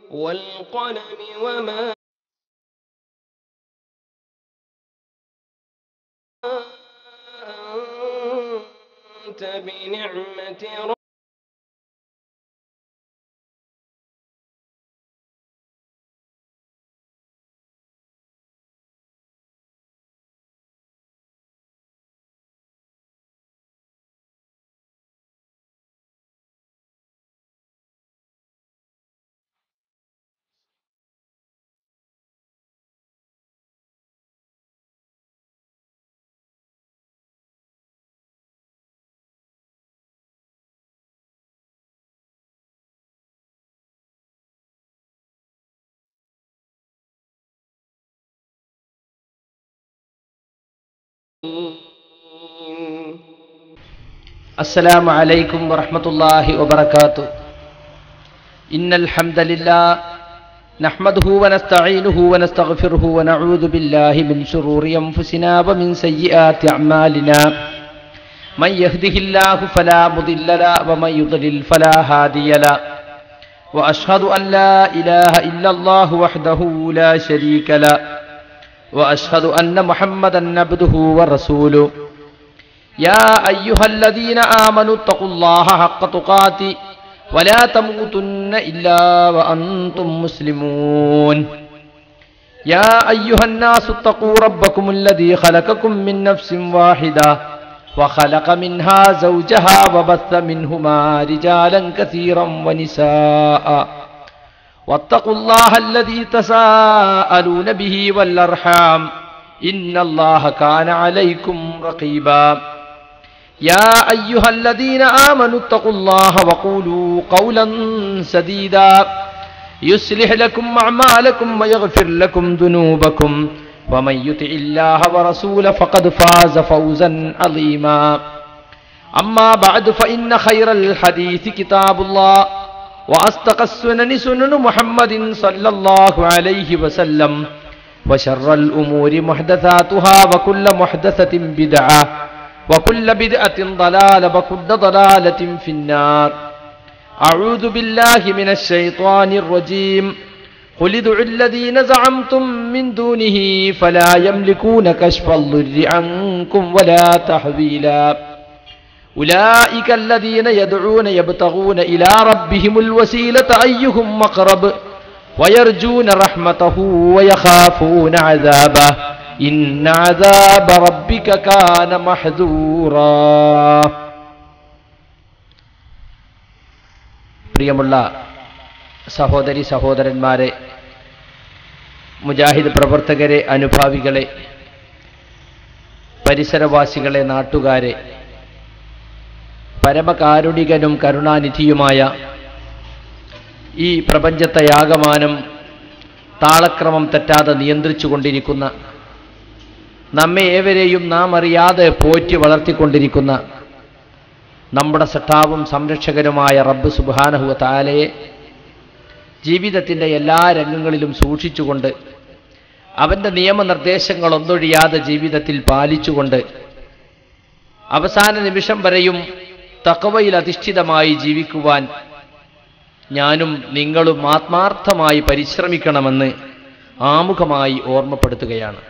والقلم وما أنت بنعمة ربك السلام عليكم ورحمة الله وبركاته إن الحمد لله نحمده ونستعينه ونستغفره ونعوذ بالله من شرور أنفسنا ومن سيئات أعمالنا من يهده الله فلا مضل له ومن يضلل فلا هادي له وأشهد أن لا إله إلا الله وحده لا شريك له وأشهد أن محمدا عبده ورسوله يا أيها الذين آمنوا اتقوا الله حق تقاته ولا تموتن إلا وأنتم مسلمون يا أيها الناس اتقوا ربكم الذي خلقكم من نفس واحدة وخلق منها زوجها وبث منهما رجالا كثيرا ونساء واتقوا الله الذي تساءلون به والأرحام إن الله كان عليكم رقيبا يا أيها الذين آمنوا اتقوا الله وقولوا قولا سديدا يصلح لكم أعمالكم ويغفر لكم ذنوبكم ومن يطع الله ورسوله فقد فاز فوزا عظيما أما بعد فإن خير الحديث كتاب الله وأصدق السنن سنن محمد صلى الله عليه وسلم وشر الأمور محدثاتها وكل محدثة بدعة وكل بدعة ضلالة وكل ضلالة في النار أعوذ بالله من الشيطان الرجيم قل ادعوا الذين زعمتم من دونه فلا يملكون كشف الضر عنكم ولا تحويلا أولئك الذين يدعون يبتغون إلى ربهم الوسيلة أيهم مقرب ويرجون رحمته ويخافون عذابه إن عذاب ربك كان محذورا പ്രിയമുള്ള സഹോദരി സഹോദരന്മാരെ മുജാഹിദ് പ്രവർത്തകരെ അനുഭാവികളെ പരിസരവാസികളെ നാട്ടുകാരെ പരമകാരുണികനും കരുണാനിധിയുമായ ഈ പ്രപഞ്ചത്തെ യാഗമാനം താളക്രമം തെറ്റാതെ നിയന്ത്രിച്ചു കൊണ്ടിരിക്കുന്ന നമ്മെ ഏവരെയും നാം അറിയാതെ പോറ്റി വളർത്തിക്കൊണ്ടിരിക്കുന്ന നമ്മുടെ സട്ടാവും സംരക്ഷകനുമായ റബ്ബ് സുബാനഹുവ താലയെ ജീവിതത്തിൻ്റെ എല്ലാ രംഗങ്ങളിലും സൂക്ഷിച്ചുകൊണ്ട് അവൻ്റെ നിയമനിർദ്ദേശങ്ങൾ ഒന്നൊഴിയാതെ ജീവിതത്തിൽ പാലിച്ചുകൊണ്ട് അവസാന നിമിഷം വരെയും തക്കവയിൽ അധിഷ്ഠിതമായി ജീവിക്കുവാൻ ഞാനും നിങ്ങളും ആത്മാർത്ഥമായി പരിശ്രമിക്കണമെന്ന് ആമുഖമായി ഓർമ്മപ്പെടുത്തുകയാണ്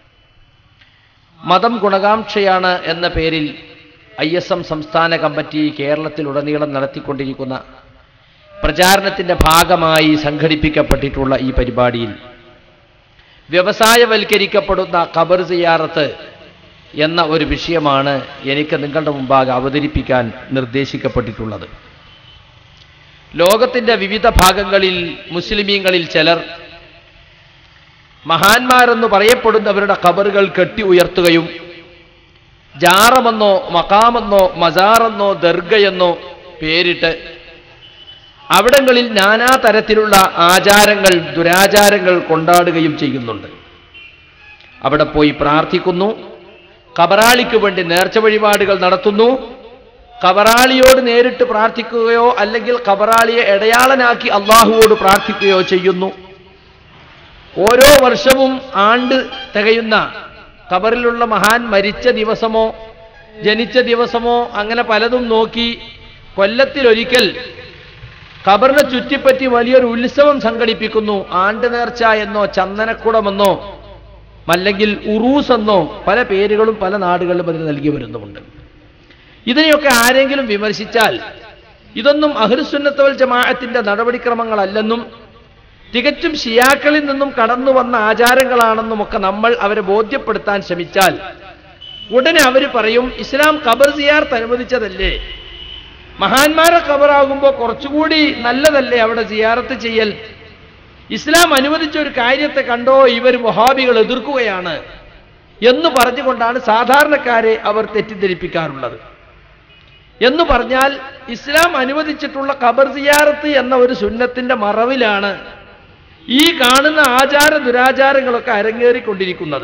മതം ഗുണകാംക്ഷയാണ് എന്ന പേരിൽ ഐ എസ് എം സംസ്ഥാന കമ്മിറ്റി കേരളത്തിലുടനീളം നടത്തിക്കൊണ്ടിരിക്കുന്ന പ്രചാരണത്തിൻ്റെ ഭാഗമായി സംഘടിപ്പിക്കപ്പെട്ടിട്ടുള്ള ഈ പരിപാടിയിൽ വ്യവസായവൽക്കരിക്കപ്പെടുന്ന ഖബർ സിയാറത്ത് എന്ന ഒരു വിഷയമാണ് എനിക്ക് നിങ്ങളുടെ മുമ്പാകെ അവതരിപ്പിക്കാൻ നിർദ്ദേശിക്കപ്പെട്ടിട്ടുള്ളത് ലോകത്തിൻ്റെ വിവിധ ഭാഗങ്ങളിൽ മുസ്ലിമീങ്ങളിൽ ചിലർ മഹാന്മാരെന്ന് പറയപ്പെടുന്നവരുടെ ഖബറുകൾ കെട്ടി ഉയർത്തുകയും ജാറമെന്നോ മക്കാമെന്നോ മസാറെന്നോ ദർഗയെന്നോ പേരിട്ട് അവിടങ്ങളിൽ നാനാ തരത്തിലുള്ള ആചാരങ്ങൾ ദുരാചാരങ്ങൾ കൊണ്ടാടുകയും ചെയ്യുന്നുണ്ട് അവിടെ പോയി പ്രാർത്ഥിക്കുന്നു കബറാളിക്ക് വേണ്ടി നേർച്ച വഴിപാടുകൾ നടത്തുന്നു കബറാളിയോട് നേരിട്ട് പ്രാർത്ഥിക്കുകയോ അല്ലെങ്കിൽ കബറാളിയെ ഇടയാളനാക്കി അള്ളാഹുവോട് പ്രാർത്ഥിക്കുകയോ ചെയ്യുന്നു ഓരോ വർഷവും ആണ്ട് തികയുന്ന കബറിലുള്ള മഹാൻ മരിച്ച ദിവസമോ ജനിച്ച ദിവസമോ അങ്ങനെ പലതും നോക്കി കൊല്ലത്തിലൊരിക്കൽ ഖബറിനെ ചുറ്റിപ്പറ്റി വലിയൊരു ഉത്സവം സംഘടിപ്പിക്കുന്നു ആണ്ട് നേർച്ച എന്നോ ചന്ദനക്കുടമെന്നോ അല്ലെങ്കിൽ ഉറൂസ് എന്നോ പല പേരുകളും പല നാടുകളിലും അതിന് നൽകി വരുന്നുമുണ്ട് ഇതിനെയൊക്കെ ആരെങ്കിലും വിമർശിച്ചാൽ ഇതൊന്നും അഹ്ലുസുന്നത്തവൽ ജമാഅത്തിന്റെ നടപടിക്രമങ്ങളല്ലെന്നും തികച്ചും ഷിയാക്കളിൽ നിന്നും കടന്നു വന്ന ആചാരങ്ങളാണെന്നും ഒക്കെ നമ്മൾ അവരെ ബോധ്യപ്പെടുത്താൻ ശ്രമിച്ചാൽ ഉടനെ അവർ പറയും ഇസ്ലാം ഖബർ സിയാർത്ത് അനുവദിച്ചതല്ലേ മഹാന്മാരെ ഖബറാകുമ്പോൾ കുറച്ചുകൂടി നല്ലതല്ലേ അവിടെ സിയാറത്ത് ചെയ്യൽ ഇസ്ലാം അനുവദിച്ച ഒരു കാര്യത്തെ കണ്ടോ ഇവർ വഹാബികൾ എതിർക്കുകയാണ് എന്ന് പറഞ്ഞുകൊണ്ടാണ് സാധാരണക്കാരെ അവർ തെറ്റിദ്ധരിപ്പിക്കാറുള്ളത് എന്ന് പറഞ്ഞാൽ ഇസ്ലാം അനുവദിച്ചിട്ടുള്ള ഖബർ സിയാറത്ത് എന്ന ഒരു സുന്നത്തിന്റെ മറവിലാണ് ഈ കാണുന്ന ആചാര ദുരാചാരങ്ങളൊക്കെ അരങ്ങേറിക്കൊണ്ടിരിക്കുന്നത്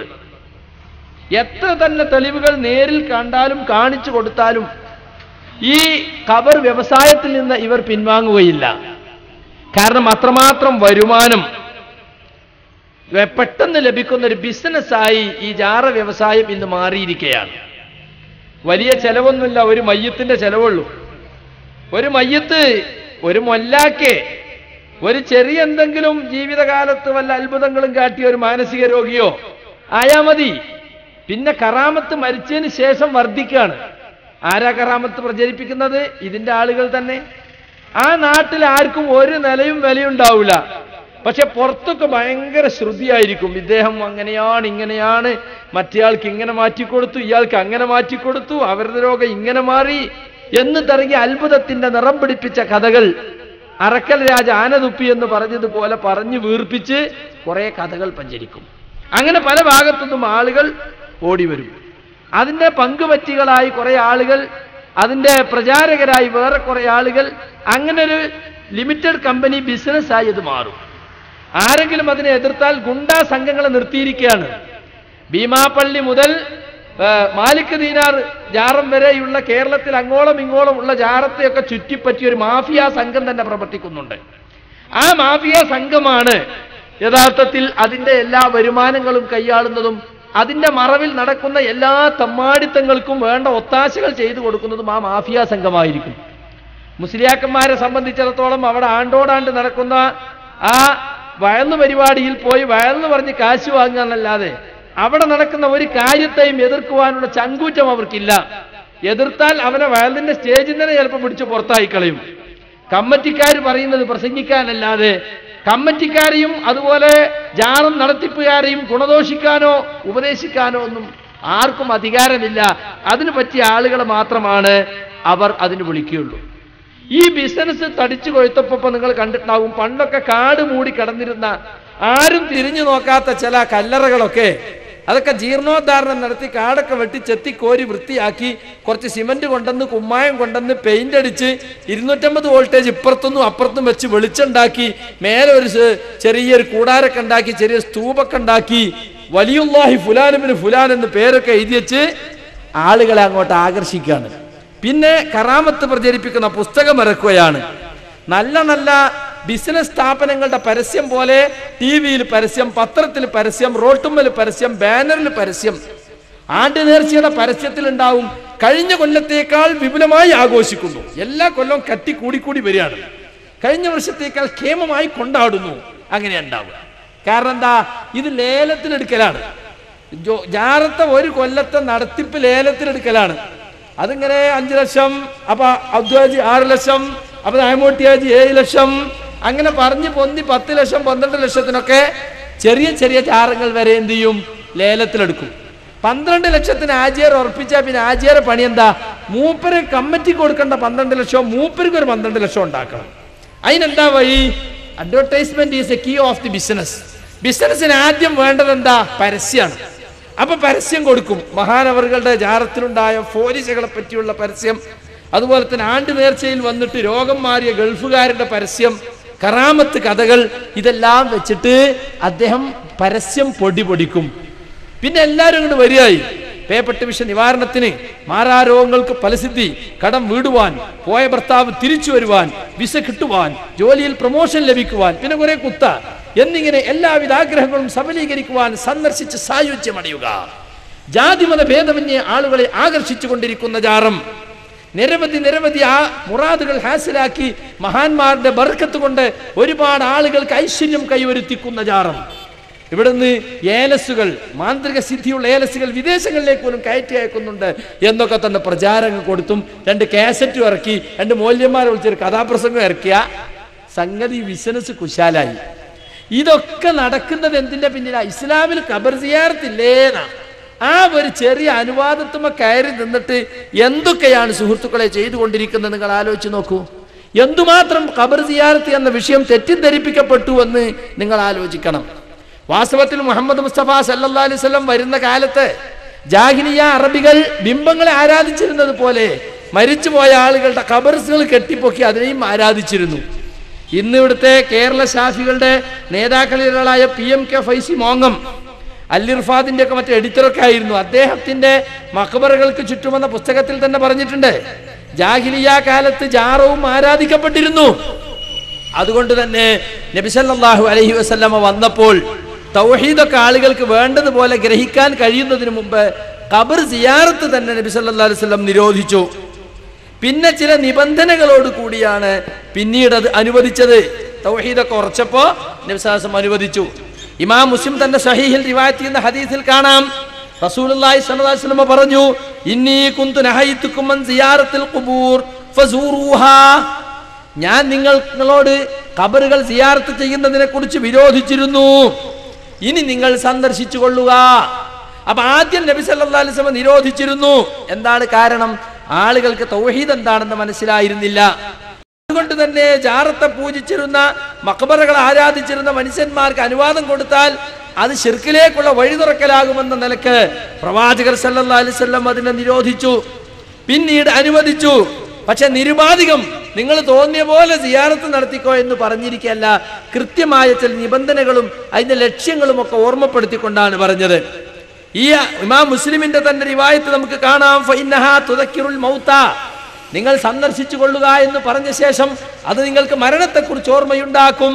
എത്ര തന്നെ തെളിവുകൾ നേരിൽ കണ്ടാലും കാണിച്ചു കൊടുത്താലും ഈ ഖബർ വ്യവസായത്തിൽ നിന്ന് ഇവർ പിൻവാങ്ങുകയില്ല കാരണം അത്രമാത്രം വരുമാനം വെ- പെട്ടെന്ന് ലഭിക്കുന്ന ഒരു ബിസിനസ്സായി ഈ ജാറ വ്യവസായം ഇന്ന് മാറിയിരിക്കുകയാണ് വലിയ ചെലവൊന്നുമില്ല ഒരു മയ്യത്തിന്റെ ചെലവുള്ളൂ ഒരു മയ്യത്ത് ഒരു മൊല്ലാക്കെ ഒരു ചെറിയ എന്തെങ്കിലും ജീവിതകാലത്ത് വല്ല അത്ഭുതങ്ങളും കാട്ടിയ ഒരു മാനസിക രോഗിയോ ആയാ മതി പിന്നെ കറാമത്ത് മരിച്ചതിന് ശേഷം വർദ്ധിക്കുകയാണ് ആരാ കറാമത്ത് പ്രചരിപ്പിക്കുന്നത് ഇതിന്റെ ആളുകൾ തന്നെ ആ നാട്ടിൽ ആർക്കും ഒരു നിലയും വിലയുണ്ടാവില്ല പക്ഷെ പുറത്തൊക്കെ ഭയങ്കര ശ്രുതിയായിരിക്കും ഇദ്ദേഹം അങ്ങനെയാണ് ഇങ്ങനെയാണ് മറ്റേയാൾക്ക് ഇങ്ങനെ മാറ്റിക്കൊടുത്തു ഇയാൾക്ക് അങ്ങനെ മാറ്റിക്കൊടുത്തു അവരുടെ രോഗം ഇങ്ങനെ മാറി എന്ന് തുടങ്ങി അത്ഭുതത്തിന്റെ നിറം പിടിപ്പിച്ച കഥകൾ അറക്കൽ രാജ ആനതുപ്പി എന്ന് പറഞ്ഞതുപോലെ പറഞ്ഞു വീർപ്പിച്ച് കുറെ കഥകൾ പഞ്ചരിക്കും അങ്ങനെ പല ഭാഗത്തുനിന്നും ആളുകൾ ഓടി വരും അതിന്റെ പങ്കുപറ്റികളായി കുറെ ആളുകൾ അതിന്റെ പ്രചാരകരായി വേറെ കുറെ ആളുകൾ അങ്ങനെ ഒരു ലിമിറ്റഡ് കമ്പനി ബിസിനസ്സായി ഇത് മാറും ആരെങ്കിലും അതിനെ എതിർത്താൽ ഗുണ്ടാ സംഘങ്ങളെ നിർത്തിയിരിക്കുകയാണ് ഭീമാപ്പള്ളി മുതൽ ആ, മാലിക് ദീനാർ ജാറം വരെയുള്ള കേരളത്തിൽ അങ്ങോളം ഇങ്ങോളം ഉള്ള ജാറത്തെയൊക്കെ ചുറ്റിപ്പറ്റിയ ഒരു മാഫിയ സംഘം തന്നെ പ്രവർത്തിക്കുന്നുണ്ട് ആ മാഫിയ സംഘമാണ് യഥാർത്ഥത്തിൽ അതിന്റെ എല്ലാ വരുമാനങ്ങളും കൈയാളുന്നതും അതിന്റെ മറവിൽ നടക്കുന്ന എല്ലാ തമ്മാടിത്തങ്ങൾക്കും വേണ്ട ഒത്താശകൾ ചെയ്തു കൊടുക്കുന്നതും ആ മാഫിയ സംഘമായിരിക്കും മുസ്ലിയാക്കന്മാരെ സംബന്ധിച്ചിടത്തോളം അവിടെ ആണ്ടോടാണ്ട് നടക്കുന്ന ആ വയന്ന് പരിപാടിയിൽ പോയി വയന്ന് പറഞ്ഞ് കാശ് വാങ്ങുക എന്നല്ലാതെ അവിടെ നടക്കുന്ന ഒരു കാര്യത്തെയും എതിർക്കുവാനുള്ള ചങ്കൂറ്റം അവർക്കില്ല എതിർത്താൽ അവനെ വയലിന്റെ സ്റ്റേജിൽ തന്നെ ചിലപ്പോൾ പിടിച്ച് പുറത്തായി കളയും കമ്മറ്റിക്കാർ പറയുന്നത് പ്രസംഗിക്കാനല്ലാതെ കമ്മറ്റിക്കാരെയും അതുപോലെ ജാറും നടത്തിപ്പുകാരെയും ഗുണദോഷിക്കാനോ ഉപദേശിക്കാനോ ഒന്നും ആർക്കും അധികാരമില്ല അതിനു പറ്റിയ ആളുകളെ മാത്രമാണ് അവർ അതിന് വിളിക്കുകയുള്ളൂ ഈ ബിസിനസ് തടിച്ചു കൊഴുത്തപ്പോ നിങ്ങൾ കണ്ടിട്ടുണ്ടാവും പണ്ടൊക്കെ കാട് മൂടി കിടന്നിരുന്ന ആരും തിരിഞ്ഞു നോക്കാത്ത ചില കല്ലറകളൊക്കെ അതൊക്കെ ജീർണോദ്ധാരണം നടത്തി കാടൊക്കെ വെട്ടി ചെത്തി കോരി വൃത്തിയാക്കി കുറച്ച് സിമന്റ് കൊണ്ടുവന്ന് കുമ്മായം കൊണ്ടുവന്ന് പെയിന്റ് അടിച്ച് ഇരുന്നൂറ്റമ്പത് വോൾട്ടേജ് ഇപ്പുറത്തുനിന്നും അപ്പുറത്തും വെച്ച് വെളിച്ചുണ്ടാക്കി മേലെ ഒരു സ് ചെറിയൊരു കൂടാരൊക്കെ ഉണ്ടാക്കി ചെറിയ സ്തൂപൊക്കെ ഉണ്ടാക്കി വലിയുല്ലാഹി ഫുലാനുമിന് ഫുലാൻ എന്ന് പേരൊക്കെ എഴുതി വെച്ച് ആളുകളെ അങ്ങോട്ട് ആകർഷിക്കുകയാണ് പിന്നെ കറാമത്ത് പ്രചരിപ്പിക്കുന്ന പുസ്തകം ഇറക്കുകയാണ് നല്ല നല്ല ബിസിനസ് സ്ഥാപനങ്ങളുടെ പരസ്യം പോലെ ടി വിയിൽ പരസ്യം പത്രത്തിൽ പരസ്യം റോട്ടുമ്മൽ പരസ്യം ബാനറിൽ പരസ്യം ആണ്ട് നേർച്ചയുടെ പരസ്യത്തിൽ ഉണ്ടാവും കഴിഞ്ഞ കൊല്ലത്തേക്കാൾ വിപുലമായി ആഘോഷിക്കുന്നു എല്ലാ കൊല്ലവും കട്ടി കൂടിക്കൂടി വരികയാണ് കഴിഞ്ഞ വർഷത്തേക്കാൾ ക്ഷേമമായി കൊണ്ടാടുന്നു അങ്ങനെ ഉണ്ടാവുക കാരണം എന്താ ഇത് ലേലത്തിലെടുക്കലാണ് ജോ- ജാറത്തെ ഒരു കൊല്ലത്തെ നടത്തിപ്പ് ലേലത്തിലെടുക്കലാണ് അതിങ്ങനെ അഞ്ചു ലക്ഷം അപ്പൊ അബ്ദുഹാജി ആറ് ലക്ഷം അപ്പൊ നായമൂട്ടിയാജി ഏഴ് ലക്ഷം അങ്ങനെ പറഞ്ഞ് പൊന്തി പത്ത് ലക്ഷം പന്ത്രണ്ട് ലക്ഷത്തിനൊക്കെ ചെറിയ ചെറിയ ചാറങ്ങൾ വരെ എന്ത് ചെയ്യും ലേലത്തിലെടുക്കും പന്ത്രണ്ട് ലക്ഷത്തിന് ആജിയർ ഉറപ്പിച്ചാൽ പിന്നെ ആജിയറെ പണി എന്താ മൂപ്പര് കമ്മിറ്റി കൊടുക്കേണ്ട പന്ത്രണ്ട് ലക്ഷം മൂപ്പർക്ക് ഒരു പന്ത്രണ്ട് ലക്ഷം ഉണ്ടാക്കണം അതിനെന്താ വഴി advertisement is a key of the business ബിസിനസ്സിന് ആദ്യം വേണ്ടത് എന്താ പരസ്യമാണ് അപ്പൊ പരസ്യം കൊടുക്കും മഹാനവറുകളുടെ ജാറത്തിലുണ്ടായ ഫോലിശകളെ പറ്റിയുള്ള പരസ്യം അതുപോലെ തന്നെ ആണ്ട് നേർച്ചയിൽ വന്നിട്ട് രോഗം മാറിയ ഗൾഫുകാരുടെ പരസ്യം കറാമത്ത് കഥകൾ ഇതെല്ലാം വെച്ചിട്ട് അദ്ദേഹം പരസ്യം പൊടി പൊടിക്കും പിന്നെ എല്ലാവരും ഇങ്ങോട്ട് വരികയായി പേപ്പട്ട് വിഷ നിവാരണത്തിന് മാറാരോഗങ്ങൾക്ക് ഫലസിദ്ധി കടം വീടുവാൻ പോയ ഭർത്താവ് തിരിച്ചു വരുവാൻ വിസ കിട്ടുവാൻ ജോലിയിൽ പ്രൊമോഷൻ ലഭിക്കുവാൻ പിന്നെ കുറെ കുത്ത എന്നിങ്ങനെ എല്ലാവിധ ആഗ്രഹങ്ങളും സഫലീകരിക്കുവാൻ സന്ദർശിച്ച് സായുജ്യമടയുക ജാതിമത ഭേദമന്യേ ആളുകളെ ആകർഷിച്ചു കൊണ്ടിരിക്കുന്ന ജാറം നിരവധി നിരവധി ആ മുറാദുകൾ ഹാസിലാക്കി മഹാന്മാരുടെ ബർക്കത്ത് കൊണ്ട് ഒരുപാട് ആളുകൾക്ക് ഐശ്വര്യം കൈവരുത്തിക്കുന്ന ജാറം ഇവിടുന്ന് ഏലസുകൾ മാന്ത്രിക സിദ്ധിയുള്ള ഏലസുകൾ വിദേശങ്ങളിലേക്ക് പോലും കയറ്റി അയക്കുന്നുണ്ട് എന്നൊക്കെ തന്നെ പ്രചാരങ്ങൾ കൊടുത്തും രണ്ട് കാസറ്റും ഇറക്കി രണ്ട് മൂല്യന്മാരെ വിളിച്ചൊരു കഥാപ്രസംഗം ഇറക്കിയ സംഗതി ബിസിനസ് കുശാലായി ഇതൊക്കെ നടക്കുന്നത് എന്തിന്റെ പിന്നിലാ ഇസ്ലാമിൽ ഖബർ സിയാറത്തില്ലേന്നാ ആ ഒരു ചെറിയ അനുവാദത്തുമ കയറി നിന്നിട്ട് എന്തൊക്കെയാണ് സുഹൃത്തുക്കളെ ചെയ്തുകൊണ്ടിരിക്കുന്നത് നിങ്ങൾ ആലോചിച്ച് നോക്കൂ എന്തുമാത്രം ഖബർ സിയാറത്ത് എന്ന വിഷയം തെറ്റിദ്ധരിപ്പിക്കപ്പെട്ടു എന്ന് നിങ്ങൾ ആലോചിക്കണം വാസ്തവത്തിൽ മുഹമ്മദ് മുസ്തഫ സല്ലല്ലാഹു അലൈഹി വസല്ലം വരുന്ന കാലത്ത് ജാഹിലിയ അറബികൾ ബിംബങ്ങളെ ആരാധിച്ചിരുന്നത് പോലെ മരിച്ചുപോയ ആളുകളുടെ ഖബർസുകൾ കെട്ടിപ്പൊക്കി അതിനെയും ആരാധിച്ചിരുന്നു ഇന്ന് ഇവിടുത്തെ കേരള ഷാഫികളുടെ നേതാക്കളിൽ ഒരാളായ പി എം കെ ഫൈസി മോങ്ങം അല്ലിർഫാദിന്റെ ഒക്കെ മറ്റേ എഡിറ്ററൊക്കെ ആയിരുന്നു അദ്ദേഹത്തിന്റെ മക്ബറുകൾക്ക് ചുറ്റുമെന്ന പുസ്തകത്തിൽ തന്നെ പറഞ്ഞിട്ടുണ്ട് ജാഹിലിയ കാലത്ത് ജാറവും ആരാധിക്കപ്പെട്ടിരുന്നു അതുകൊണ്ട് തന്നെ നബിസല്ലാഹു അലഹി വസല്ലമ വന്നപ്പോൾ തൗഹീദൊക്കെ ആളുകൾക്ക് വേണ്ടതുപോലെ ഗ്രഹിക്കാൻ കഴിയുന്നതിന് മുമ്പ് ഖബർ സിയാറത്ത് തന്നെ നബി സല്ലല്ലാഹു അലൈഹി വസല്ലം നിരോധിച്ചു പിന്നെ ചില നിബന്ധനകളോട് കൂടിയാണ് പിന്നീട് അത് അനുവദിച്ചത് തൗഹീദൊക്കെ ഉറച്ചപ്പോ നബിസാസം അനുവദിച്ചു ഇമാം മുസ്ലിം തന്റെ സഹീഹിൽ റിവായത്ത് ചെയ്യുന്ന ഹദീസിൽ കാണാം റസൂലുള്ളാഹി സ്വല്ലല്ലാഹു അലൈഹി വസല്ലം പറഞ്ഞു ഇന്നി കുന്തു നഹൈതുക്കും അൻ സിയാറത്തിൽ ഖുബൂർ ഫസൂറുഹാ ഞാൻ നിങ്ങളോട് ഖബറുകൾ സിയാറത്ത് ചെയ്യുന്നതിനെ കുറിച്ച് വിരോധിച്ചിരുന്നു ഇനി നിങ്ങൾ സന്ദർശിച്ചു കൊള്ളുക അപ്പൊ ആദ്യം നബി സല്ലല്ലാഹു അലൈഹി വസല്ലം നിരോധിച്ചിരുന്നു എന്താണ് കാരണം ആളുകൾക്ക് തൗഹീദ് എന്താണെന്ന് മനസ്സിലായിരുന്നില്ല അതുകൊണ്ട് തന്നെ ജാറത്തെ പൂജിച്ചിരുന്ന മക്ബറകൾ ആരാധിച്ചിരുന്ന മനുഷ്യന്മാർക്ക് അനുവാദം കൊടുത്താൽ അത് ഷിർക്കിലേക്കുള്ള വഴി തുറക്കലാകുമെന്ന നിലക്ക് പ്രവാചകർ സല്ലല്ലാഹു അലൈഹി വസല്ലം അതിനെ നിരോധിച്ചു പിന്നീട് അനുവദിച്ചു പക്ഷെ നിരുപാധികം നിങ്ങൾ തോന്നിയ പോലെ സിയാറത്ത് നടത്തിക്കോ എന്ന് പറഞ്ഞിരിക്കല്ല കൃത്യമായ ചില നിബന്ധനകളും അതിന്റെ ലക്ഷ്യങ്ങളും ഒക്കെ ഓർമ്മപ്പെടുത്തിക്കൊണ്ടാണ് പറഞ്ഞത് ഈ ഇമാം മുസ്ലിമിന്റെ തന്നെ റിവായത്ത് നമുക്ക് കാണാം ഫൈനഹാ തുതക്കിറുൽ മൗത്ത നിങ്ങൾ സന്ദർശിച്ചു കൊള്ളുക എന്ന് പറഞ്ഞ ശേഷം അത് നിങ്ങൾക്ക് മരണത്തെക്കുറിച്ച് ഓർമ്മയുണ്ടാക്കും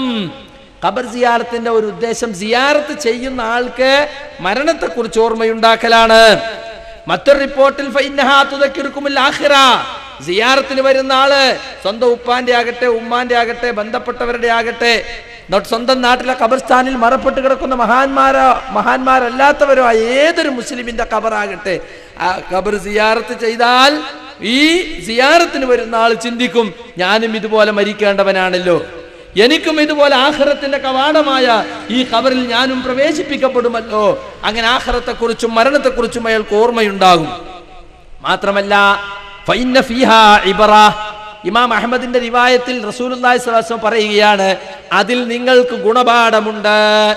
ഖബർ സിയാറത്തിന്റെ ഒരു ഉദ്ദേശം സിയാറത്ത് ചെയ്യുന്ന ആൾക്ക് മരണത്തെക്കുറിച്ച് ഓർമ്മയുണ്ടാക്കലാണ് മറ്റൊരു റിപ്പോർട്ടിൽ ഫൈനഹാ തുതക്കിറുക്കുമിൽ ആഖിറ സിയാറത്തിന് വരുന്ന ആള് സ്വന്തം ഉപ്പാന്റെ ആകട്ടെ ഉമ്മാന്റെ ആകട്ടെ ബന്ധപ്പെട്ടവരുടെ ആകട്ടെ നോ- സ്വന്തം നാട്ടിലെ ഖബർസ്ഥാനിൽ മറപ്പെട്ട് കിടക്കുന്ന മഹാന്മാരോ മഹാന്മാരല്ലാത്തവരോ ആയ ഏതൊരു മുസ്ലിമിന്റെ ഖബറാകട്ടെ ആ ഖബർ സിയാറത്ത് ചെയ്താൽ ഈ സിയാറത്തിന് വരുന്ന ആൾ ചിന്തിക്കും ഞാനും ഇതുപോലെ മരിക്കേണ്ടവനാണല്ലോ എനിക്കും ഇതുപോലെ ആഹ്റത്തിന്റെ കവാടമായ ഈ ഖബറിൽ ഞാനും പ്രവേശിപ്പിക്കപ്പെടുമല്ലോ അങ്ങനെ ആഹ്റത്തെക്കുറിച്ചും മരണത്തെക്കുറിച്ചും അയാൾക്ക് ഓർമ്മയുണ്ടാകും മാത്രമല്ല ഫൈന്ന ഫീഹാ ഇബറ ഇമാം അഹമ്മദിന്റെ റിവായത്തിൽ റസൂലുള്ളാഹി സ്വല്ലല്ലാഹു അലൈഹി വസല്ലം പറയുകയാണ് അതിൽ നിങ്ങൾക്ക് ഗുണപാഠമുണ്ട്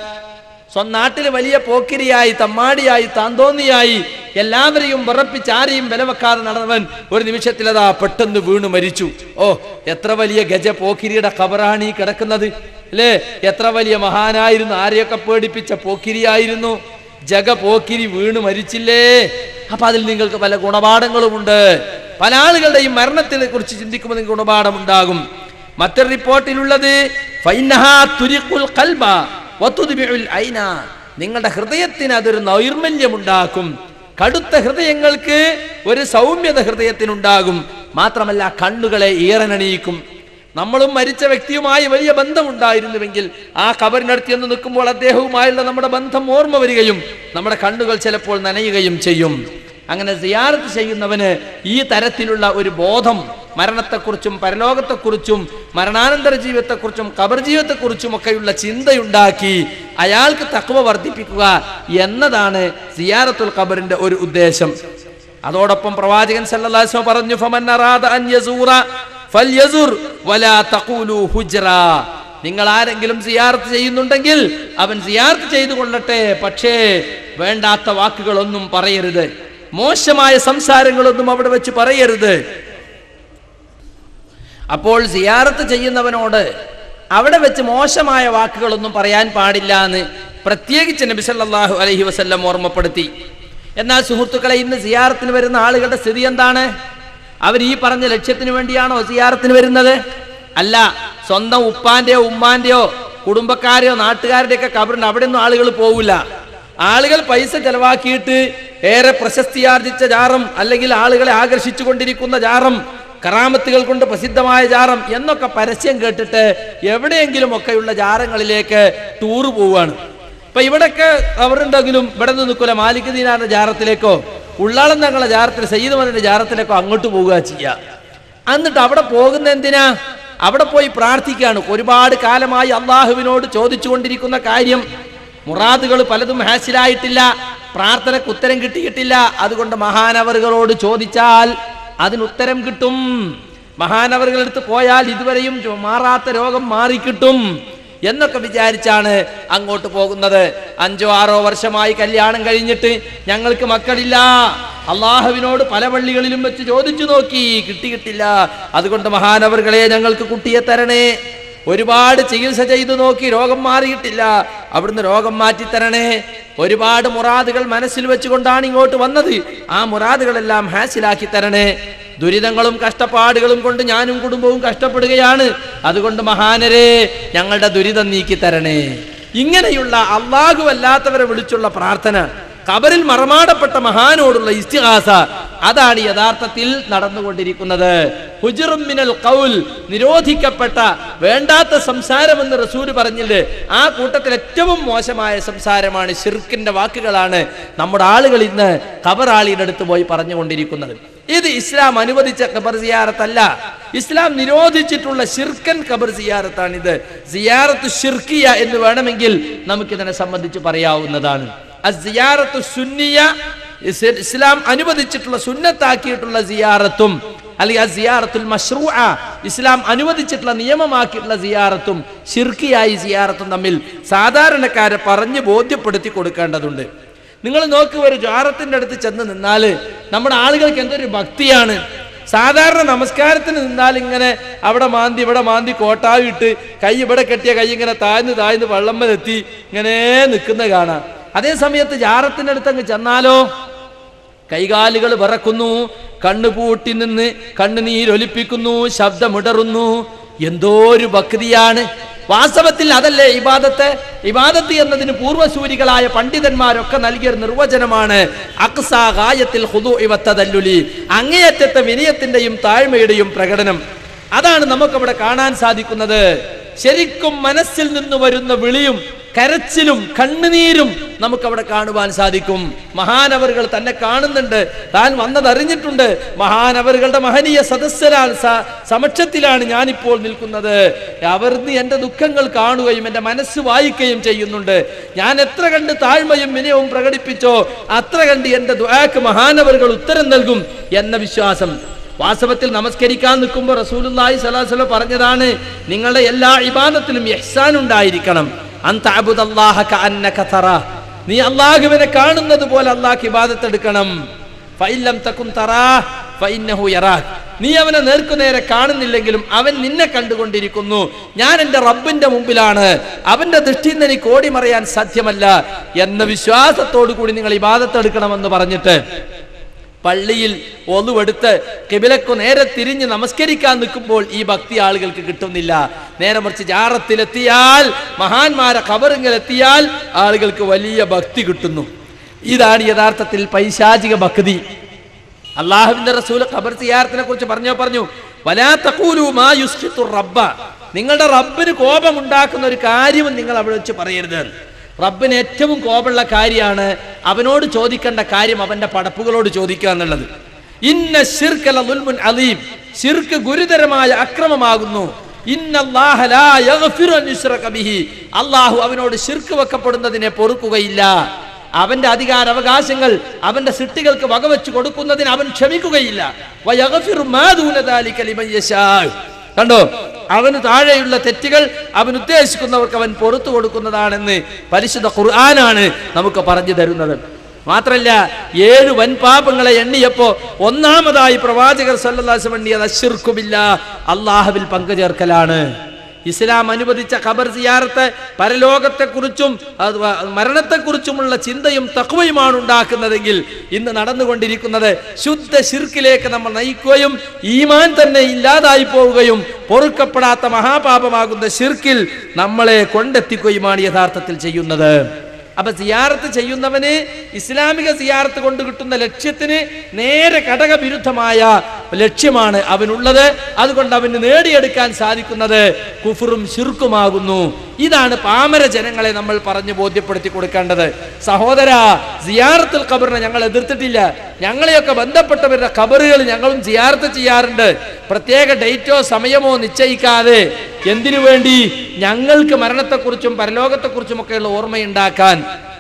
സ്വന്തം നാട്ടിൽ വലിയ പോക്കിരിയായി തമ്മാടിയായി താന്തോന്നിയായി എല്ലാവരെയും വിറപ്പിച്ച് ആരെയും വിലവെക്കാതെ നടന്നവൻ ഒരു നിമിഷത്തിൽ അതാ പെട്ടെന്ന് വീണു മരിച്ചു ഓ എത്ര വലിയ ഗജ പോക്കിരിയുടെ ഖബറാണ് ഈ കിടക്കുന്നത് അല്ലേ എത്ര വലിയ മഹാനായിരുന്നു ആരെയൊക്കെ പേടിപ്പിച്ച പോക്കിരിയായിരുന്നു ജഗ പോക്കിരി വീണ് മരിച്ചില്ലേ അപ്പൊ അതിൽ നിങ്ങൾക്ക് പല ഗുണപാഠങ്ങളുമുണ്ട് പല ആളുകളുടെയും മരണത്തിനെ കുറിച്ച് ചിന്തിക്കുമ്പോൾ നിങ്ങൾക്ക് ഗുണപാഠമുണ്ടാകും മറ്റൊരു റിപ്പോർട്ടിലുള്ളത് ഫൈനഹാ തുരിഖുൽ ഖൽബ വതുദ്ബിഉൽ ഐന നിങ്ങളുടെ ഹൃദയത്തിന് അതൊരു നൈർമല്യമുണ്ടാക്കും കടുത്ത ഹൃദയങ്ങൾക്ക് ഒരു സൗമ്യത ഹൃദയത്തിനുണ്ടാകും മാത്രമല്ല കണ്ണുകളെ ഈറനണിയിക്കും നമ്മളും മരിച്ച വ്യക്തിയുമായി വലിയ ബന്ധമുണ്ടായിരുന്നുവെങ്കിൽ ആ കബറിനടുത്ത് ചെന്ന് നിൽക്കുമ്പോൾ അദ്ദേഹവുമായുള്ള നമ്മുടെ ബന്ധം ഓർമ്മ വരികയും നമ്മുടെ കണ്ണുകൾ ചിലപ്പോൾ നനയുകയും ചെയ്യും അങ്ങനെ സിയാറത്ത് ചെയ്യുന്നവന് ഈ തരത്തിലുള്ള ഒരു ബോധം മരണത്തെക്കുറിച്ചും പരലോകത്തെക്കുറിച്ചും മരണാനന്തര ജീവിതത്തെക്കുറിച്ചും കബർ ജീവിതത്തെക്കുറിച്ചും ഒക്കെയുള്ള ചിന്തയുണ്ടാക്കി അയാൾക്ക് തക്വ വർദ്ധിപ്പിക്കുക എന്നതാണ് സിയാറത്തുൽ ഖബറിന്റെ ഒരു ഉദ്ദേശം അതോടൊപ്പം പ്രവാചകൻ സല്ലല്ലാഹു അലൈഹി വസല്ലം പറഞ്ഞു ഫമൻ അറാദ അൻ യസൂറ ഫൽയസുർ വലാ തഖൂലു ഹുജ്റ നിങ്ങൾ ആരെങ്കിലും സിയാർത്ത് ചെയ്യുന്നുണ്ടെങ്കിൽ അവൻ സിയാർത്ത് ചെയ്തു കൊള്ളട്ടെ പക്ഷേ വേണ്ടാത്ത വാക്കുകളൊന്നും പറയരുത് മോശമായ സംസാരങ്ങളൊന്നും അവിടെ വെച്ച് പറയരുത് അപ്പോൾ സിയാറത്ത് ചെയ്യുന്നവനോട് അവിടെ വെച്ച് മോശമായ വാക്കുകളൊന്നും പറയാൻ പാടില്ല എന്ന് പ്രത്യേകിച്ച് നബി സല്ലല്ലാഹു അലൈഹി വസല്ലം ഓർമ്മപ്പെടുത്തി എന്നാൽ സുഹൃത്തുക്കളെ ഇന്ന് സിയാറത്തിന് വരുന്ന ആളുകളുടെ സ്ഥിതി എന്താണ് അവർ ഈ പറഞ്ഞ ലക്ഷ്യത്തിന് വേണ്ടിയാണോ സിയാറത്തിന് വരുന്നത് അല്ല സ്വന്തം ഉപ്പാന്റെയോ ഉമ്മാന്റെയോ കുടുംബക്കാരെയോ നാട്ടുകാരുടെയൊക്കെ കബറിന് അവിടെ ഒന്നും ആളുകൾ പോവില്ല ആളുകൾ പൈസ ചെലവാക്കിയിട്ട് ഏറെ പ്രശസ്തിയാർജിച്ച ജാറം അല്ലെങ്കിൽ ആളുകളെ ആകർഷിച്ചു കൊണ്ടിരിക്കുന്ന ജാറം കറാമത്തുകൾ കൊണ്ട് പ്രസിദ്ധമായ ജാറം എന്നൊക്കെ പരസ്യം കേട്ടിട്ട് എവിടെയെങ്കിലും ഒക്കെയുള്ള ജാറങ്ങളിലേക്ക് ടൂർ പോവുകയാണ് ഇപ്പൊ ഇവിടൊക്കെ അവരുണ്ടെങ്കിലും ഇവിടെ നിന്ന് നിൽക്കൂല മാലിക് ദീനാറിന്റെ ജാറത്തിലേക്കോ ഉള്ളാളം തങ്ങളുടെ ജാറത്തിൽ സയ്യിദ് മദന്റെ ജാറത്തിലേക്കോ അങ്ങോട്ട് പോവുക ചെയ്യുക എന്നിട്ട് അവിടെ പോകുന്ന എന്തിനാ അവിടെ പോയി പ്രാർത്ഥിക്കുകയാണ് ഒരുപാട് കാലമായി അള്ളാഹുവിനോട് ചോദിച്ചു കൊണ്ടിരിക്കുന്ന കാര്യം മുറാദുകൾ പലതും ഹാസിലായിട്ടില്ല പ്രാർത്ഥനയ്ക്ക് ഉത്തരം കിട്ടിയിട്ടില്ല അതുകൊണ്ട് മഹാനവറുകളോട് ചോദിച്ചാൽ അതിന് ഉത്തരം കിട്ടും മഹാനവറുകളെടുത്ത് പോയാൽ ഇതുവരെയും മാറാത്ത രോഗം മാറിക്കിട്ടും എന്നൊക്കെ വിചാരിച്ചാണ് അങ്ങോട്ട് പോകുന്നത് അഞ്ചോ ആറോ വർഷമായി കല്യാണം കഴിഞ്ഞിട്ട് ഞങ്ങൾക്ക് മക്കളില്ല അള്ളാഹുവിനോട് പല പള്ളികളിലും വെച്ച് ചോദിച്ചു നോക്കി കിട്ടി കിട്ടില്ല അതുകൊണ്ട് മഹാനവറുകളെ ഞങ്ങൾക്ക് കുട്ടിയെ തരണേ ഒരുപാട് ചികിത്സ ചെയ്തു നോക്കി രോഗം മാറിയിട്ടില്ല അവിടുന്ന് രോഗം മാറ്റി തരണേ ഒരുപാട് മുറാദുകൾ മനസ്സിൽ വെച്ചുകൊണ്ടാണ് ഇങ്ങോട്ട് വന്നത് ആ മുറാദുകളെല്ലാം ഹാസിലാക്കി തരണേ ദുരിതങ്ങളും കഷ്ടപ്പാടുകളും കൊണ്ട് ഞാനും കുടുംബവും കഷ്ടപ്പെടുകയാണ് അതുകൊണ്ട് മഹാനരെ ഞങ്ങളുടെ ദുരിതം നീക്കി തരണേ ഇങ്ങനെയുള്ള അള്ളാഹു അല്ലാത്തവരെ വിളിച്ചുള്ള പ്രാർത്ഥന കബറിൽ മറമാടപ്പെട്ട മഹാനോടുള്ള ഇസ്തിഹാസ അതാണ് യഥാർത്ഥത്തിൽ നടന്നുകൊണ്ടിരിക്കുന്നത് ഹുജറും മിനൽ ഖൗൽ നിരോധിക്കപ്പെട്ട വേണ്ടാത്ത സംസാരമെന്ന് റസൂല് പറഞ്ഞില്ലേ ആ കൂട്ടത്തിൽ ഏറ്റവും മോശമായ സംസാരമാണ് ഷിർക്കിന്റെ വാക്കുകളാണ് നമ്മുടെ ആളുകൾ ഇന്ന് ഖബറാളിയുടെ അടുത്ത് പോയി പറഞ്ഞുകൊണ്ടിരിക്കുന്നത് ഇത് ഇസ്ലാം അനുവദിച്ച ഖബർ സിയാറത്തല്ല ഇസ്ലാം നിരോധിച്ചിട്ടുള്ള ഷിർക്കൻ ഖബർ സിയാറത്താണിത് സിയാറത്ത് ഷിർക്കിയ എന്ന് വേണമെങ്കിൽ നമുക്കിതിനെ സംബന്ധിച്ച് പറയാവുന്നതാണ് അസിയാറത്തു സുന്നിയ ഇസ് ഇസ്ലാം അനുവദിച്ചിട്ടുള്ള സുന്നത്താക്കിയിട്ടുള്ള സിയാറത്തും അല്ലെങ്കിൽ ആ സിയാറത്തുൽ മഷ്റൂ ഇസ്ലാം അനുവദിച്ചിട്ടുള്ള നിയമമാക്കിയിട്ടുള്ള സിയാറത്തും ഷിർക്കിയായി സിയാറത്തും തമ്മിൽ സാധാരണക്കാരെ പറഞ്ഞ് ബോധ്യപ്പെടുത്തി കൊടുക്കേണ്ടതുണ്ട് നിങ്ങൾ നോക്കുക ഒരു ജാറത്തിന്റെ അടുത്ത് ചെന്ന് നിന്നാൽ നമ്മുടെ ആളുകൾക്ക് എന്തൊരു ഭക്തിയാണ് സാധാരണ നമസ്കാരത്തിന് നിന്നാൽ ഇങ്ങനെ അവിടെ മാന്തി ഇവിടെ മാന്തി കോട്ടാവിട്ട് കൈ ഇവിടെ കെട്ടിയ കൈ ഇങ്ങനെ താഴ്ന്ന് താഴ്ന്ന് വള്ളമ്മലെത്തി ഇങ്ങനെ നിൽക്കുന്ന കാണാം അതേ സമയത്ത് ജാറത്തിന്റെ അടുത്ത് അങ്ങ് ചെന്നാലോ കൈകാലുകൾ വിറക്കുന്നു കണ്ണു പൂട്ടി നിന്ന് കണ്ണുനീരൊലിപ്പിക്കുന്നു ശബ്ദമിടറുന്നു എന്തോ ഒരു ഭക്തിയാണ് വാസ്തവത്തിൽ അതല്ലേ ഇബാദത്ത് ഇബാദത്ത് എന്നതിന് പൂർവ്വസൂരികളായ പണ്ഡിതന്മാരൊക്കെ നൽകിയൊരു നിർവചനമാണ് അക്സാ ഗായത്തിൽ ഹുദു ഇവത്തതല്ലുലി അങ്ങേയറ്റത്തെ വിനയത്തിന്റെയും താഴ്മയുടെയും പ്രകടനം അതാണ് നമുക്കവിടെ കാണാൻ സാധിക്കുന്നത് ശരിക്കും മനസ്സിൽ നിന്ന് വരുന്ന വിളിയും കരച്ചിലും കണ്ണുനീരും നമുക്കവിടെ കാണുവാൻ സാധിക്കും മഹാനവറുകൾ തന്നെ കാണുന്നുണ്ട് താൻ വന്നതറിഞ്ഞിട്ടുണ്ട് മഹാനവറുകളുടെ മഹനീയ സദസ്സരാണ് സ- സമക്ഷത്തിലാണ് ഞാനിപ്പോൾ നിൽക്കുന്നത് അവർന്ന് എൻ്റെ ദുഃഖങ്ങൾ കാണുകയും എൻ്റെ മനസ്സ് വായിക്കുകയും ചെയ്യുന്നുണ്ട് ഞാൻ എത്ര കണ്ട് താഴ്മയും വിനയവും പ്രകടിപ്പിച്ചോ അത്ര കണ്ട് എൻ്റെ ദുആക്ക് മഹാനവറുകൾ ഉത്തരം നൽകും എന്ന വിശ്വാസം വാസ്തവത്തിൽ നമസ്കരിക്കാൻ നിൽക്കുമ്പോൾ റസൂലുള്ളാഹി സ്വല്ലല്ലാഹു അലൈഹി വസല്ലം പറഞ്ഞതാണ് നിങ്ങളുടെ എല്ലാ ഇബാദത്തിലും ഇഹ്സാൻ ഉണ്ടായിരിക്കണം അന്ത അബുദല്ലാഹ കഅന്നക തറാ നീ അള്ളാഹുവിനെ കാണുന്നത് പോലെ അള്ളാഹ് ഇബാദത്ത് എടുക്കണം ഫൈലം തക്കും തറാ ഫൈന്നഹു യറാക് നീ അവനെ നേർക്കുനേരെ കാണുന്നില്ലെങ്കിലും അവൻ നിന്നെ കണ്ടുകൊണ്ടിരിക്കുന്നു ഞാൻ എൻ്റെ റബ്ബിന്റെ മുമ്പിലാണ് അവന്റെ ദൃഷ്ടിയിൽ നിന്ന് എനിക്ക് ഓടി മറയാൻ സാധ്യമല്ല എന്ന വിശ്വാസത്തോടു കൂടി നിങ്ങൾ ഇബാദത്ത് എടുക്കണമെന്ന് പറഞ്ഞിട്ട് പള്ളിയിൽ ഒന്നുവെടുത്ത് കിബിലക്കു നേരെ തിരിഞ്ഞ് നമസ്കരിക്കാൻ നിൽക്കുമ്പോൾ ഈ ഭക്തി ആളുകൾക്ക് കിട്ടുന്നില്ല നേരെ മറിച്ച് ജാറത്തിലെത്തിയാൽ മഹാന്മാരെ ഖബറിങ്ങിലെത്തിയാൽ ആളുകൾക്ക് വലിയ ഭക്തി കിട്ടുന്നു ഇതാണ് യഥാർത്ഥത്തിൽ പൈശാചിക ഭക്തി അള്ളാഹുവിന്റെ റസൂൽ ഖബർ സിയാറത്തിനെ കുറിച്ച് പറഞ്ഞോ പറഞ്ഞു വലാ തഖൂലു മാ യുസ്ഖിത്തു റബ്ബ നിങ്ങളുടെ റബ്ബിന് കോപമുണ്ടാക്കുന്ന ഒരു കാര്യവും നിങ്ങൾ അവിടെ വെച്ച് പറയരുത് റബ്ബിന് ഏറ്റവും കോപമുള്ള കാര്യമാണ് അവനോട് ചോദിക്കേണ്ട കാര്യം അവന്റെ പടപ്പുകളോട് ചോദിക്കുക എന്നുള്ളത് ഇന്ന ശിർക്കല ദുൽമുൻ അലീം ശിർക്ക് ഗുരുതരമായ അക്രമമാകുന്നു ഇന്നല്ലാഹ ലാ യഗ്ഫിറു അൻ യുശ്റക ബിഹി അള്ളാഹു അവനോട് ശിർക്ക് വെക്കപ്പെടുന്നതിനെ പൊറുക്കുകയില്ല അവന്റെ അധികാര അവകാശങ്ങൾ അവന്റെ സൃഷ്ടികൾക്ക് വകവെച്ച് കൊടുക്കുന്നതിന് അവൻ ക്ഷമിക്കുകയില്ല വയഗ്ഫിറു മാ ദൂന ദാലിക ലിമൻ യശാ. കണ്ടോ അവന് താഴെയുള്ള തെറ്റുകൾ അവൻ ഉദ്ദേശിക്കുന്നവർക്ക് അവൻ പൊറത്തു കൊടുക്കുന്നതാണെന്ന് പരിശുദ്ധ ഖുർആനാണ് നമുക്ക് പറഞ്ഞു തരുന്നത് മാത്രല്ല ഏഴ് വൻപാപങ്ങളെ എണ്ണിയപ്പോ ഒന്നാമതായി പ്രവാചകർ സല്ലല്ലാഹു എണ്ണിയത് അശ്ശിർക്കുമില്ല അള്ളാഹുവിൽ പങ്കുചേർക്കലാണ് ഇസ്ലാം അനുവദിച്ച ഖബർ സിയാറത്ത് പരലോകത്തെക്കുറിച്ചും അത് വ- മരണത്തെക്കുറിച്ചുമുള്ള ചിന്തയും തക്വയുമാണ് ഉണ്ടാക്കുന്നതെങ്കിൽ ഇന്ന് നടന്നുകൊണ്ടിരിക്കുന്നത് ശുദ്ധ ശിർക്കിലേക്ക് നമ്മൾ നയിക്കുകയും ഈമാൻ തന്നെ ഇല്ലാതായി പോവുകയും പൊറുക്കപ്പെടാത്ത മഹാപാപമാകുന്ന ശിർക്കിൽ നമ്മളെ കൊണ്ടെത്തിക്കുകയുമാണ് യഥാർത്ഥത്തിൽ ചെയ്യുന്നത് അപ്പൊ സിയാറത്ത് ചെയ്യുന്നവന് ഇസ്ലാമിക സിയാറത്ത് കൊണ്ട് കിട്ടുന്ന ലക്ഷ്യത്തിന് നേരെ ഘടകവിരുദ്ധമായ ലക്ഷ്യമാണ് അവനുള്ളത് അതുകൊണ്ട് അവന് നേടിയെടുക്കാൻ സാധിക്കുന്നത് കുഫറും ശിർക്കുമാകുന്നു ഇതാണ് പാമര ജനങ്ങളെ നമ്മൾ പറഞ്ഞു ബോധ്യപ്പെടുത്തി കൊടുക്കേണ്ടത് സഹോദര സിയാറത്തുൽ ഖബറിനെ ഞങ്ങൾ എതിർത്തിട്ടില്ല ഞങ്ങളെയൊക്കെ ബന്ധപ്പെട്ടവരുടെ ഖബറുകൾ ഞങ്ങളും സിയാറത്ത് ചെയ്യാറുണ്ട് പ്രത്യേക ഡേറ്റോ സമയമോ നിശ്ചയിക്കാതെ എന്തിനു വേണ്ടി ഞങ്ങൾക്ക് മരണത്തെക്കുറിച്ചും പരലോകത്തെക്കുറിച്ചും ഒക്കെയുള്ള ഓർമ്മയുണ്ടാക്കാൻ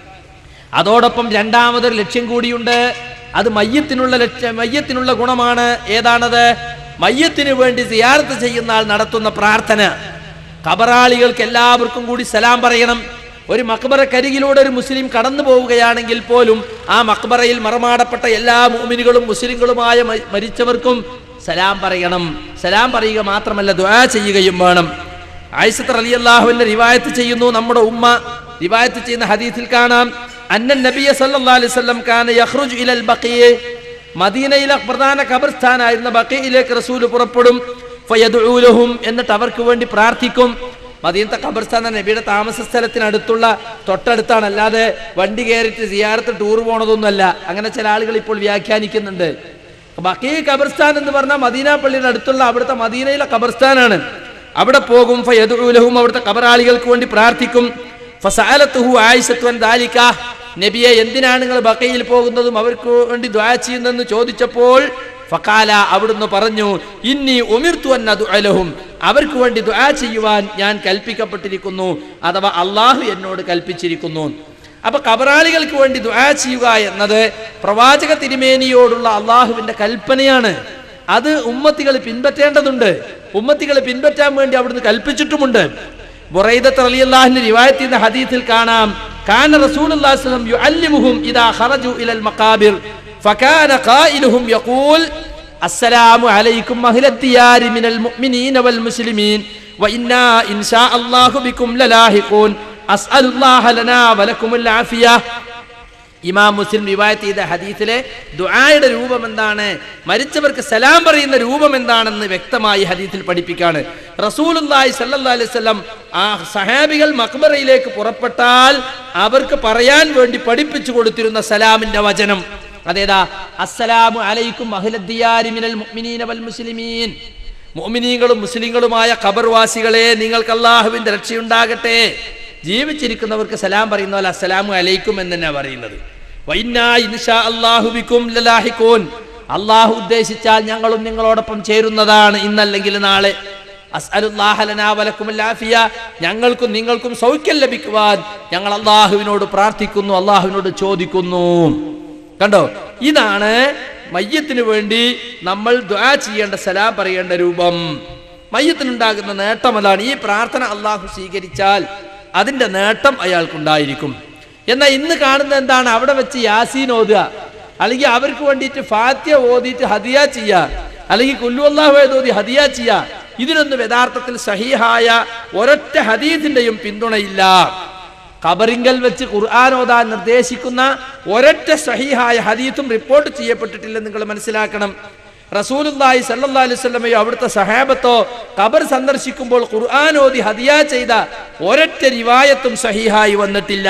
അതോടൊപ്പം രണ്ടാമതൊരു ലക്ഷ്യം കൂടിയുണ്ട് അത് മയ്യത്തിനുള്ള ലക്ഷ്യം മയ്യത്തിനുള്ള ഗുണമാണ് ഏതാണത് മയ്യത്തിന് വേണ്ടി സിയാറത്ത് ചെയ്യുന്ന ആൾ നടത്തുന്ന പ്രാർത്ഥന ഖബറാളികൾക്ക് എല്ലാവർക്കും കൂടി സലാം പറയണം ഒരു മക്ബറക്കരികിലൂടെ ഒരു മുസ്ലിം കടന്നു പോവുകയാണെങ്കിൽ പോലും ആ മക്ബറയിൽ മറമാടപ്പെട്ട എല്ലാ മുഅ്മിനുകളും മുസ്ലിങ്ങളുമായ മ- മരിച്ചവർക്കും സലാം പറയണം സലാം പറയുക മാത്രമല്ല ദുആ ചെയ്യുകയും വേണം ആയിഷത്ത് അലി അള്ളാഹുവിന്റെ റിവായത്ത് ചെയ്യുന്നു നമ്മുടെ ഉമ്മ റിവായത്ത് ചെയ്യുന്ന ഹദീസിൽ കാണാം അന്നൻ നബിയ സല്ലല്ലാഹു അലൈഹി വസല്ലം കാന യഖ്റുജു ഇലൽ ബഖിയ മദീനയിലെ പ്രധാന ഖബർസ്ഥാനായിരുന്ന ബഖിയിലേക്ക് റസൂൽ പുറപ്പെടും ഫയദ്ഉ ലഹും എന്നിട്ട് അവർക്ക് വേണ്ടി പ്രാർത്ഥിക്കും മദീനത്തെ ഖബർസ്ഥാൻ എന്ന നബിയുടെ താമസ സ്ഥലത്തിനടുത്തുള്ള തൊട്ടടുത്താണ് അല്ലാതെ വണ്ടി കയറിയിട്ട് സിയാറത്ത് ടൂർ പോണതൊന്നുമല്ല അങ്ങനെ ചില ആളുകൾ ഇപ്പോൾ വ്യാഖ്യാനിക്കുന്നുണ്ട് ബക്കീ ഖബർസ്ഥാൻ എന്ന് പറഞ്ഞാൽ മദീന പള്ളിയുടെ അടുത്തുള്ള അവിടുത്തെ മദീനയിലെ ഖബർസ്ഥാനാണ് അവിടെ പോകും ഫയദുലഹും അവിടുത്തെ ഖബറാളികൾക്ക് വേണ്ടി പ്രാർത്ഥിക്കും ഫസഅലത്തുഹു ആയിഷത്തു അൻ ദാലിക നബിയെ എന്തിനാണ് നിങ്ങൾ ബക്കയിൽ പോകുന്നതും അവർക്ക് വേണ്ടി ദ്വാ ചെയ്യുന്നതെന്ന് ചോദിച്ചപ്പോൾ ഫക്കാല അവിടുന്ന് പറഞ്ഞു ഇന്നി ഉമിർത്തു അന്നതുഅലഹും അവർക്ക് വേണ്ടി ദ്വാ ചെയ്യുവാൻ ഞാൻ കൽപ്പിക്കപ്പെട്ടിരിക്കുന്നു അഥവാ അള്ളാഹു എന്നോട് കൽപ്പിച്ചിരിക്കുന്നു അപ്പൊ കബറാളികൾക്ക് വേണ്ടി ദുആ ചെയ്യുക എന്നത് പ്രവാചക തിരുമേനിയോടുള്ള അള്ളാഹുവിന്റെ കൽപ്പനയാണ് അത് ഉമ്മത്തികൾ പിൻപറ്റേണ്ടതുണ്ട് ഉമ്മത്തികൾ പിൻപറ്റാൻ വേണ്ടി അവിടുന്ന് കൽപ്പിച്ചിട്ടുമുണ്ട് ബുറൈദത്ത് റളിയല്ലാഹുവിന്റെ റിവായത്ത് ചെയ്യുന്ന ഹദീസിൽ കാണാം കാന റസൂലുള്ളാഹി സ്വല്ലല്ലാഹു അലൈഹി വസല്ലം യുഅല്ലിമുഹും ഇദാ ഖറജു ഇലൽ മഖാബിർ ഫകാന ഖായിലുഹും യഖൂൽ അസ്സലാമു അലൈക്കും അഹ്ലദ്ദിയാരി മിനൽ മുഅ്മിനീന വൽ മുസ്ലിമീൻ വഇന്നാ ഇൻഷാ അല്ലാഹു ബിക്കും ലലാഹിഖൂൻ അസ്അലുല്ലാഹ ലനാ വലക്കുമുൽ ആഫിയ ഇമാം മുസ്ലിം റിവായത്ത് ചെയ്ത ഹദീസിലെ ദുആയുടെ രൂപം എന്താണ് മരിച്ചവർക്ക് സലാം പറയുന്ന രൂപം എന്താണെന്ന് വ്യക്തമായി ഹദീസിൽ പഠിപ്പിക്കാണ് റസൂലുള്ളാഹി സല്ലല്ലാഹു അലൈഹി വസല്ലം ആ സഹാബികൾ മക്ബറയിലേക്ക് പുറപ്പെട്ടാൽ അവർക്ക് പറയാൻ വേണ്ടി പഠിപ്പിച്ചു കൊടുത്തിരുന്ന സലാമിന്റെ വചനം അതേതാ അസ്സലാമു അലൈക്കും അഹ്ലദ്ദിയാരി മിനൽ മുഅ്മിനീന വൽ മുസ്ലിമീൻ മുഅ്മിനീങ്ങളും മുസ്ലിങ്ങളുമായ ഖബർവാസികളെ നിങ്ങൾക്ക് അള്ളാഹുവിന്റെ രക്ഷയുണ്ടാകട്ടെ ജീവിച്ചിരിക്കുന്നവർക്ക് സലാം പറയുന്ന പോലെ അസ്സലാമു അലൈക്കും എന്ന് തന്നെ പറയുന്നത് വൈന്നാ ഇൻഷാ അല്ലാഹു ബിക്കും ലലാഹിഖൂൻ അള്ളാഹു ഉദ്ദേശിച്ചാൽ ഞങ്ങളും നിങ്ങളോടൊപ്പം ചേരുന്നതാണ് ഇന്നല്ലെങ്കിൽ നാളെ അസ്അലുല്ലാഹ ലനാ വലക്കുമുൽ ആഫിയ ഞങ്ങൾക്കും നിങ്ങൾക്കും സൗഖ്യം ലഭിക്കുവാൻ ഞങ്ങൾ അള്ളാഹുവിനോട് പ്രാർത്ഥിക്കുന്നു അള്ളാഹുവിനോട് ചോദിക്കുന്നു കണ്ടോ ഇതാണ് മയ്യത്തിന് വേണ്ടി നമ്മൾ ദ്വാ ചെയ്യേണ്ട സലാം പറയേണ്ട രൂപം മയ്യത്തിനുണ്ടാകുന്ന നേട്ടം അതാണ് ഈ പ്രാർത്ഥന അള്ളാഹു സ്വീകരിച്ചാൽ അതിന്റെ നേട്ടം അയാൾക്കുണ്ടായിരിക്കും എന്നാൽ ഇന്ന് കാണുന്ന എന്താണ് അവിടെ വെച്ച് യാസീൻ ഓതുക അല്ലെങ്കിൽ അവർക്ക് വേണ്ടിയിട്ട് ഫാത്യ ഓതിയിട്ട് ഹദിയ ചെയ്യുക അല്ലെങ്കിൽ കുല്ലു അള്ളാഹു ഓതി ഹദിയ ചെയ്യുക ഇതിനൊന്നും യഥാർത്ഥത്തിൽ സഹീഹായ ഒരൊറ്റ ഹദീദിന്റെയും പിന്തുണയില്ല ഖബറിങ്കൽ വെച്ച് ഖുർആൻ ഓതാൻ നിർദ്ദേശിക്കുന്ന ഒരൊറ്റ സഹീഹായ ഹദീത്തും റിപ്പോർട്ട് ചെയ്യപ്പെട്ടിട്ടില്ലെന്ന് നിങ്ങൾ മനസ്സിലാക്കണം റസൂലുള്ളാഹി സല്ലല്ലാഹു അലൈഹി വസല്ലമയോ അവിടുത്തെ സഹാബത്തോ ഖബർ സന്ദർശിക്കുമ്പോൾ ഖുർആൻ ഓതി ഹദിയ ചെയ്ത ഒരൊറ്റ റിവായത്തും സഹീഹായി വന്നിട്ടില്ല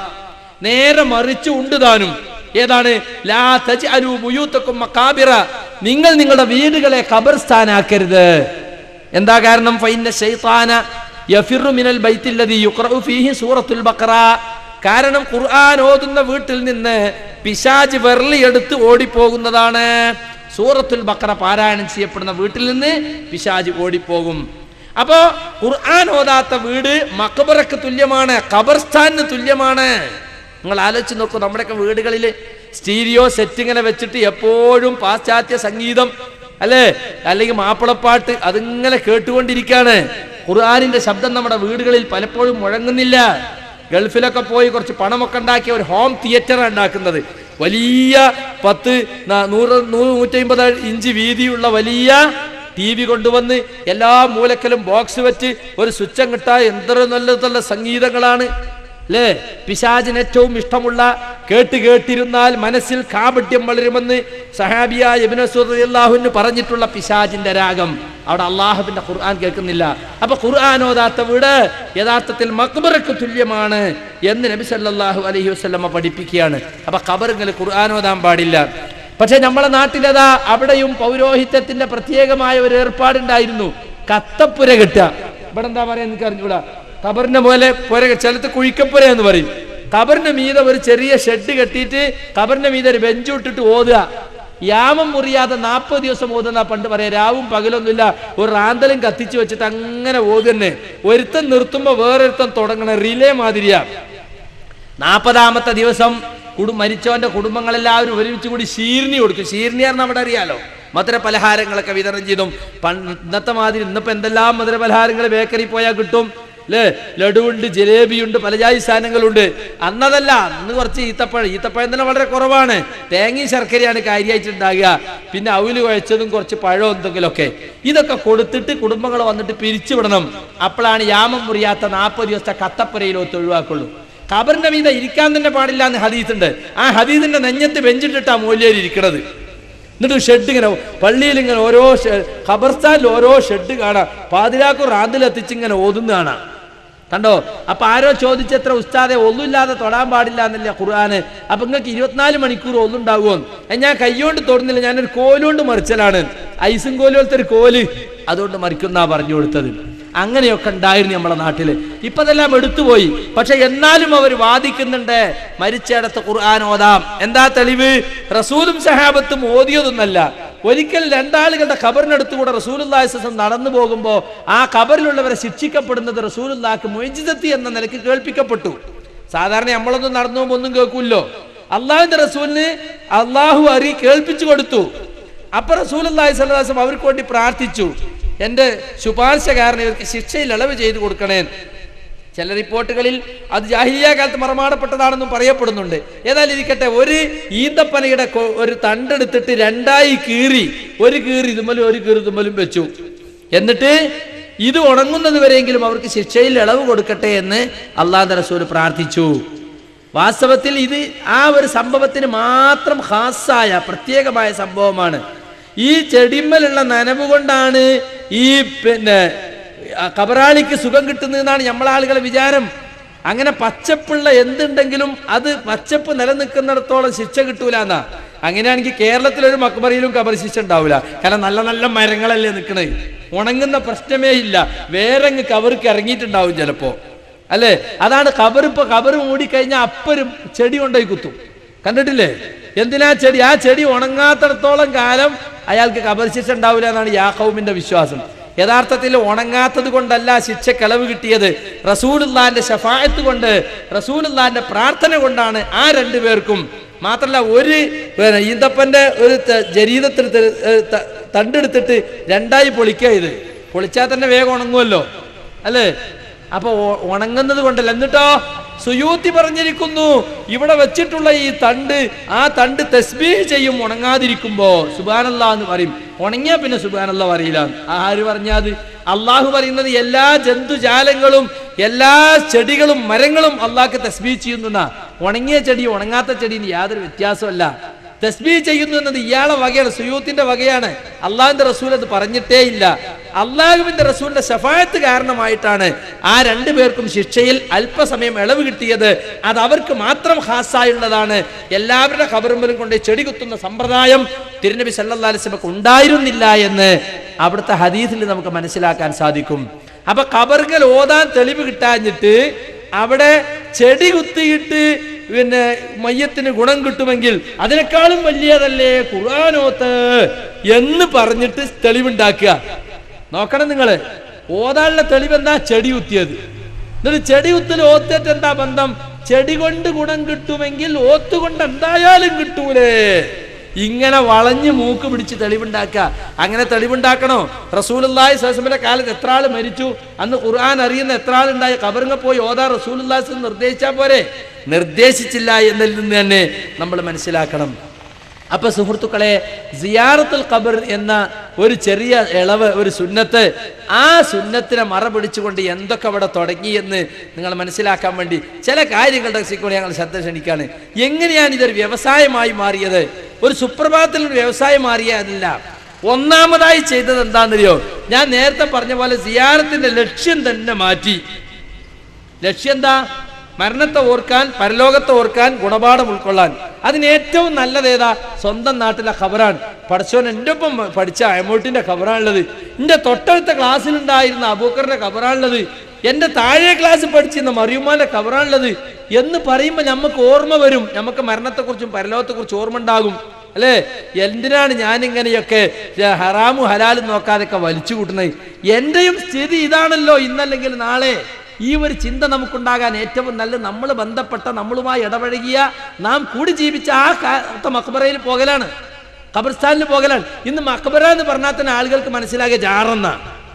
നേരെ മറിച്ച് ഉണ്ട് താനും ഏതാണ് ലാ തജ്അലു ബുയൂത്തക്കും മഖാബിറ നിങ്ങൾ നിങ്ങളുടെ വീടുകളെ ഖബർസ്ഥാനാക്കരുത് എന്താ കാരണം ഫൈന ശൈത്താന യഫിറു മിനൽ ബൈത്തില്ലദി യുഖറഉ ഫീഹി സൂറത്തുൽ ബഖറ കാരണം ഖുർആൻ ഓതുന്ന വീട്ടിൽ നിന്ന് പിശാജ് വെറളിയെടുത്ത് ഓടിപ്പോകുന്നതാണ് സൂറത്തുൽ ബഖറ പാരായണം ചെയ്യപ്പെടുന്ന വീട്ടിൽ നിന്ന് പിശാജ് ഓടിപ്പോകും അപ്പോ ഖുർആൻ ഓതാത്ത വീട് മക്ബറക്ക് തുല്യമാണ് ഖബർസ്ഥാനിന് തുല്യമാണ് നിങ്ങൾ ആലോചിച്ച് നോക്കൂ നമ്മുടെയൊക്കെ വീടുകളിൽ സ്റ്റീരിയോ സെറ്റ് ഇങ്ങനെ വെച്ചിട്ട് എപ്പോഴും പാശ്ചാത്യ സംഗീതം അല്ലേ അല്ലെങ്കിൽ മാപ്പിളപ്പാട്ട് അതിങ്ങനെ കേട്ടുകൊണ്ടിരിക്കുകയാണ് ഖുർആാനിന്റെ ശബ്ദം നമ്മുടെ വീടുകളിൽ പലപ്പോഴും മുഴങ്ങുന്നില്ല ഗൾഫിലൊക്കെ പോയി കുറച്ച് പണമൊക്കെ ഉണ്ടാക്കിയ ഒരു ഹോം തിയേറ്ററാണ് ഉണ്ടാക്കുന്നത് വലിയ പത്ത് ന- നൂറ് നൂറ് നൂറ്റമ്പത് ഇഞ്ച് വീതിയുള്ള വലിയ ടി വി കൊണ്ടുവന്ന് എല്ലാ മൂലക്കലും ബോക്സ് വെച്ച് ഒരു സ്വിച്ച് കിട്ടാൻ എന്തൊരു നല്ല നല്ല സംഗീതങ്ങളാണ് അല്ലേ പിശാചിന് ഏറ്റവും ഇഷ്ടമുള്ള കേട്ട് കേട്ടിരുന്നാൽ മനസ്സിൽ കാപട്യം വളരുമെന്ന് സഹാബിയായ അള്ളാഹുവിന് പറഞ്ഞിട്ടുള്ള പിശാചിന്റെ രാഗം അവിടെ അള്ളാഹുവിന്റെ ഖുർആൻ കേൾക്കുന്നില്ല അപ്പൊ ഖുർആൻ ഓതാത്ത വീട് യഥാർത്ഥത്തിൽ മക്ബറക്ക് തുല്യമാണ് എന്ന് നബി സല്ലല്ലാഹു അലൈഹി വസല്ലമ പഠിപ്പിക്കുകയാണ് അപ്പൊ ഖബറുകൾ ഖുർആൻ ഓതാൻ പാടില്ല പക്ഷെ നമ്മളെ നാട്ടിലതാ അവിടെയും പൗരോഹിത്യത്തിന്റെ പ്രത്യേകമായ ഒരു ഏർപ്പാടുണ്ടായിരുന്നു കത്തപ്പുര കെട്ടുക ഇവിടെ എന്താ പറയാ എനിക്ക് അറിഞ്ഞൂടാ ഖബറിന്റെ പോലെ പുര ചിലത്ത് കുഴിക്കപ്പുര എന്ന് പറയും ഖബറിന്റെ മീതെ ഒരു ചെറിയ ഷെഡ് കെട്ടിയിട്ട് ഖബറിന്റെ മീതെ ഒരു ബെഞ്ച് ഇട്ടിട്ട് ഓതുക യാമം മുറിയാതെ നാൽപ്പത് ദിവസം ഓതുന്ന പണ്ട് പറയാം രാവും പകലൊന്നുമില്ല ഒരു റാന്തലും കത്തിച്ചു വെച്ചിട്ട് അങ്ങനെ ഓതുന്നെ ഒരുത്തൻ നിർത്തുമ്പോ വേറൊരുത്തൻ തുടങ്ങണ റിലേ മാതിരിയാ നാൽപ്പതാമത്തെ ദിവസം കുടു മരിച്ചവന്റെ കുടുംബങ്ങളെല്ലാവരും ഒരുമിച്ച് കൂടി ശീർണി കൊടുക്കും ശീർണിയാർന്ന് അവിടെ അറിയാലോ മധുര പലഹാരങ്ങളൊക്കെ വിതരണം ചെയ്തും പണ്ട് ഇന്നത്തെ മാതിരി ഇന്നിപ്പോ എന്തെല്ലാം മധുര പലഹാരങ്ങൾ ബേക്കറി പോയാൽ കിട്ടും അല്ലേ ലഡുവുണ്ട് ജിലേബിയുണ്ട് പലജാതി സാധനങ്ങളുണ്ട് അന്നതല്ല അന്ന് കുറച്ച് ഈത്തപ്പഴം ഈത്തപ്പഴം തന്നെ വളരെ കുറവാണ് തേങ്ങയും ശർക്കരയാണ് കാര്യമായിട്ടുണ്ടാകുക പിന്നെ അവല് കുഴച്ചതും കുറച്ച് പഴം എന്തെങ്കിലുമൊക്കെ ഇതൊക്കെ കൊടുത്തിട്ട് കുടുംബങ്ങൾ വന്നിട്ട് പിരിച്ചുവിടണം അപ്പോഴാണ് യാമം മുറിയാത്ത നാൽപ്പത് ദിവസത്തെ കത്തപ്പുരയിലൊത്ത് ഒഴിവാക്കുള്ളൂ ഖബറിന്റെ മീത ഇരിക്കാൻ തന്നെ പാടില്ല എന്ന് ഹദീസ് ഉണ്ട് ആ ഹദീസിന്റെ നെഞ്ഞത്ത് ബെഞ്ചിട്ടിട്ടാ മൂല്യം ഇരിക്കണത് എന്നിട്ട് ഷെഡ് ഇങ്ങനെ പള്ളിയിൽ ഇങ്ങനെ ഓരോ ഷെ- ഖബർസ്ഥാനിൽ ഓരോ ഷെഡ് കാണാം പാതിരാക്കും റാന്തിലെത്തിച്ച് ഇങ്ങനെ ഓതുന്ന കാണാം കണ്ടോ അപ്പൊ ആരോ ചോദിച്ചെത്ര ഉസ്താദെ ഒന്നുമില്ലാതെ തൊടാൻ പാടില്ല എന്നല്ല ഖുർആന് അപ്പൊ നിങ്ങൾക്ക് ഇരുപത്തിനാല് മണിക്കൂർ ഒന്നുണ്ടാകുമോ ഞാൻ കൈകൊണ്ട് തൊടുന്നില്ല ഞാനൊരു കോലുകൊണ്ട് മറിച്ചലാണ് ഐസും കോല് പോലത്തെ ഒരു കോല് അതുകൊണ്ട് മറിക്കുന്ന പറഞ്ഞു കൊടുത്തത് അങ്ങനെയൊക്കെ ഉണ്ടായിരുന്നു നമ്മളെ നാട്ടില് ഇപ്പൊ അതെല്ലാം എടുത്തുപോയി പക്ഷെ എന്നാലും അവർ വാദിക്കുന്നുണ്ട് മരിച്ചിടത്ത് ഖുർആൻ ഓതാം എന്താ തെളിവ് റസൂലും സഹാബത്തും ഓതിയതൊന്നല്ല ഒരിക്കൽ രണ്ടാളുകളുടെ ഖബറിനടുത്തുകൂടെ റസൂലുല്ലാഹിസം നടന്നു പോകുമ്പോൾ ആ ഖബറിലുള്ളവരെ ശിക്ഷിക്കപ്പെടുന്നത് റസൂലുല്ലാക്ക് മൊയ്ജിദത്തി എന്ന നിലയ്ക്ക് കേൾപ്പിക്കപ്പെട്ടു സാധാരണ നമ്മളൊന്നും നടന്നു പോകുമ്പോൾ ഒന്നും കേൾക്കൂല്ലോ അള്ളാഹുവിന്റെ റസൂലിന് അള്ളാഹു അറി കേൾപ്പിച്ചു കൊടുത്തു അപ്പൊ റസൂൽ അള്ളാഹി സ്വലാസം അവർക്ക് വേണ്ടി പ്രാർത്ഥിച്ചു എന്റെ ശുപാർശ കാരണം ഇവർക്ക് ശിക്ഷയിൽ ഇളവ് ചെയ്തു കൊടുക്കണേ ചില റിപ്പോർട്ടുകളിൽ അത് ജാഹിലിയ കാലത്ത് മറമാടപ്പെട്ടതാണെന്നും പറയപ്പെടുന്നുണ്ട് ഏതായാലും ഇരിക്കട്ടെ ഒരു ഈന്തപ്പനയുടെ കൊ- ഒരു തണ്ടെടുത്തിട്ട് രണ്ടായി കീറി ഒരു കീറി ഇതുമലും ഒരു കീറി ഇതുമലും വെച്ചു എന്നിട്ട് ഇത് ഉണങ്ങുന്നത് വരെയെങ്കിലും അവർക്ക് ശിക്ഷയിൽ ഇളവ് കൊടുക്കട്ടെ എന്ന് അള്ളാഹ് റസൂൽ പ്രാർത്ഥിച്ചു വാസ്തവത്തിൽ ഇത് ആ ഒരു സംഭവത്തിന് മാത്രം ഹാസായ പ്രത്യേകമായ സംഭവമാണ് ഈ ചെടിമ്മലുള്ള നനവ് കൊണ്ടാണ് ഈ പിന്നെ ആ കബറാളിക്ക് സുഖം കിട്ടുന്നതെന്നാണ് നമ്മളാളുകളെ വിചാരം അങ്ങനെ പച്ചപ്പുള്ള എന്തുണ്ടെങ്കിലും അത് പച്ചപ്പ് നിലനിൽക്കുന്നിടത്തോളം ശിക്ഷ കിട്ടൂല എന്നാ അങ്ങനെയാണെങ്കിൽ കേരളത്തിലൊരു മക്ബറിയിലും കബർ ശിക്ഷ ഉണ്ടാവില്ല കാരണം നല്ല നല്ല മരങ്ങളല്ലേ നിൽക്കണത് ഉണങ്ങുന്ന പ്രശ്നമേ ഇല്ല വേറെ അങ്ങ് കവർക്ക് ഇറങ്ങിയിട്ടുണ്ടാവും ചിലപ്പോ അല്ലേ അതാണ് കബർ ഇപ്പൊ കബർ മൂടിക്കഴിഞ്ഞാൽ അപ്പരും ചെടി കൊണ്ടുപോയി കുത്തും കണ്ടിട്ടില്ലേ എന്തിനാ ചെടി ആ ചെടി ഉണങ്ങാത്തിടത്തോളം കാലം അയാൾക്ക് കബർ ശിക്ഷ ഉണ്ടാവില്ല എന്നാണ് യാഹൗമിന്റെ വിശ്വാസം യഥാർത്ഥത്തിൽ ഉണങ്ങാത്തത് കൊണ്ടല്ല ശിക്ഷ കളവ് കിട്ടിയത് റസൂലുള്ളാന്റെ ഷഫായത്ത് കൊണ്ട് റസൂലുള്ളാന്റെ പ്രാർത്ഥന കൊണ്ടാണ് ആ രണ്ടു പേർക്കും മാത്രല്ല ഒരു പിന്നെ ഈന്തപ്പന്റെ ഒരു ത- ജരീദത്തിൽ ത- ഏ, ത- തണ്ടെടുത്തിട്ട് രണ്ടായി പൊളിക്കുക ഇത് പൊളിച്ചാൽ തന്നെ വേഗം ഉണങ്ങുമല്ലോ അല്ലേ അപ്പൊ ഒ- ഉണങ്ങുന്നത് കൊണ്ടല്ല എന്നിട്ടോ സുയൂത്തി പറഞ്ഞിരിക്കുന്നു ഇവിടെ വെച്ചിട്ടുള്ള ഈ തണ്ട് ആ തണ്ട് തസ്ബീഹ് ചെയ്യും ഉണങ്ങാതിരിക്കുമ്പോ സുബാനല്ല എന്ന് പറയും ഉണങ്ങിയാ പിന്നെ സുബാനല്ല പറയില്ല ആര് പറഞ്ഞാത് അള്ളാഹു പറയുന്നത് എല്ലാ ജന്തുജാലങ്ങളും എല്ലാ ചെടികളും മരങ്ങളും അള്ളാഹ്ക്ക് തസ്ബീഹ് ചെയ്യുന്ന ഉണങ്ങിയ ചെടി ഉണങ്ങാത്ത ചെടിന് യാതൊരു വ്യത്യാസമല്ല തസ്ബീ ചെയ്യുന്നു എന്നത് ഇയാളെ വകയാണ് സുയൂത്തിന്റെ വകയാണ് അള്ളാഹുവിന്റെ റസൂൽ അത് പറഞ്ഞിട്ടേ ഇല്ല അള്ളാഹുവിന്റെ റസൂലിന്റെ ശഫായത്ത് കാരണമായിട്ടാണ് ആ രണ്ടു പേർക്കും ശിക്ഷയിൽ അല്പസമയം ഇളവ് കിട്ടിയത് അത് അവർക്ക് മാത്രം ഹാസായുള്ളതാണ് എല്ലാവരുടെ ഖബറുമ്പലും കൊണ്ട് ചെടി കുത്തുന്ന സമ്പ്രദായം തിരുനബി സല്ലല്ലാഹു അലൈഹി വസല്ലമക്ക് ഉണ്ടായിരുന്നില്ല എന്ന് അവിടുത്തെ ഹദീസിൽ നമുക്ക് മനസ്സിലാക്കാൻ സാധിക്കും അപ്പൊ ഖബറുകൾ ഓതാൻ തെളിവ് കിട്ടാഞ്ഞിട്ട് അവിടെ ചെടി കുത്തിയിട്ട് പിന്നെ മയ്യത്തിന് ഗുണം കിട്ടുമെങ്കിൽ അതിനേക്കാളും വലിയതല്ലേ ഖുർആാനോത്ത് എന്ന് പറഞ്ഞിട്ട് തെളിവുണ്ടാക്കുക നോക്കണം നിങ്ങള് ഓതാനുള്ള തെളിവ് എന്താ ചെടി കുത്തിയത് എന്നിട്ട് ചെടി കുത്തിൽ ഓത്തിട്ട് എന്താ ബന്ധം ചെടി കൊണ്ട് ഗുണം കിട്ടുമെങ്കിൽ ഓത്ത് കൊണ്ട് എന്തായാലും കിട്ടൂലേ ഇങ്ങനെ വളഞ്ഞ് മൂക്ക് പിടിച്ച് തെളിവുണ്ടാക്കുക അങ്ങനെ തെളിവുണ്ടാക്കണോ റസൂലുള്ളാഹി സ്വലമിന്റെ കാലത്ത് എത്ര ആൾ മരിച്ചു അന്ന് ഖുർആൻ അറിയുന്ന എത്ര ആളുണ്ടായി കബറിങ്ങ പോയി ഓതാ റസൂലുള്ളാഹി നിർദ്ദേശിച്ചാൽ പോരെ നിർദ്ദേശിച്ചില്ല എന്നതിൽ നിന്ന് തന്നെ നമ്മൾ മനസ്സിലാക്കണം അപ്പൊ സുഹൃത്തുക്കളെ സിയാറത്തുൽ ഖബർ എന്ന ഒരു ചെറിയ ഇളവ് ഒരു സുന്നത്ത് ആ സുന്നത്തിനെ മറ പിടിച്ചുകൊണ്ട് എന്തൊക്കെ അവിടെ തുടങ്ങി എന്ന് നിങ്ങൾ മനസ്സിലാക്കാൻ വേണ്ടി ചില കാര്യങ്ങളുടെ കൂടി ഞങ്ങൾ ശ്രദ്ധ ക്ഷണിക്കാണ് എങ്ങനെയാണ് ഇതൊരു വ്യവസായമായി മാറിയത് ഒരു സുപ്രഭാതത്തിൽ ഒരു വ്യവസായം മാറിയതല്ല ഒന്നാമതായി ചെയ്തത് എന്താണെന്നറിയോ ഞാൻ നേരത്തെ പറഞ്ഞ പോലെ സിയാറത്തിന്റെ ലക്ഷ്യം തന്നെ മാറ്റി ലക്ഷ്യം എന്താ മരണത്തെ ഓർക്കാൻ പരലോകത്തെ ഓർക്കാൻ ഗുണപാഠം ഉൾക്കൊള്ളാൻ അതിന് ഏറ്റവും നല്ലത് ഏതാ സ്വന്തം നാട്ടിലെ ഖബറാണ് പഠിച്ചോൻ എൻ്റെ ഒപ്പം പഠിച്ച അയമോട്ടിന്റെ ഖബറാണുള്ളത് എൻ്റെ തൊട്ടടുത്ത ക്ലാസ്സിലുണ്ടായിരുന്ന അബൂക്കറിന്റെ ഖബറാണുള്ളത് എൻ്റെ താഴെ ക്ലാസ്സിൽ പഠിച്ചിരുന്ന മറിയുമാന്റെ ഖബറാണുള്ളത് എന്ന് പറയുമ്പോൾ നമുക്ക് ഓർമ്മ വരും നമുക്ക് മരണത്തെക്കുറിച്ചും പരലോകത്തെക്കുറിച്ചും ഓർമ്മ ഉണ്ടാകും അല്ലേ എന്തിനാണ് ഞാൻ ഇങ്ങനെയൊക്കെ ഹറാമും ഹലാലും നോക്കാതൊക്കെ വലിച്ചു കൂട്ടുന്നത് എന്റെയും സ്ഥിതി ഇതാണല്ലോ ഇന്നല്ലെങ്കിൽ നാളെ ഈ ഒരു ചിന്ത നമുക്കുണ്ടാകാൻ ഏറ്റവും നല്ല നമ്മൾ ബന്ധപ്പെട്ട നമ്മളുമായി ഇടപഴകിയ നാം കൂടി ജീവിച്ച ആ കാലത്തെ മക്ബറയിൽ പോകലാണ് ഖബർസ്ഥാനിൽ പോകലാണ് ഇന്ന് മക്ബറ എന്ന് പറഞ്ഞാൽ തന്നെ ആളുകൾക്ക് മനസ്സിലാകിയ ജാറെന്ന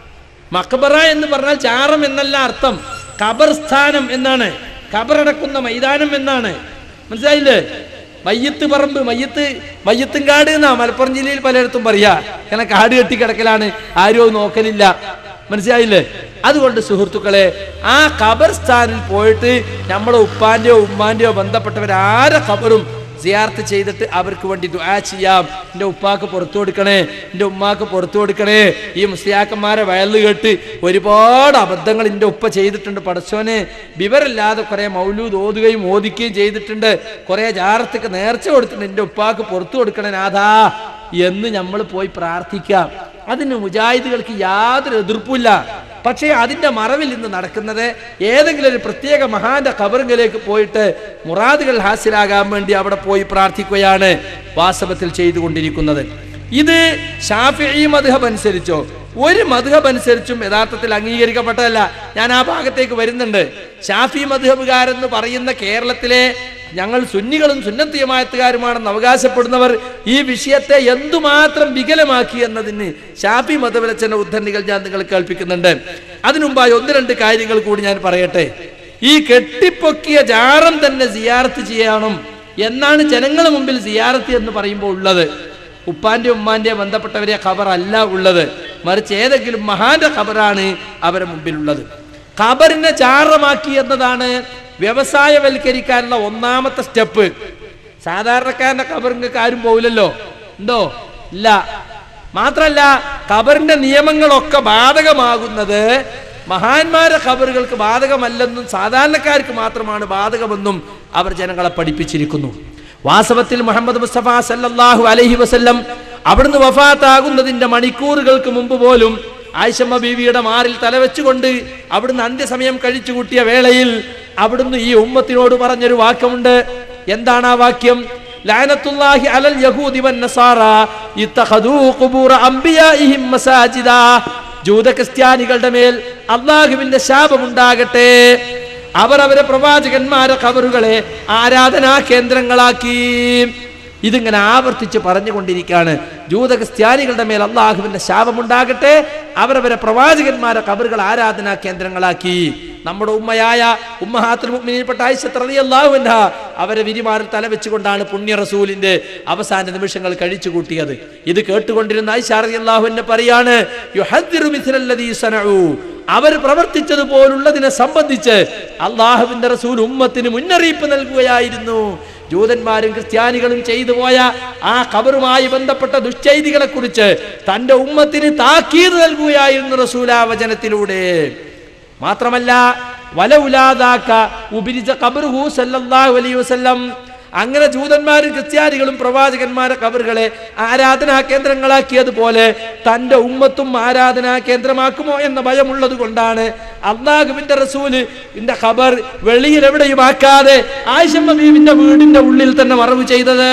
മക്ബറ എന്ന് പറഞ്ഞാൽ ചാറം എന്നല്ല അർത്ഥം ഖബർസ്ഥാനം എന്നാണ് ഖബറടക്കുന്ന മൈതാനം എന്നാണ് മനസ്സിലായില്ലേ മയ്യത്ത് പറമ്പ് മയ്യത്ത് മയ്യത്തും കാട് എന്നാ മലപ്പുറം ജില്ലയിൽ പലയിടത്തും പറയാ കാരണം കാട് കെട്ടി കിടക്കലാണ് ആരും അത് നോക്കലില്ല മനസ്സിലായില്ലേ അതുകൊണ്ട് സുഹൃത്തുക്കളെ ആ ഖബർസ്ഥാനിൽ പോയിട്ട് നമ്മുടെ ഉപ്പാന്റെയോ ഉമ്മാന്റെയോ ബന്ധപ്പെട്ടവർ ആരെ ഖബറും സിയാർത്ത് ചെയ്തിട്ട് അവർക്ക് വേണ്ടി ദുആ ചെയ്യാം എൻ്റെ ഉപ്പാക്ക് പുറത്തു കൊടുക്കണേ എൻ്റെ ഉമ്മാക്ക് പുറത്തു കൊടുക്കണേ ഈ മുസ്ലിയാക്കന്മാരെ വയല് കേട്ട് ഒരുപാട് അബദ്ധങ്ങൾ എൻ്റെ ഉപ്പ ചെയ്തിട്ടുണ്ട് പടച്ചോനെ വിവരമില്ലാതെ കുറെ മൗലൂദ് ഓതുകയും ഓദിക്കുകയും ചെയ്തിട്ടുണ്ട് കുറെ ജാറത്തേക്ക് നേർച്ച കൊടുത്തിട്ടുണ്ട് എൻ്റെ ഉപ്പാക്ക് പുറത്തു കൊടുക്കണേ നാഥാ എന്ന് നമ്മൾ പോയി പ്രാർത്ഥിക്കാം അതിന് മുജാഹിദുകൾക്ക് യാതൊരു എതിർപ്പുമില്ല പക്ഷേ അതിന്റെ മറവിൽ ഇന്ന് നടക്കുന്നത് ഏതെങ്കിലും ഒരു പ്രത്യേക മഹാന്റെ കബറിലേക്ക് പോയിട്ട് മുറാദുകൾ ഹാസിലാകാൻ വേണ്ടി അവിടെ പോയി പ്രാർത്ഥിക്കുകയാണ് വാസ്തവത്തിൽ ചെയ്തുകൊണ്ടിരിക്കുന്നത് ഇത് ഷാഫി മധുഹബ് അനുസരിച്ചോ ഒരു മധുഹബ് അനുസരിച്ചും യഥാർത്ഥത്തിൽ അംഗീകരിക്കപ്പെട്ടതല്ല ഞാൻ ആ ഭാഗത്തേക്ക് വരുന്നുണ്ട് ഷാഫി മധുഹബുകാരെന്ന് പറയുന്ന കേരളത്തിലെ ഞങ്ങൾ സുന്നികളും സുന്നത്തിയമായത്തുകാരുമാണെന്ന് അവകാശപ്പെടുന്നവർ ഈ വിഷയത്തെ എന്തുമാത്രം വികലമാക്കി എന്നതിന് ഷാഫി മതവിലച്ചന്റെ ഉദ്ധരണികൾ ഞാൻ നിങ്ങൾ കേൾപ്പിക്കുന്നുണ്ട് അതിനുമുമ്പായി ഒന്ന് രണ്ട് കാര്യങ്ങൾ കൂടി ഞാൻ പറയട്ടെ ഈ കെട്ടിപ്പൊക്കിയ ജാറം തന്നെ സിയാർത്ത് ചെയ്യണം എന്നാണ് ജനങ്ങളുടെ മുമ്പിൽ സിയാറത്ത് എന്ന് പറയുമ്പോൾ ഉള്ളത് ഉപ്പാന്റെ ഉമ്മാന്റെ ബന്ധപ്പെട്ടവരെ ഖബർ അല്ല ഉള്ളത് മറിച്ച് ഏതെങ്കിലും മഹാന്റെ ഖബറാണ് അവരെ മുമ്പിലുള്ളത് ഖബറിനെ ചാറമാക്കി എന്നതാണ് വ്യവസായവൽക്കരിക്കാനുള്ള ഒന്നാമത്തെ സ്റ്റെപ്പ് സാധാരണക്കാരന്റെ ഖബറിങ്ങൾക്ക് ആരും പോവില്ലല്ലോ ഉണ്ടോ ഇല്ല മാത്രല്ല ഖബറിന്റെ നിയമങ്ങളൊക്കെ ബാധകമാകുന്നത് മഹാന്മാരെ ഖബറുകൾക്ക് ബാധകമല്ലെന്നും സാധാരണക്കാർക്ക് മാത്രമാണ് ബാധകമെന്നും അവർ ജനങ്ങളെ പഠിപ്പിച്ചിരിക്കുന്നു വാസ്തവത്തിൽ മുഹമ്മദ് മുസ്തഫ സല്ലല്ലാഹു അലൈഹി വസല്ലം അവിടുന്ന് വഫാത്താകുന്നതിന്റെ മണിക്കൂറുകൾക്ക് മുമ്പ് പോലും ആയിഷമ്മ ബീവിയുടെ മാറിൽ തലവെച്ചുകൊണ്ട് അവിടുന്ന് അന്ത്യസമയം കഴിച്ചു കൂട്ടിയ വേളയിൽ അവിടുന്ന് ഈ ഉമ്മത്തിനോട് പറഞ്ഞൊരു വാക്യമുണ്ട് എന്താണ് ആ വാക്യം ലഅനത്തുല്ലാഹി അലൽ യഹൂദി വൻ നസാറ ഇത്തഖദൂ ഖുബൂറ അംബിയാഇഹിം മസാജിദാ ജൂത ക്രിസ്ത്യാനികളുടെ മേൽ അള്ളാഹുവിന്റെ ശാപമുണ്ടാകട്ടെ അവർ അവരെ പ്രവാചകന്മാരെ ഖബറുകളെ ആരാധനാ കേന്ദ്രങ്ങളാക്കി ഇതിങ്ങനെ ആവർത്തിച്ച് പറഞ്ഞുകൊണ്ടിരിക്കുകയാണ് ജൂത ക്രിസ്ത്യാനികളുടെ മേൽ അള്ളാഹുവിന്റെ ശാപമുണ്ടാകട്ടെ അവരവരെ പ്രവാചകന്മാരെ കബറുകൾ ആരാധനാ കേന്ദ്രങ്ങളാക്കി നമ്മുടെ ഉമ്മയായ ഉമ്മഹാത്തുൽ മുഅ്മിനീൻപ്പെട്ട ആയിഷത്ത് റളിയല്ലാഹു അൻഹ അവരെ വിരിമാറിൽ തലവെച്ചുകൊണ്ടാണ് പുണ്യ റസൂലിന്റെ അവസാന നിമിഷങ്ങൾ കഴിച്ചു കൂട്ടിയത് ഇത് കേട്ടുകൊണ്ടിരുന്ന ആയിഷ റളിയല്ലാഹു അൻഹ പറയാണ് യുഹദ്ദിറു മിഥലല്ലദീ സനഉ അവർ പ്രവർത്തിച്ചതുപോലുള്ളതിനെ സംബന്ധിച്ച് അള്ളാഹുവിന്റെ റസൂൽ ഉമ്മത്തിന് മുന്നറിയിപ്പ് നൽകുകയായിരുന്നു ജൂതന്മാരും ക്രിസ്ത്യാനികളും ചെയ്തു പോയ ആ ഖബറുമായി ബന്ധപ്പെട്ട ദുശ്ചൈതികളെ കുറിച്ച് തന്റെ ഉമ്മത്തിന് താക്കീത് നൽകുകയായിരുന്നു റസൂലാ വചനത്തിലൂടെ മാത്രമല്ല വലൗലാദാക്ക ഉപരിച്ച ഖബറുഹു സല്ലല്ലാഹു അലൈഹി വസല്ലം അങ്ങനെ ജൂതന്മാരും ക്രിസ്ത്യാനികളും പ്രവാചകന്മാരെ കബറുകളെ ആരാധനാ കേന്ദ്രങ്ങളാക്കിയതുപോലെ തന്റെ ഉമ്മത്തും ആരാധനാ കേന്ദ്രമാക്കുമോ എന്ന ഭയമുള്ളത് കൊണ്ടാണ് അള്ളാഹുവിന്റെ റസൂല് ഇന്റെ ഖബർ വെളിയിൽ എവിടെയും ആക്കാതെ ആയിഷമ്മ ബീവിന്റെ വീടിന്റെ ഉള്ളിൽ തന്നെ മറവ് ചെയ്തത്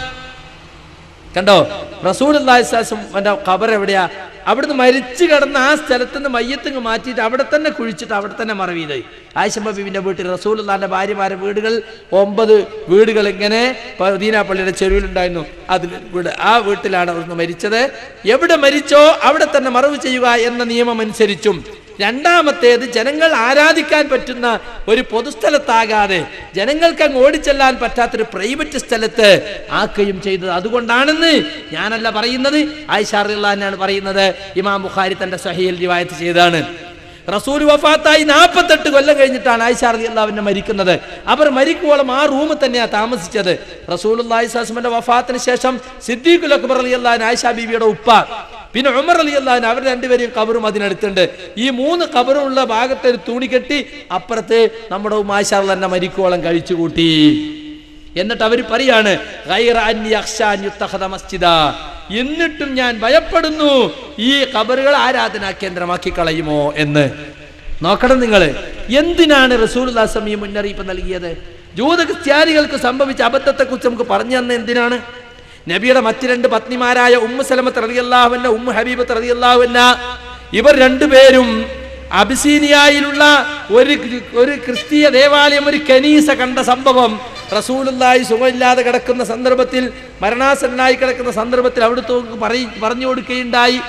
കണ്ടോ റസൂൽ എന്റെ ഖബർ എവിടെയാ അവിടുന്ന് മരിച്ചു കിടന്ന ആ സ്ഥലത്ത് നിന്ന് മയ്യത്തിങ് മാറ്റിയിട്ട് അവിടെ തന്നെ കുഴിച്ചിട്ട് അവിടെ തന്നെ മറവ് ചെയ്ത് ആയിഷമ്മ ബീവിന്റെ വീട്ടിൽ റസൂൽ ഭാര്യമാരെ വീടുകൾ ഒമ്പത് വീടുകൾ ഇങ്ങനെ ദീനാ പള്ളിയുടെ ചെരുവിലുണ്ടായിരുന്നു അതിൽ വീട് ആ വീട്ടിലാണ് അവിടുന്ന് മരിച്ചത് എവിടെ മരിച്ചോ അവിടെ തന്നെ മറവ് ചെയ്യുക എന്ന നിയമം അനുസരിച്ചും രണ്ടാമത്തേത് ജനങ്ങൾ ആരാധിക്കാൻ പറ്റുന്ന ഒരു പൊതുസ്ഥലത്താകാതെ ജനങ്ങൾക്ക് അങ്ങ് ഓടിച്ചെല്ലാൻ പറ്റാത്തൊരു പ്രൈവറ്റ് സ്ഥലത്ത് ആക്കുകയും ചെയ്തത് അതുകൊണ്ടാണെന്ന് ഞാനല്ല പറയുന്നത് ആയിഷാറിള്ളാനാണ് പറയുന്നത് ഇമാം ബുഖാരി തന്റെ സഹിയിൽ റിവായത്ത് ചെയ്തതാണ് റസൂൽ വഫാത്തായി നാൽപ്പത്തെട്ട് കൊല്ലം കഴിഞ്ഞിട്ടാണ് ആയിഷാ റതി അള്ളാവിനെ മരിക്കുന്നത് അവർ മരിക്കുവോളം ആ റൂമിൽ തന്നെയാണ് താമസിച്ചത് റസൂൽ അള്ളാഹിസ്ലാസ്മിന്റെ വഫാത്തിന് ശേഷം സിദ്ദീഖുൽ അക്ബർ അലി അള്ളഹാൻ ആയിഷാ ബീവിയുടെ ഉപ്പ പിന്നെ ഉമർ അലി അള്ളഹാൻ അവർ രണ്ടുപേരെയും കബറും അതിനടുത്തുണ്ട് ഈ മൂന്ന് കബറുള്ള ഭാഗത്ത് ഒരു തുണി കെട്ടി അപ്പുറത്ത് നമ്മുടെ ഉമ്മ ആയിഷാ തന്നെ മരിക്കുവോളം കഴിച്ചു കൂട്ടി എന്നിട്ട് അവർ പറയാണ് "ഗൈറ അന്നി അഖ്ശാ അൻ യുത്തഖദ മസ്ജിദാ." എന്നിട്ടും ഞാൻ ഭയപ്പെടുന്നു ഈ കബറുകൾ ആരാധനാ കേന്ദ്രമാക്കി കളയുമോ എന്ന് നോക്കണം നിങ്ങൾ എന്തിനാണ് റസൂൽ ഈ മുന്നറിയിപ്പ് നൽകിയത് ജൂത ക്രിസ്ത്യാനികൾക്ക് സംഭവിച്ച അബദ്ധത്തെക്കുറിച്ച് നമുക്ക് പറഞ്ഞു തന്നെ എന്തിനാണ് നബിയുടെ മറ്റ് രണ്ട് പത്നിമാരായ ഉമ്മു സലമത്ത് റളിയല്ലാഹുവിന്റെ ഉമ്മു ഹബീബത്ത് റളിയല്ലാഹുവിന്ന ഇവർ രണ്ടുപേരും അബിസീനിയയിലുള്ള ഒരു ഒരു ക്രിസ്തീയ ദേവാലയം ഒരു കനീസ കണ്ട സംഭവം റസൂലുള്ളാഹി സുഖമില്ലാതെ കിടക്കുന്ന സന്ദർഭത്തിൽ മരണാസന്നായി കിടക്കുന്ന സന്ദർഭത്തിൽ അവിടുത്തെ പറയി പറഞ്ഞു കൊടുക്കുകയുണ്ടായി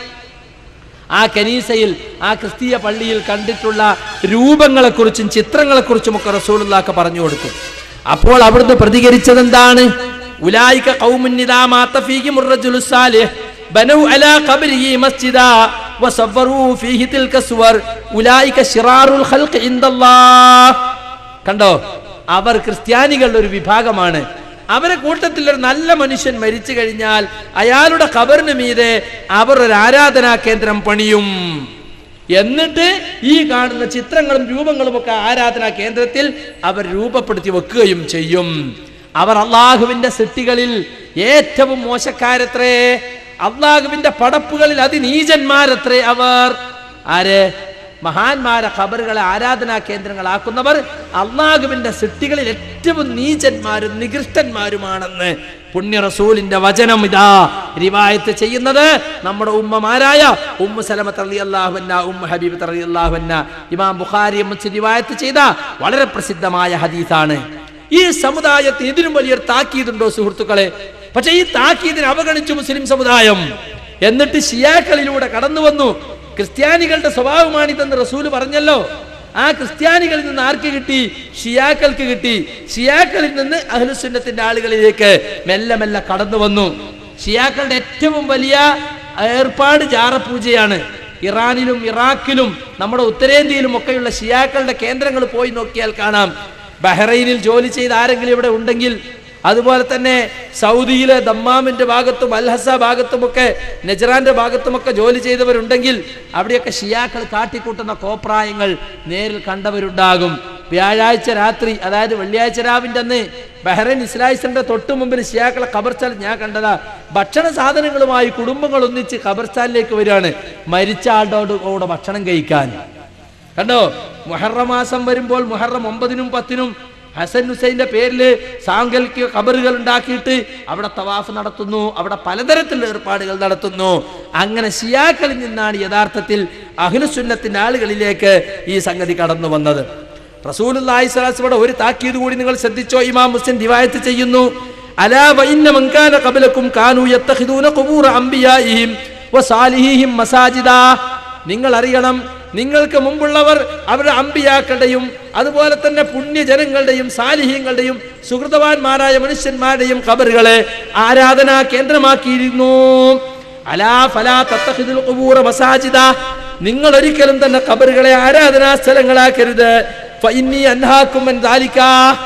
ആ കനീസയിൽ ആ ക്രിസ്തീയ പള്ളിയിൽ കണ്ടിട്ടുള്ള രൂപങ്ങളെക്കുറിച്ചും ചിത്രങ്ങളെക്കുറിച്ചും ഒക്കെ റസൂലുള്ളാഹ് പറഞ്ഞു കൊടുത്തു അപ്പോൾ അവിടുന്ന് പ്രതികരിച്ചത് എന്താണ് ഉലായിക ഖൗമുൻ ഇദാ മാത ഫീഹിം الرجل الصالح بنوا على قبره مسجدا وصوروا فيه تلك الصور اولئك شرار الخلق عند الله കണ്ടോ അവർ ക്രിസ്ത്യാനികളുടെ ഒരു വിഭാഗമാണ് അവരെ കൂട്ടത്തിൽ ഒരു നല്ല മനുഷ്യൻ മരിച്ചു കഴിഞ്ഞാൽ അയാളുടെ ഖബറിന് മീതെ അവർ ഒരു ആരാധനാ കേന്ദ്രം പണിയും എന്നിട്ട് ഈ കാണുന്ന ചിത്രങ്ങളും രൂപങ്ങളും ഒക്കെ ആരാധനാ കേന്ദ്രത്തിൽ അവർ രൂപപ്പെടുത്തി വെക്കുകയും ചെയ്യും അവർ അള്ളാഹുവിന്റെ സൃഷ്ടികളിൽ ഏറ്റവും മോശക്കാരത്രേ അള്ളാഹുവിന്റെ പടപ്പുകളിൽ അതിനീചന്മാരത്രേ അവർ ആര് മഹാന്മാരെ ഖബറുകളെ ആരാധനാ കേന്ദ്രങ്ങളാക്കുന്നവർ അള്ളാഹുവിന്റെ സൃഷ്ടികളിൽ ഏറ്റവും നീചന്മാരും നികൃഷ്ടന്മാരുമാണെന്ന് പുണ്യ റസൂലിന്റെ വചനം ഇതാ റിവായത്ത് ചെയ്യുന്നത് നമ്മുടെ ഉമ്മമാരായ ഉമ്മ സലമത്ത് അലി അള്ളാഹുവന്ന ഉമ്മ ഹബീബ് അലി അള്ളാഹുവന്ന ഇമാം ബുഖാരി മുസ്ലിം റിവായത്ത് ചെയ്ത വളരെ പ്രസിദ്ധമായ ഹദീസാണ് ഈ സമുദായത്തിന് ഇതിനും വലിയൊരു താക്കീതുണ്ടോ സുഹൃത്തുക്കളെ പക്ഷെ ഈ താക്കീതിനെ അവഗണിച്ചു മുസ്ലിം സമുദായം എന്നിട്ട് ഷിയാക്കളിലൂടെ കടന്നു വന്നു ക്രിസ്ത്യാനികളുടെ സ്വഭാവമാണിതെന്ന് റസൂല് പറഞ്ഞല്ലോ ആ ക്രിസ്ത്യാനികളിൽ നിന്ന് ആർക്ക് കിട്ടി ഷിയാക്കൾക്ക് കിട്ടി ഷിയാക്കളിൽ നിന്ന് അഹ്ലുസുന്നത്തിന്റെ ആളുകളിലേക്ക് മെല്ലെ മെല്ലെ കടന്നു വന്നു ഷിയാക്കളുടെ ഏറ്റവും വലിയ ഏർപ്പാട് ജാറപൂജയാണ് ഇറാനിലും ഇറാഖിലും നമ്മുടെ ഉത്തരേന്ത്യയിലും ഒക്കെയുള്ള ഷിയാക്കളുടെ കേന്ദ്രങ്ങൾ പോയി നോക്കിയാൽ കാണാം ബഹ്റൈനിൽ ജോലി ചെയ്ത ആരെങ്കിലും ഇവിടെ ഉണ്ടെങ്കിൽ അതുപോലെ തന്നെ സൗദിയിലെ ദമ്മാമിന്റെ ഭാഗത്തും അൽഹസ ഭാഗത്തുമൊക്കെ നജറാന്റെ ഭാഗത്തുമൊക്കെ ജോലി ചെയ്തവരുണ്ടെങ്കിൽ അവിടെയൊക്കെ ഷിയാക്കൾ കാട്ടിക്കൂട്ടുന്ന കോപ്രായങ്ങൾ നേരിൽ കണ്ടവരുണ്ടാകും വ്യാഴാഴ്ച രാത്രി അതായത് വെള്ളിയാഴ്ച രാവിന്റെ അന്ന് ബഹ്റൈൻ ഇസ്ലായിസിന്റെ തൊട്ടു മുമ്പിൽ ഷിയാക്കളെ ഖബർസ്ഥാൻ ഞാൻ കണ്ടതാ ഭക്ഷണ സാധനങ്ങളുമായി കുടുംബങ്ങൾ ഒന്നിച്ച് ഖബർസ്ഥാനിലേക്ക് വരികയാണ് മരിച്ച ആളുടെ കൂടെ ഭക്ഷണം കഴിക്കാൻ കണ്ടോ മുഹറം മാസം വരുമ്പോൾ മുഹറം ഒമ്പതിനും പത്തിനും ഹസൻ ഹുസൈന്റെ പേരിൽ സാങ്കൽക്ക് ഖബറുകൾ ഉണ്ടാക്കിയിട്ട് അവിടെ തവാഫ് നടത്തുന്നു അവിടെ പലതരത്തിലുള്ള ഏർപ്പാടുകൾ നടത്തുന്നു അങ്ങനെ ഷിയാക്കളിൽ നിന്നാണ് യഥാർത്ഥത്തിൽ അഖിലുസുന്നത്തിന്റെ ആളുകളിലേക്ക് ഈ സംഗതി കടന്നു വന്നത് റസൂലുള്ളാഹി സ്വല്ലല്ലാഹു അലൈഹി വസല്ലം ഒരു താക്കീത് കൂടി നിങ്ങൾ ശ്രദ്ധിച്ചോ ഇമാം മുസ്ലിം റിവായത്ത് ചെയ്യുന്നു അലാ വഇന്ന മൻ കാന ഖബലക്കും കാനു യത്തഖിദൂന ഖുബൂറ അംബിയാഇഹിം വസാലിഹിഹിം മസാജിദാ നിങ്ങൾ അറിയണം നിങ്ങൾക്ക് മുമ്പുള്ളവർ അവരുടെ അമ്പിയാക്കളുടെയും അതുപോലെ തന്നെ പുണ്യജനങ്ങളുടെയും സാലിഹ്യങ്ങളുടെയും സുഹൃതവാന്മാരായ മനുഷ്യന്മാരുടെയും ഖബറുകളെ ആരാധനാ കേന്ദ്രമാക്കിയിരുന്നു അലാ ഫലാ തത്തഖിദുൽ ഖുബൂറ മസാജിദ നിങ്ങൾ ഒരിക്കലും തന്നെ ഖബറുകളെ ആരാധനാ സ്ഥലങ്ങളാക്കരുത് ഫഇന്നി അൻഹാക്കും അൻ ദാലിക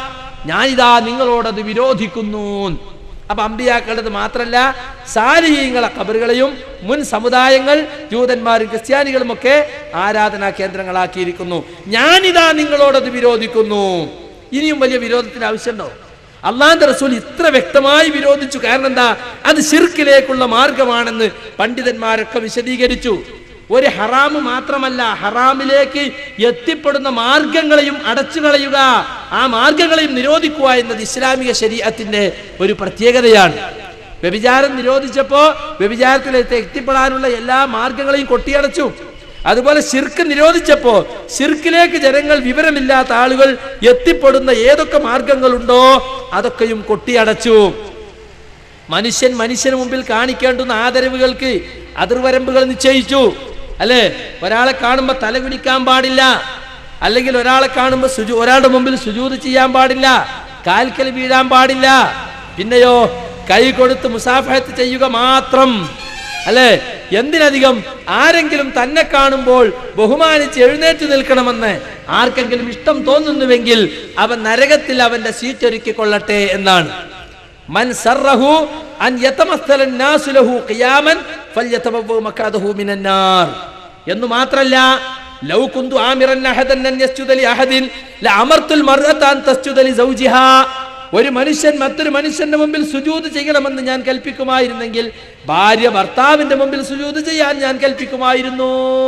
ഞാനിതാ നിങ്ങളോടത് വിരോധിക്കുന്നു അപ്പൊ അമ്പിയാക്കളുടേത് മാത്രല്ല സാലിഹീങ്ങളെ ഖബറുകളെയും മുൻ സമുദായങ്ങൾ ജൂതന്മാരും ക്രിസ്ത്യാനികളും ഒക്കെ ആരാധനാ കേന്ദ്രങ്ങളാക്കിയിരിക്കുന്നു ഞാനിതാ നിങ്ങളോടത് വിരോധിക്കുന്നു ഇനിയും വലിയ വിരോധത്തിന് ആവശ്യമുണ്ടോ അള്ളാന്റെ റസൂൽ ഇത്ര വ്യക്തമായി വിരോധിച്ചു കാരണം എന്താ അത് ശിർക്കിലേക്കുള്ള മാർഗമാണെന്ന് പണ്ഡിതന്മാരൊക്കെ വിശദീകരിച്ചു ഒരു ഹറാമ് മാത്രമല്ല ഹറാമിലേക്ക് എത്തിപ്പെടുന്ന മാർഗങ്ങളെയും അടച്ചു കളയുക ആ മാർഗങ്ങളെയും നിരോധിക്കുക എന്നത് ഇസ്ലാമിക ശരീരത്തിന്റെ ഒരു പ്രത്യേകതയാണ് വ്യഭിചാരം നിരോധിച്ചപ്പോ വ്യഭിചാരത്തിലേക്ക് എത്തിപ്പെടാനുള്ള എല്ലാ മാർഗങ്ങളെയും കൊട്ടിയടച്ചു അതുപോലെ ശിർക്ക് നിരോധിച്ചപ്പോ ശിർക്കിലേക്ക് ജനങ്ങൾ വിവരമില്ലാത്ത ആളുകൾ എത്തിപ്പെടുന്ന ഏതൊക്കെ മാർഗങ്ങളുണ്ടോ അതൊക്കെയും കൊട്ടിയടച്ചു മനുഷ്യൻ മനുഷ്യന് മുമ്പിൽ കാണിക്കേണ്ടുന്ന ആദരവുകൾക്ക് അതിർവരമ്പുകൾ നിശ്ചയിച്ചു അല്ലേ ഒരാളെ കാണുമ്പോൾ തല കുനിക്കാൻ പാടില്ല അല്ലെങ്കിൽ ഒരാളെ കാണുമ്പോൾ സുജു ഒരാളുടെ മുമ്പിൽ സുജൂത് ചെയ്യാൻ പാടില്ല കാൽക്കൽ വീഴാൻ പാടില്ല പിന്നെയോ കൈ കൊടുത്ത് മുസാഫഹത്ത് ചെയ്യുക മാത്രം അല്ലേ എന്തിനധികം ആരെങ്കിലും തന്നെ കാണുമ്പോൾ ബഹുമാനിച്ച് എഴുന്നേറ്റ് നിൽക്കണമെന്ന് ആർക്കെങ്കിലും ഇഷ്ടം തോന്നുന്നുവെങ്കിൽ അവൻ നരകത്തിൽ അവന്റെ സീറ്റൊരുക്കി കൊള്ളട്ടെ എന്നാണ് മൻ സറഹു അൻ യതമസ്സല الناس له قياما فليتبوأ مقعده من النار എന്ന് മാത്രല്ല ലൗ കുന്തു ആമിറൻ അഹദൻ അൻ യസ്ജുദ ലി അഹദിൻ ലഅമർതുൽ മർഅത അൻ തസ്ജുദ ലി സൗജിഹാ ഒരു മനുഷ്യൻ മറ്റൊരു മനുഷ്യന്റെ മുമ്പിൽ സുജൂദ് ചെയ്യണമെന്ന് ഞാൻ കൽപ്പിക്കുമായിരുന്നെങ്കിൽ ഭാര്യ ഭർത്താവിന്റെ മുമ്പിൽ സുജൂദ് ചെയ്യാൻ ഞാൻ കൽപ്പിക്കുമായിരുന്നു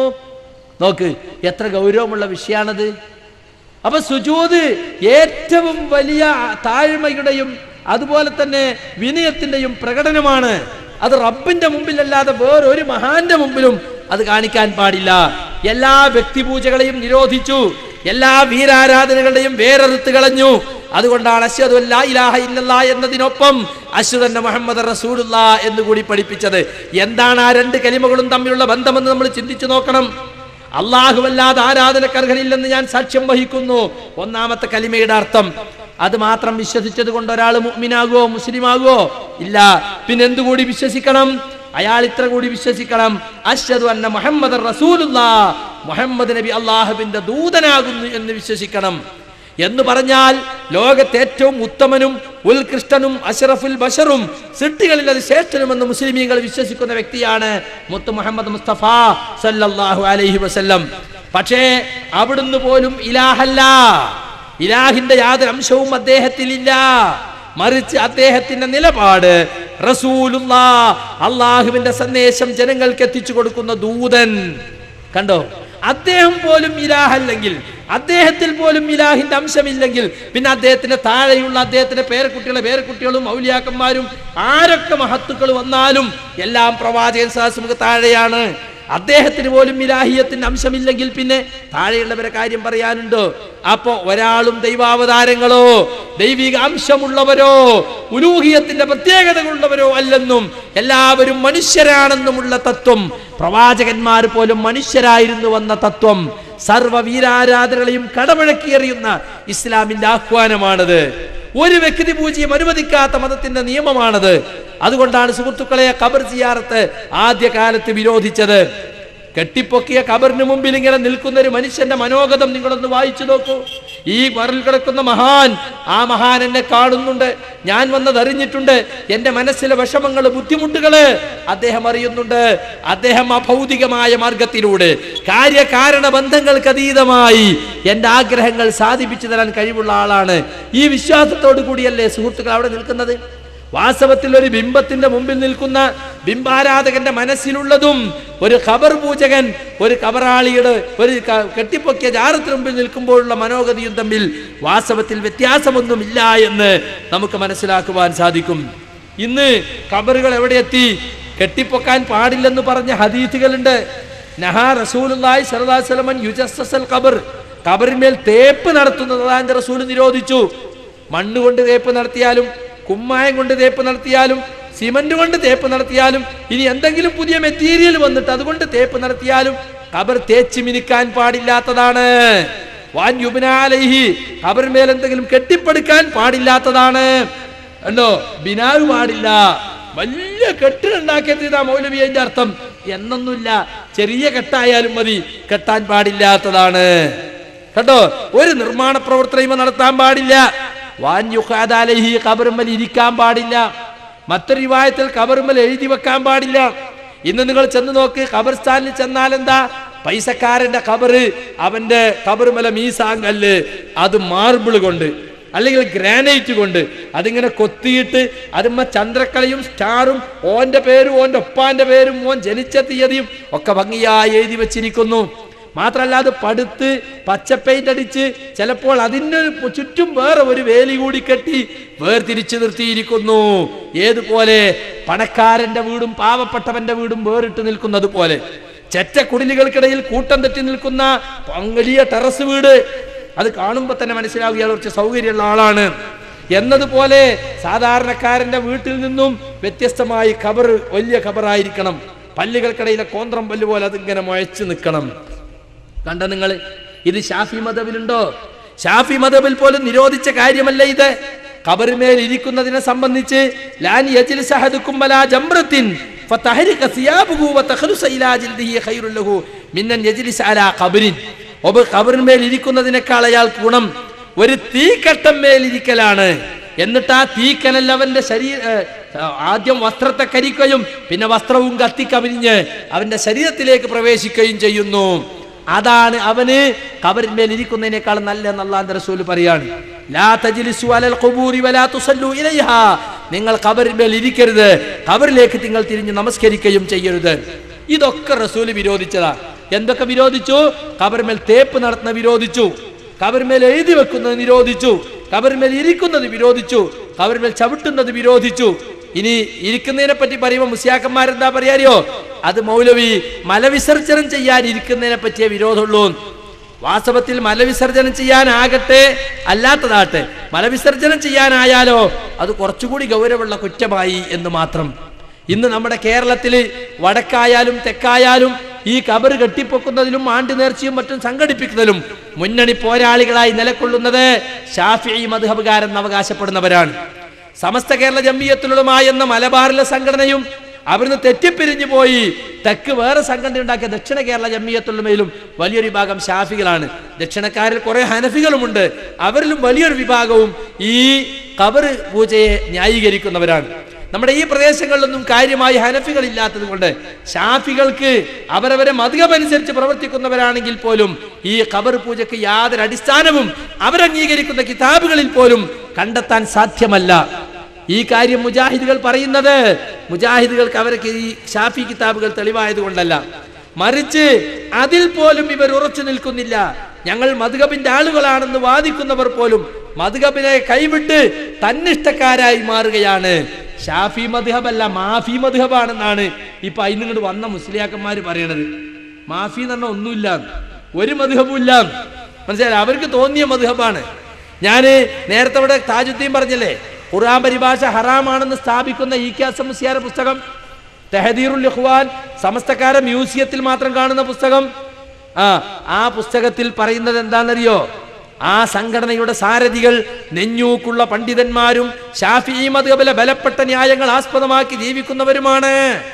നോക്ക് എത്ര ഗൗരവമുള്ള വിഷയമാണത് അപ്പൊ സുജൂദ് ഏറ്റവും വലിയ താഴ്മയുടെയും അതുപോലെ തന്നെ വിനയത്തിന്റെയും പ്രകടനമാണ് അത് റബ്ബിന്റെ മുമ്പിലല്ലാതെ വേറൊരു മഹാന്റെ മുമ്പിലും അത് കാണിക്കാൻ പാടില്ല എല്ലാ വ്യക്തിപൂജകളെയും നിരോധിച്ചു എല്ലാ വീരാരാധനകളുടെയും വേറെറുത്ത് കളഞ്ഞു അതുകൊണ്ടാണ് അശ്വദ് അല്ലാ ഇലാഹ ഇല്ലല്ലാ എന്നതിനൊപ്പം അശ്വതന്റെ മുഹമ്മദ് റസൂലുള്ള എന്ന് കൂടി പഠിപ്പിച്ചത് എന്താണ് ആ രണ്ട് കലിമകളും തമ്മിലുള്ള ബന്ധമെന്ന് നമ്മൾ ചിന്തിച്ചു നോക്കണം അള്ളാഹുവല്ലാതെ ആരാധനക്കർഹനില്ലെന്ന് ഞാൻ സാക്ഷ്യം വഹിക്കുന്നു ഒന്നാമത്തെ കലിമയുടെ അർത്ഥം അത് മാത്രം വിശ്വസിച്ചത് കൊണ്ട് ഒരാൾ മുഅ്മിനാകുവോ മുസ്ലിമാകുവോ ഇല്ല പിന്നെ എന്തുകൂടി വിശ്വസിക്കണം അയാൾ ഇത്ര കൂടി വിശ്വസിക്കണം അശ്ഹദു അന്ന മുഹമ്മദ് റസൂലുള്ള മുഹമ്മദ് നബി അള്ളാഹുവിന്റെ ദൂതനാകുന്നു എന്ന് വിശ്വസിക്കണം എന്ന് പറഞ്ഞാൽ ലോകത്തെ ഏറ്റവും ഉത്തമനും ഉത്കൃഷ്ടനും അഷറഫുൽ ബഷറും സിട്ടികളിൽ അത് ശ്രേഷ്ഠനുമെന്ന് മുസ്ലിമീങ്ങൾ വിശ്വസിക്കുന്ന വ്യക്തിയാണ് മുത്ത് മുഹമ്മദ് മുസ്തഫ സല്ലല്ലാഹു അലൈഹി വസല്ലം പക്ഷേ അവിടുന്ന് പോലും ഇലാഹല്ല ഇലാഹിന്റെ യാതൊരു അംശവും അദ്ദേഹത്തിലില്ല മറിച്ച് അദ്ദേഹത്തിന്റെ നിലപാട് റസൂലുള്ള അള്ളാഹുവിന്റെ സന്ദേശം ജനങ്ങൾക്ക് എത്തിച്ചു കൊടുക്കുന്ന ദൂതൻ കണ്ടോ അദ്ദേഹം പോലും ഇലാഹല്ലെങ്കിൽ അദ്ദേഹത്തിൽ പോലും ഇലാഹിന്റെ അംശമില്ലെങ്കിൽ പിന്നെ അദ്ദേഹത്തിന്റെ താഴെയുള്ള അദ്ദേഹത്തിന്റെ പേരക്കുട്ടികളെ പേരക്കുട്ടികളും ഔലിയാക്കന്മാരും ആരൊക്കെ മഹത്തുക്കൾ വന്നാലും എല്ലാം പ്രവാചകൻ സഹസ്മുഖ താഴെയാണ് അദ്ദേഹത്തിന് പോലും ഇലാഹിയത്തിന്റെ അംശമില്ലെങ്കിൽ പിന്നെ താഴെയുള്ളവരെ കാര്യം പറയാനുണ്ടോ അപ്പോ ഒരാളും ദൈവാവതാരങ്ങളോ ദൈവിക അംശമുള്ളവരോ ഉലൂഹിയത്തിന്റെ പ്രത്യേകതകളുള്ളവരോ അല്ലെന്നും എല്ലാവരും മനുഷ്യരാണെന്നുമുള്ള തത്വം പ്രവാചകന്മാർ പോലും മനുഷ്യരായിരുന്നു വന്ന തത്വം സർവ വീരാരാധനകളെയും കടമഴക്കിയെറിയുന്ന ഇസ്ലാമിന്റെ ആഹ്വാനമാണത് ഒരു വ്യക്തി പൂജ്യം അനുവദിക്കാത്ത മതത്തിന്റെ നിയമമാണത് അതുകൊണ്ടാണ് സുഹൃത്തുക്കളെ ഖബർ സിയാറത്ത് ആദ്യകാലത്ത് വിരോധിച്ചത് കെട്ടിപ്പൊക്കിയ ഖബറിന് മുമ്പിൽ ഇങ്ങനെ നിൽക്കുന്ന ഒരു മനുഷ്യന്റെ മനോഗതം നിങ്ങളൊന്ന് വായിച്ചു നോക്കൂ ഈ വറിൽ കിടക്കുന്ന മഹാൻ ആ മഹാൻ എന്നെ കാണുന്നുണ്ട് ഞാൻ വന്നത് അറിഞ്ഞിട്ടുണ്ട് എന്റെ മനസ്സിലെ വിഷമങ്ങള് ബുദ്ധിമുട്ടുകള് അദ്ദേഹം അറിയുന്നുണ്ട് അദ്ദേഹം അഭൗതികമായ മാർഗത്തിലൂടെ കാര്യകാരണ ബന്ധങ്ങൾക്ക് അതീതമായി എന്റെ ആഗ്രഹങ്ങൾ സാധിപ്പിച്ചു തരാൻ കഴിവുള്ള ആളാണ് ഈ വിശ്വാസത്തോടു കൂടിയല്ലേ സുഹൃത്തുക്കൾ അവിടെ നിൽക്കുന്നത് വാസ്തവത്തിൽ ഒരു ബിംബത്തിന്റെ മുമ്പിൽ നിൽക്കുന്ന ബിംബാരാധകന്റെ മനസ്സിലുള്ളതും ഒരു ഖബർ പൂജകൻ ഒരു കബറാളിയുടെ ഒരു ക- കെട്ടിപ്പൊക്കിയ ജാറത്തിന് മുമ്പിൽ നിൽക്കുമ്പോഴുള്ള മനോഗതിയും തമ്മിൽ വാസ്തവത്തിൽ വ്യത്യാസമൊന്നുമില്ല എന്ന് നമുക്ക് മനസ്സിലാക്കുവാൻ സാധിക്കും ഇന്ന് ഖബറുകൾ എവിടെ എത്തി കെട്ടിപ്പൊക്കാൻ പാടില്ലെന്ന് പറഞ്ഞ ഹദീഥുകളുണ്ട് നഹാ റസൂലുള്ളാഹി സ്വല്ലല്ലാഹു അലൈഹി വസല്ലം യുജസ്സൽ ഖബർ ഖബറിന്മേൽ തേപ്പ് നടത്തുന്നത് അതാന്റെ റസൂൽ നിരോധിച്ചു മണ്ണ് കൊണ്ട് തേപ്പ് നടത്തിയാലും കുമ്മായം കൊണ്ട് തേപ്പ് നടത്തിയാലും സിമന്റ് കൊണ്ട് തേപ്പ് നടത്തിയാലും ഇനി എന്തെങ്കിലും പുതിയ മെറ്റീരിയൽ വന്നിട്ട് അതുകൊണ്ട് തേപ്പ് നടത്തിയാലും ഖബർ തേച്ച് മിനുക്കാൻ പാടില്ലാത്തതാണ് വാൻ യുബിനാലൈഹി ഖബറിന്മേൽ എന്തെങ്കിലും കെട്ടിപ്പടുക്കാൻ പാടില്ലാത്തതാണ് ഉണ്ടോ ബിനാവ് പാടില്ല വലിയ കെട്ടിടുണ്ടാക്കിയത് ഇതാ മൗലവി അതിന്റെ അർത്ഥം എന്നൊന്നുമില്ല ചെറിയ കെട്ടായാലും മതി കെട്ടാൻ പാടില്ലാത്തതാണ് കേട്ടോ ഒരു നിർമ്മാണ പ്രവർത്തനം നടത്താൻ പാടില്ല വാൻയുഖാദാലഹി കബറുമ്മൽ ഇരിക്കാൻ പാടില്ല മറ്റൊരു വിവാഹത്തിൽ കബറുമ്മൽ എഴുതി വെക്കാൻ പാടില്ല ഇന്ന് നിങ്ങൾ ചെന്ന് നോക്ക് ഖബർസ്ഥാനിൽ ചെന്നാൽ എന്താ പൈസക്കാരന്റെ ഖബറ് അവന്റെ ഖബറുമല മീസാങ്കല്ല് അത് മാർബിൾ കൊണ്ട് അല്ലെങ്കിൽ ഗ്രാനൈറ്റ് കൊണ്ട് അതിങ്ങനെ കൊത്തിയിട്ട് അതുമ്മ ചന്ദ്രക്കളയും സ്റ്റാറും ഓന്റെ പേരും ഓന്റെ ഒപ്പാന്റെ പേരും ഓൻ ജനിച്ച തീയതിയും ഒക്കെ ഭംഗിയായി എഴുതി വെച്ചിരിക്കുന്നു മാത്രല്ല അത് പടുത്ത് പച്ച പെയിന്റ് അടിച്ച് ചിലപ്പോൾ അതിന് ചുറ്റും വേറെ ഒരു വേലി കൂടി കെട്ടി വേർതിരിച്ചു നിർത്തിയിരിക്കുന്നു ഏതുപോലെ പണക്കാരന്റെ വീടും പാവപ്പെട്ടവന്റെ വീടും വേറിട്ട് നിൽക്കുന്നത് പോലെ ചെറ്റ കുടിലുകൾക്കിടയിൽ കൂട്ടം തെറ്റി നിൽക്കുന്ന വലിയ ടെറസ് വീട് അത് കാണുമ്പോൾ തന്നെ മനസ്സിലാവുക ഇയാൾ കുറച്ച് സൗകര്യമുള്ള ആളാണ് എന്നതുപോലെ സാധാരണക്കാരന്റെ വീട്ടിൽ നിന്നും വ്യത്യസ്തമായി ഖബർ വലിയ ഖബറായിരിക്കണം പല്ലുകൾക്കിടയിലെ കോന്ത്രം പല്ല് പോലെ അതിങ്ങനെ മുഴച്ചു നിൽക്കണം കണ്ട നിങ്ങൾ ഇത് ഷാഫി മതബിലുണ്ടോ ഷാഫി മതബിൽ പോലും നിരോധിച്ച കാര്യമല്ല ഇത് കബറിമേൽ ഇരിക്കുന്നതിനെ സംബന്ധിച്ച് ലാൻ യജ്ലിസ അഹദുക്കും വലാ ജംറത്തിൻ ഫതഹരിക സിയാബുഹു വതഖലുസ ഇലാ ജിൽദിഹി ഖൈറുൽ ലഹു മിന്നൻ യജ്ലിസ അലാ ഖബറിൻ ഒബ ഖബറിന്മേൽ ഇരിക്കുന്നതിനേക്കാൾ അയാൾക്ക് ഗുണം ഒരു തീക്കട്ടം മേലിരിക്കലാണ് എന്നിട്ട് ആ തീക്കനൽ അവന്റെ ശരീര ഏ, ആദ്യം വസ്ത്രത്തെ കരിക്കുകയും പിന്നെ വസ്ത്രവും കത്തിക്കവിഞ്ഞ് അവന്റെ ശരീരത്തിലേക്ക് പ്രവേശിക്കുകയും ചെയ്യുന്നു അതാണ് അവന് കബറിന്മേൽ ഇരിക്കുന്നതിനേക്കാൾ നല്ല അള്ളാന്റെ റസൂൽ പറയാണ് ലാ തജ്ലിസു അലൽ ഖുബൂരി വലാ തുസല്ലു ഇലൈഹാ നിങ്ങൾ കബറിന്മേൽ ഇരിക്കരുത് കബറിലേക്ക് നിങ്ങൾ തിരിഞ്ഞ് നമസ്കരിക്കുകയും ചെയ്യരുത് ഇതൊക്കെ റസൂൽ വിരോധിച്ചതാ എന്തൊക്കെ വിരോധിച്ചു കബറിന്മേൽ തേപ്പ് നടത്തുന്ന വിരോധിച്ചു കബറിന്മേൽ എഴുതി വെക്കുന്നത് നിരോധിച്ചു കബറിന്മേൽ ഇരിക്കുന്നത് വിരോധിച്ചു കബറിന്മേൽ ചവിട്ടുന്നത് വിരോധിച്ചു ഇനി ഇരിക്കുന്നതിനെ പറ്റി പറയുമ്പോൾ മുസ്യാക്കന്മാരെന്താ പറയാറിയോ അത് മൗലവി മലവിസർജനം ചെയ്യാൻ ഇരിക്കുന്നതിനെ പറ്റിയേ വിരോധമുള്ളൂ വാസ്തവത്തിൽ മലവിസർജനം ചെയ്യാനാകട്ടെ അല്ലാത്തതാട്ടെ മലവിസർജനം ചെയ്യാനായാലോ അത് കുറച്ചുകൂടി ഗൗരവമുള്ള കുറ്റമായി എന്ന് മാത്രം ഇന്ന് നമ്മുടെ കേരളത്തിൽ വടക്കായാലും തെക്കായാലും ഈ കബർ കെട്ടിപ്പൊക്കുന്നതിലും ആണ്ട് നേർച്ചയും മറ്റും സംഘടിപ്പിക്കുന്നതിലും മുന്നണി പോരാളികളായി നിലകൊള്ളുന്നത് ഷാഫി മധുഹബുകാരെന്ന് അവകാശപ്പെടുന്നവരാണ് സമസ്ത കേരള ജമ്മിയത്തിലുടമ എന്ന മലബാറിലെ സംഘടനയും അവിടുന്ന് തെറ്റിപ്പിരിഞ്ഞു പോയി തെക്ക് വേറെ സംഘടന ഉണ്ടാക്കിയ ദക്ഷിണ കേരള ജമ്മിയത്തുള്ളമയിലും വലിയൊരു വിഭാഗം ഷാഫികളാണ് ദക്ഷിണക്കാരിൽ കുറെ ഹനഫികളുമുണ്ട് അവരിലും വലിയൊരു വിഭാഗവും ഈ കബർ പൂജയെ ന്യായീകരിക്കുന്നവരാണ് നമ്മുടെ ഈ പ്രദേശങ്ങളിലൊന്നും കാര്യമായി ഹനഫികൾ ഇല്ലാത്തത് കൊണ്ട് ഷാഫികൾക്ക് അവരവരെ മതമനുസരിച്ച് പ്രവർത്തിക്കുന്നവരാണെങ്കിൽ പോലും ഈ ഖബർ പൂജയ്ക്ക് യാതൊരു അടിസ്ഥാനവും അവരംഗീകരിക്കുന്ന കിതാബുകളിൽ പോലും കണ്ടെത്താൻ സാധ്യമല്ല ഈ കാര്യം മുജാഹിദുകൾ പറയുന്നത് മുജാഹിദുകൾക്ക് അവർക്ക് ഈ ഷാഫി കിതാബുകൾ തെളിവായത് കൊണ്ടല്ല മറിച്ച് അതിൽ പോലും ഇവർ ഉറച്ചു നിൽക്കുന്നില്ല ഞങ്ങൾ മധുകബിന്റെ ആളുകളാണെന്ന് വാദിക്കുന്നവർ പോലും മധുകബിനെ കൈവിട്ട് തന്നിഷ്ടക്കാരായി മാറുകയാണ് ഷാഫി മധുഹബല്ല മാഫി മധുഹബാണെന്നാണ് ഇപ്പൊ അതിന് ഇങ്ങോട്ട് വന്ന മുസ്ലിയാക്കന്മാർ പറയണത് മാഫി എന്ന് പറഞ്ഞാൽ ഒന്നുമില്ല ഒരു മധുഹബും ഇല്ല മനസ്സിലായി അവർക്ക് തോന്നിയ മധുഹബാണ് ഞാന് നേരത്തെ ഇവിടെ താജുദ്ദീൻ പറഞ്ഞല്ലേ ഖുർആൻ പരിഭാഷ ഹറാമാണെന്ന് സ്ഥാപിക്കുന്ന ഇ കെ മുസ്യാര പുസ്തകം തെഹദീറുൽ ഇഖ്വാൻ സമസ്തക്കാര മ്യൂസിയത്തിൽ മാത്രം കാണുന്ന പുസ്തകം ആ ആ പുസ്തകത്തിൽ പറയുന്നത് എന്താണെന്നറിയോ ആ സംഘടനയുടെ സാരഥികൾ നെഞ്ഞൂക്കുള്ള പണ്ഡിതന്മാരും ഷാഫി മതകബല ബലപ്പെട്ട ന്യായങ്ങൾ ആസ്പദമാക്കി ജീവിക്കുന്നവരുമാണ്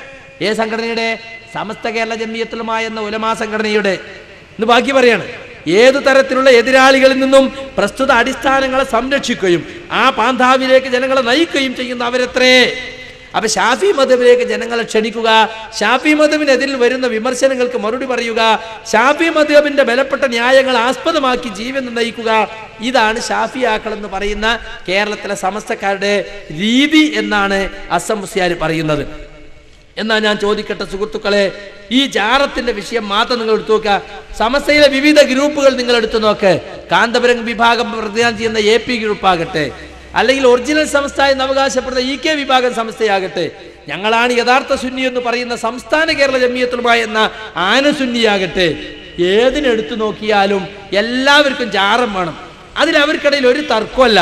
ഏ സംഘടനയുടെ സമസ്ത കേരള ജമ്മിയത്തിലുമായ എന്ന ഉലമാ സംഘടനയുടെ ഇന്ന് ബാക്കി പറയാണ് ഏതു തരത്തിലുള്ള എതിരാളികളിൽ നിന്നും പ്രസ്തുത അടിസ്ഥാനങ്ങളെ സംരക്ഷിക്കുകയും ആ പാന്താവിലേക്ക് ജനങ്ങളെ നയിക്കുകയും ചെയ്യുന്ന അവരെത്രേ അപ്പൊ ഷാഫി മതബിലേക്ക് ജനങ്ങളെ ക്ഷണിക്കുക ഷാഫി മതബിനെതിരിൽ വരുന്ന വിമർശനങ്ങൾക്ക് മറുപടി പറയുക ഷാഫി മതബിന്റെ ബലപ്പെട്ട ന്യായങ്ങൾ ആസ്പദമാക്കി ജീവൻ നയിക്കുക ഇതാണ് ഷാഫിയാക്കൾ എന്ന് പറയുന്ന കേരളത്തിലെ സമസ്തക്കാരുടെ രീതി എന്നാണ് അസം മുസ്യാർ പറയുന്നത് എന്നാ ഞാൻ ചോദിക്കട്ടെ സുഹൃത്തുക്കളെ ഈ ജാറത്തിന്റെ വിഷയം മാത്രം നിങ്ങൾ എടുത്തു നോക്കുക സമസ്തയിലെ വിവിധ ഗ്രൂപ്പുകൾ നിങ്ങൾ എടുത്തു നോക്ക് കാന്തപുരം വിഭാഗം പ്രതിനിധാനം ചെയ്യുന്ന എ പി ഗ്രൂപ്പ് ആകട്ടെ അല്ലെങ്കിൽ ഒറിജിനൽ സംസ്ഥ എന്ന് അവകാശപ്പെടുന്ന ഇ കെ വിഭാഗം സംസ്ഥയാകട്ടെ ഞങ്ങളാണ് യഥാർത്ഥ സുന്നി എന്ന് പറയുന്ന സംസ്ഥാന കേരള ജമിയത്തുമായി എന്ന ആനസുന്നിയാകട്ടെ ഏതിനെടുത്തു നോക്കിയാലും എല്ലാവർക്കും ജാറം വേണം അതിൽ അവർക്കിടയിൽ ഒരു തർക്കമല്ല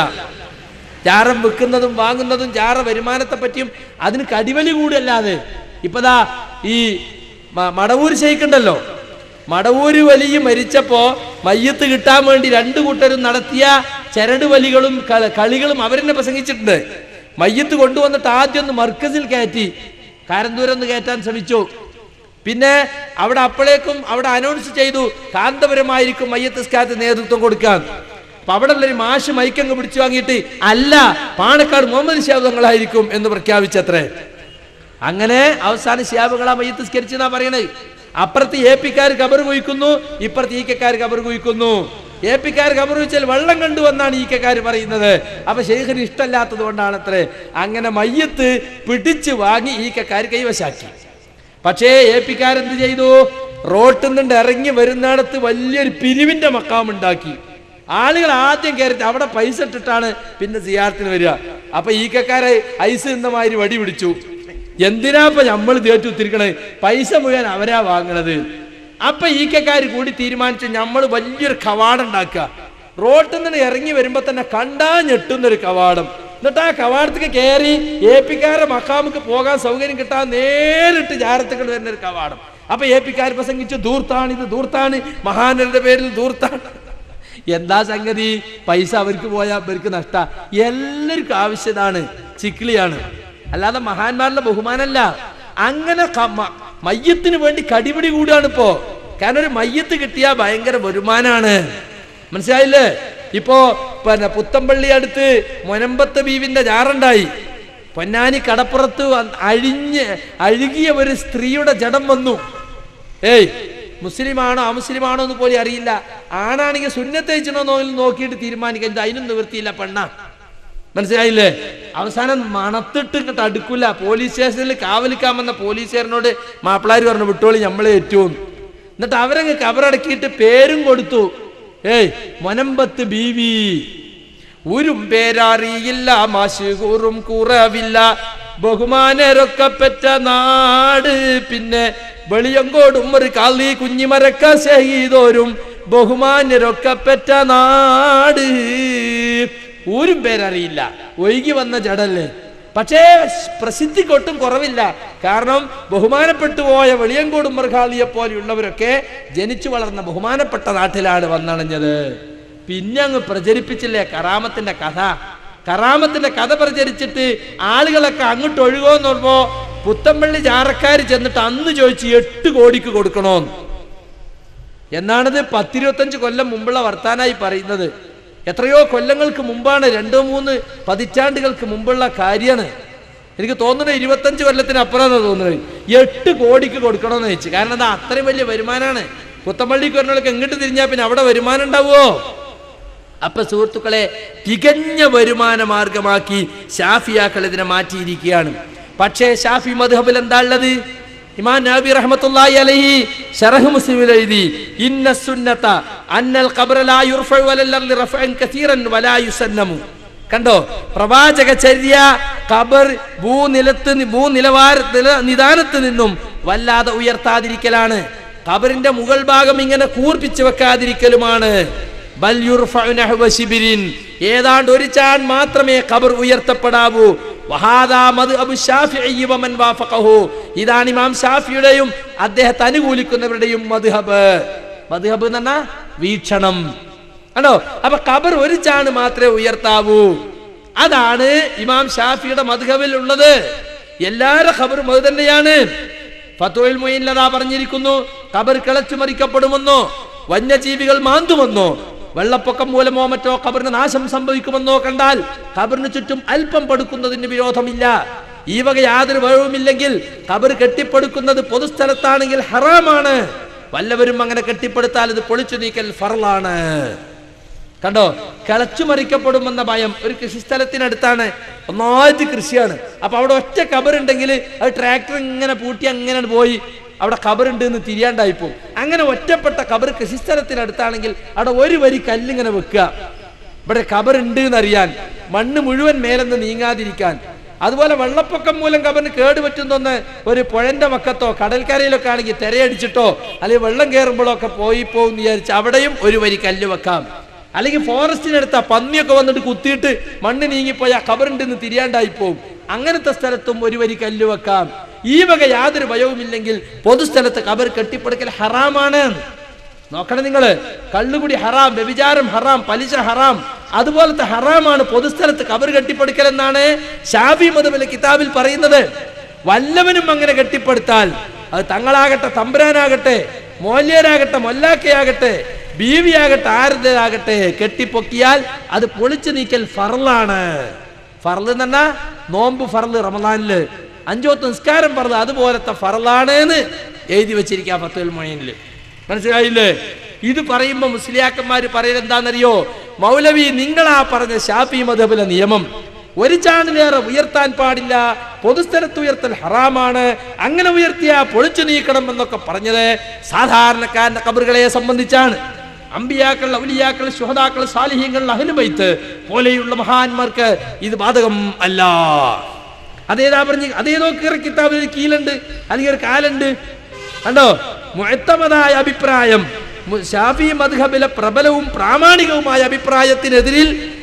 ജാറം വിൽക്കുന്നതും വാങ്ങുന്നതും ജാറ വരുമാനത്തെ പറ്റിയും അതിന് കടിവലി കൂടല്ലാതെ ഇപ്പതാ ഈ മ- മടവൂർ ശയിക്കുണ്ടല്ലോ മടവൂര് വലിയ മരിച്ചപ്പോ മയ്യത്ത് കിട്ടാൻ വേണ്ടി രണ്ടു കൂട്ടരും നടത്തിയ ചരട് വലികളും ക- കളികളും അവരെന്നെ പ്രസംഗിച്ചിട്ടുണ്ട് മയ്യത്ത് കൊണ്ടുവന്നിട്ട് ആദ്യം ഒന്ന് മർക്കസിൽ കയറ്റി കാരന്തൂരം ഒന്ന് കയറ്റാൻ ശ്രമിച്ചു പിന്നെ അവിടെ അപ്പോഴേക്കും അവിടെ അനൗൺസ് ചെയ്തു കാന്തപുരമായിരിക്കും മയ്യത്ത് സ്കാത്ത് നേതൃത്വം കൊടുക്കാൻ അപ്പൊ അവിടെ ഉള്ളൊരു മാഷ് മൈക്കങ്ങ് പിടിച്ചു വാങ്ങിയിട്ട് അല്ല പാണക്കാട് മുഹമ്മദ് ശാബ്ദങ്ങളായിരിക്കും എന്ന് പ്രഖ്യാപിച്ചത്രേ അങ്ങനെ അവസാനം ശാബുകളാ മയ്യത്ത് സ്കരിച്ചെന്നാ പറയണേ അപ്പുറത്ത് എ പിക്കാർ കബർ കുയിക്കുന്നു ഇപ്പുറത്ത് ഈ കെക്കാർ കബർ കുയിക്കുന്നു എ പിക്കാർ കബർ കുയിച്ചാൽ വെള്ളം കണ്ടുവന്നാണ് ഈ കെക്കാർ പറയുന്നത് അപ്പൊ ശേഖരന് ഇഷ്ടമല്ലാത്തത് കൊണ്ടാണ് അത്രേ അങ്ങനെ മയ്യത്ത് പിടിച്ചു വാങ്ങി ഈ കെക്കാർ കൈവശാക്കി പക്ഷേ എ പിക്കാരെന്ത് ചെയ്തു റോട്ടിൽ നിന്ന് ഇറങ്ങി വരുന്നിടത്ത് വലിയൊരു പിരിവിന്റെ മക്കാം ഉണ്ടാക്കി ആളുകൾ ആദ്യം കയറിട്ട് അവിടെ പൈസ ഇട്ടിട്ടാണ് പിന്നെ സിയാർത്തിന് വരിക അപ്പൊ ഈ കക്കാരെ ഐസ് നിന്ന മാതിരി വടി പിടിച്ചു എന്തിനാ ഇപ്പൊ നമ്മൾ തേറ്റു ഉത്തിരിക്കണേ പൈസ മുഴുവൻ അവരാ വാങ്ങണത് അപ്പൊ ഈ കക്കാര് കൂടി തീരുമാനിച്ചു നമ്മൾ വലിയൊരു കവാടം ഉണ്ടാക്കുക റോട്ടിൽ നിന്ന് ഇറങ്ങി വരുമ്പോ തന്നെ കണ്ടാ ഞെട്ടുന്നൊരു കവാടം എന്നിട്ട് ആ കവാടത്തേക്ക് കയറി എ പിക്കാരെ മക്കാമുക്ക് പോകാൻ സൗകര്യം കിട്ടാൻ നേരിട്ട് ജാരത്തുകൾ വരുന്ന ഒരു കവാടം അപ്പൊ എ പിക്കാർ പ്രസംഗിച്ചു ദൂർത്താണ് ഇത് ദൂർത്താണ് മഹാനരുടെ പേരിൽ ദൂർത്താണ് എന്താ സംഗതി പൈസ അവർക്ക് പോയാൽ അവർക്ക് നഷ്ട എല്ലാവർക്കും ആവശ്യതാണ് ചിക്കിളിയാണ് അല്ലാതെ മഹാന്മാരുടെ ബഹുമാനല്ല അങ്ങനെ ക- മ- മയ്യത്തിന് വേണ്ടി കടിപിടി കൂടുകയാണ് ഇപ്പോ കാരണം ഒരു മയ്യത്ത് കിട്ടിയാൽ ഭയങ്കര വരുമാനാണ് മനസ്സിലായില്ലേ ഇപ്പോ പിന്നെ പുത്തമ്പള്ളി അടുത്ത് മൊനമ്പത്ത് ബീവിന്റെ ജാറുണ്ടായി പൊന്നാനി കടപ്പുറത്ത് വന്ന് അഴിഞ്ഞ് അഴുകിയ ഒരു സ്ത്രീയുടെ ജഡം വന്നു ഏയ് മുസ്ലിമാണോ അമുസ്ലിമാണോ എന്ന് പോലും അറിയില്ല ആണാണെങ്കിൽ സുന്നത്തയച്ചണോ നോക്കിയിട്ട് തീരുമാനിക്കാൻ ഇത് അതിനും നിവൃത്തിയില്ല പെണ്ണ മനസ്സിലായില്ലേ അവസാനം മണത്തിട്ട് ഇങ്ങോട്ട് അടുക്കില്ല പോലീസ് സ്റ്റേഷനിൽ കാവലിക്കാൻ വന്ന പോലീസുകാരനോട് മാപ്പിളാര് പറഞ്ഞു വിട്ടോളി നമ്മളെ ഏറ്റുമെന്ന് എന്നിട്ട് അവരങ്ങ് കബറടക്കിയിട്ട് പേരും കൊടുത്തു ഏയ് മൊനമ്പത്ത് ബീവി ഒരു പേരറിയില്ല മാശുകൂറും കുറവില്ല ബഹുമാനരൊക്കെ പെറ്റ നാട് പിന്നെ വെളിയങ്കോടും ഒരു കാളി കുഞ്ഞിമരക്ക ചെയ്തോരും ബഹുമാനരൊക്കെ പെറ്റ നാട് ഒരു പേരറിയില്ല ഒഴുകി വന്ന ജഡല്ലേ പക്ഷേ പ്രസിദ്ധിക്കൊട്ടും കുറവില്ല കാരണം ബഹുമാനപ്പെട്ടു പോയ വെളിയങ്കോട് മൃഗാളിയെ പോലെയുള്ളവരൊക്കെ ജനിച്ചു വളർന്ന ബഹുമാനപ്പെട്ട നാട്ടിലാണ് വന്നണഞ്ഞത് പിന്നെ അങ്ങ് പ്രചരിപ്പിച്ചില്ലേ കറാമത്തിന്റെ കഥ കറാമത്തിന്റെ കഥ പ്രചരിച്ചിട്ട് ആളുകളൊക്കെ അങ്ങോട്ട് ഒഴുകുമെന്ന് പറയുമ്പോ പുത്തമ്പള്ളി ചാറക്കാർ ചെന്നിട്ട് അന്ന് ചോദിച്ചു എട്ട് കോടിക്ക് കൊടുക്കണോന്ന് എന്നാണിത് പത്തിരുപത്തഞ്ച് കൊല്ലം മുമ്പുള്ള വർത്താനായി പറയുന്നത് എത്രയോ കൊല്ലങ്ങൾക്ക് മുമ്പാണ് രണ്ടോ മൂന്ന് പതിറ്റാണ്ടുകൾക്ക് മുമ്പുള്ള കാര്യമാണ് എനിക്ക് തോന്നുന്നത് ഇരുപത്തഞ്ച് കൊല്ലത്തിന് അപ്പുറമാണ് തോന്നുന്നത് എട്ട് കോടിക്ക് കൊടുക്കണമെന്ന് വെച്ച് കാരണം അത് അത്രയും വലിയ വരുമാനമാണ് പുത്തമ്പള്ളിക്ക് വരുന്നവർക്ക് എങ്ങോട്ട് തിരിഞ്ഞാൽ പിന്നെ അവിടെ വരുമാനം ഉണ്ടാവുമോ അപ്പൊ സുഹൃത്തുക്കളെ തികഞ്ഞ വരുമാന മാർഗമാക്കി ഷാഫിയാക്കൾ ഇതിനെ മാറ്റിയിരിക്കുകയാണ് പക്ഷേ ഷാഫി മധുഹബിൽ എന്താ ഉള്ളത് ഇമാം നബി റഹ്മത്തുള്ളാഹി അലൈഹി ശറഹ് മുസ്ലിമിൽ എഴുതി ഇന്ന സുന്നത അന്നൽ ഖബ്റ ലാ യുർഫഉ വലൽ അർളി റഫഅൻ കസീറൻ വലാ യുസന്നമു കണ്ടോ പ്രവാചക ചര്യ ഖബർ ഭൂനിലത്ത് നി- ഭൂനിലവാര നില- നിദാനത്ത് നിന്നും വല്ലാതെ ഉയർത്താതിരിക്കലാണ് ഖബറിന്റെ മുകൾ ഭാഗം ഇങ്ങനെ കൂർപ്പിച്ചു വെക്കാതിരിക്കലുമാണ് ബൽ യുർഫഉ നഹ്വ ശിബിരിൻ. ഏതാണ്ട് ഒരു ചാൺ മാത്രമേ ഖബർ ഉയർത്തപ്പെടാവൂ വഹാദാ മദ്ഹബു ശാഫിഈ വമൻ വാഫഖഹു. ഇതാണ് ഇമാം ഷാഫിയുടെയും അദ്ദേഹത്തെ അനുകൂലിക്കുന്നവരുടെയും മദ്ഹബ് മദ്ഹബ് എന്ന് പറഞ്ഞാ വീക്ഷണം ആണോ അപ്പൊ ഖബർ ഒരു ചാണ് മാത്രമേ ഉയർത്താവൂ അതാണ് ഇമാം ഷാഫിയുടെ മദ്ഹബിൽ ഉള്ളത് എല്ലാവരുടെ ഖബറും അത് തന്നെയാണ് ഫത്തുൽ മൊയിൻലതാ പറഞ്ഞിരിക്കുന്നു ഖബർ കിളച്ചു മറിക്കപ്പെടുമെന്നോ വന്യജീവികൾ മാന്തുമെന്നോ വെള്ളപ്പൊക്കം മൂലമോ മറ്റോ ഖബറിന് നാശം സംഭവിക്കുമെന്നോ കണ്ടാൽ ഖബറിന് ചുറ്റും അല്പം പടുക്കുന്നതിന് വിരോധമില്ല ഈ വക യാതൊരു വഴവുമില്ലെങ്കിൽ ഖബർ കെട്ടിപ്പടുക്കുന്നത് പൊതുസ്ഥലത്താണെങ്കിൽ ഹറാമാണ് വല്ലവരും അങ്ങനെ കെട്ടിപ്പടുത്താൽ ഇത് പൊളിച്ചു നീക്കൽ ഫറലാണ് കണ്ടോ കിളച്ചു മറിക്കപ്പെടുമെന്ന ഭയം ഒരു കൃഷിസ്ഥലത്തിനടുത്താണ് ഒന്നായിട്ട് കൃഷിയാണ് അപ്പൊ അവിടെ ഒറ്റ കബറുണ്ടെങ്കിൽ അത് ട്രാക്ടർ ഇങ്ങനെ പൂട്ടി അങ്ങനെ പോയി അവിടെ കബറുണ്ട് എന്ന് തിരിയാണ്ടായി പോകും അങ്ങനെ ഒറ്റപ്പെട്ട കബർ കൃഷിസ്ഥലത്തിനടുത്താണെങ്കിൽ അവിടെ ഒരു വരി കല്ലിങ്ങനെ വെക്കുക ഇവിടെ കബറുണ്ട് എന്നറിയാൻ മണ്ണ് മുഴുവൻ മേലെന്ന് നീങ്ങാതിരിക്കാൻ അതുപോലെ വെള്ളപ്പൊക്കം മൂലം കബറിന് കേടുപറ്റുന്നൊന്ന് ഒരു പുഴന്റെ വക്കത്തോ കടൽക്കരയിലൊക്കെ ആണെങ്കിൽ തിരയടിച്ചിട്ടോ അല്ലെങ്കിൽ വെള്ളം കയറുമ്പോഴോ ഒക്കെ പോയി പോകും വിചാരിച്ച് അവിടെയും ഒരു വരി കല്ല് വെക്കാം അല്ലെങ്കിൽ ഫോറസ്റ്റിനടുത്ത പന്നിയൊക്കെ വന്നിട്ട് കുത്തിയിട്ട് മണ്ണ് നീങ്ങിപ്പോയി ആ കബറുണ്ടെന്ന് തിരിയാണ്ടായി പോകും അങ്ങനത്തെ സ്ഥലത്തും ഒരു വരി കല്ല് വെക്കാം ഈ വക യാതൊരു ഭയവുമില്ലെങ്കിൽ പൊതുസ്ഥലത്ത് കബർ കെട്ടിപ്പടുക്കൽ ഹറാമാണ് നോക്കണം നിങ്ങള് കള്ളുകുടി ഹറാം വ്യഭിചാരം ഹറാം പലിശ ഹറാം അതുപോലത്തെ ഹറാമാണ് പൊതുസ്ഥലത്ത് കബർ കെട്ടിപ്പടുക്കൽ എന്നാണ് ഷാഫി മതബിലെ കിതാബിൽ പറയുന്നത് വല്ലവനും അങ്ങനെ കെട്ടിപ്പടുത്താൽ അത് തങ്ങളാകട്ടെ തമ്പുരാനാകട്ടെ മോല്യരാകട്ടെ മൊല്ലാക്കയാകട്ടെ ബീവിയാകട്ടെ ആരുടേതാകട്ടെ കെട്ടിപ്പൊക്കിയാൽ അത് പൊളിച്ചു നീക്കൽ ഫറലാണ് ഫറല് എന്ന് പറഞ്ഞാ നോമ്പ് ഫറല് റമദാനില് അഞ്ചോത്ത് നിസ്കാരം ഫറല് അതുപോലത്തെ ഫറലാണ് എന്ന് എഴുതി വെച്ചിരിക്കുക ഫത്തുൽ മൊയിനില് മനസ്സിലായില്ലേ ഇത് പറയുമ്പോ മുസ്ലിയാക്കന്മാര് പറയുന്നത് എന്താണെന്നറിയോ മൗലവി നിങ്ങളാ പറഞ്ഞ ഷാഫി മധബിലെ നിയമം ഒരു ചാണിലേറെ ഉയർത്താൻ പാടില്ല പൊതുസ്ഥലത്ത് ഉയർത്തൽ ഹറാമാണ് അങ്ങനെ ഉയർത്തിയ പൊളിച്ചു നീക്കണം എന്നൊക്കെ പറഞ്ഞത് സാധാരണക്കാരന്റെ കബറുകളെ സംബന്ധിച്ചാണ് അമ്പിയാക്കൾ ഔലിയാക്കൾ ശുഹദാക്കൾ സാലിഹ്യങ്ങൾ അഹ്ലുബൈത്ത് പോലെയുള്ള മഹാന്മാർക്ക് ഇത് ബാധകം അല്ല അതേതാ പറഞ്ഞ് അതേതോ കീറ കിതാബിൽ ഒരു കീലുണ്ട് അല്ലെങ്കിൽ ഒരു കാലുണ്ട് കണ്ടോ മുഴത്തമതായ അഭിപ്രായം മു- ഷാഫി മദ്ഹബിലെ പ്രബലവും പ്രാമാണികവുമായ അഭിപ്രായത്തിനെതിരിൽ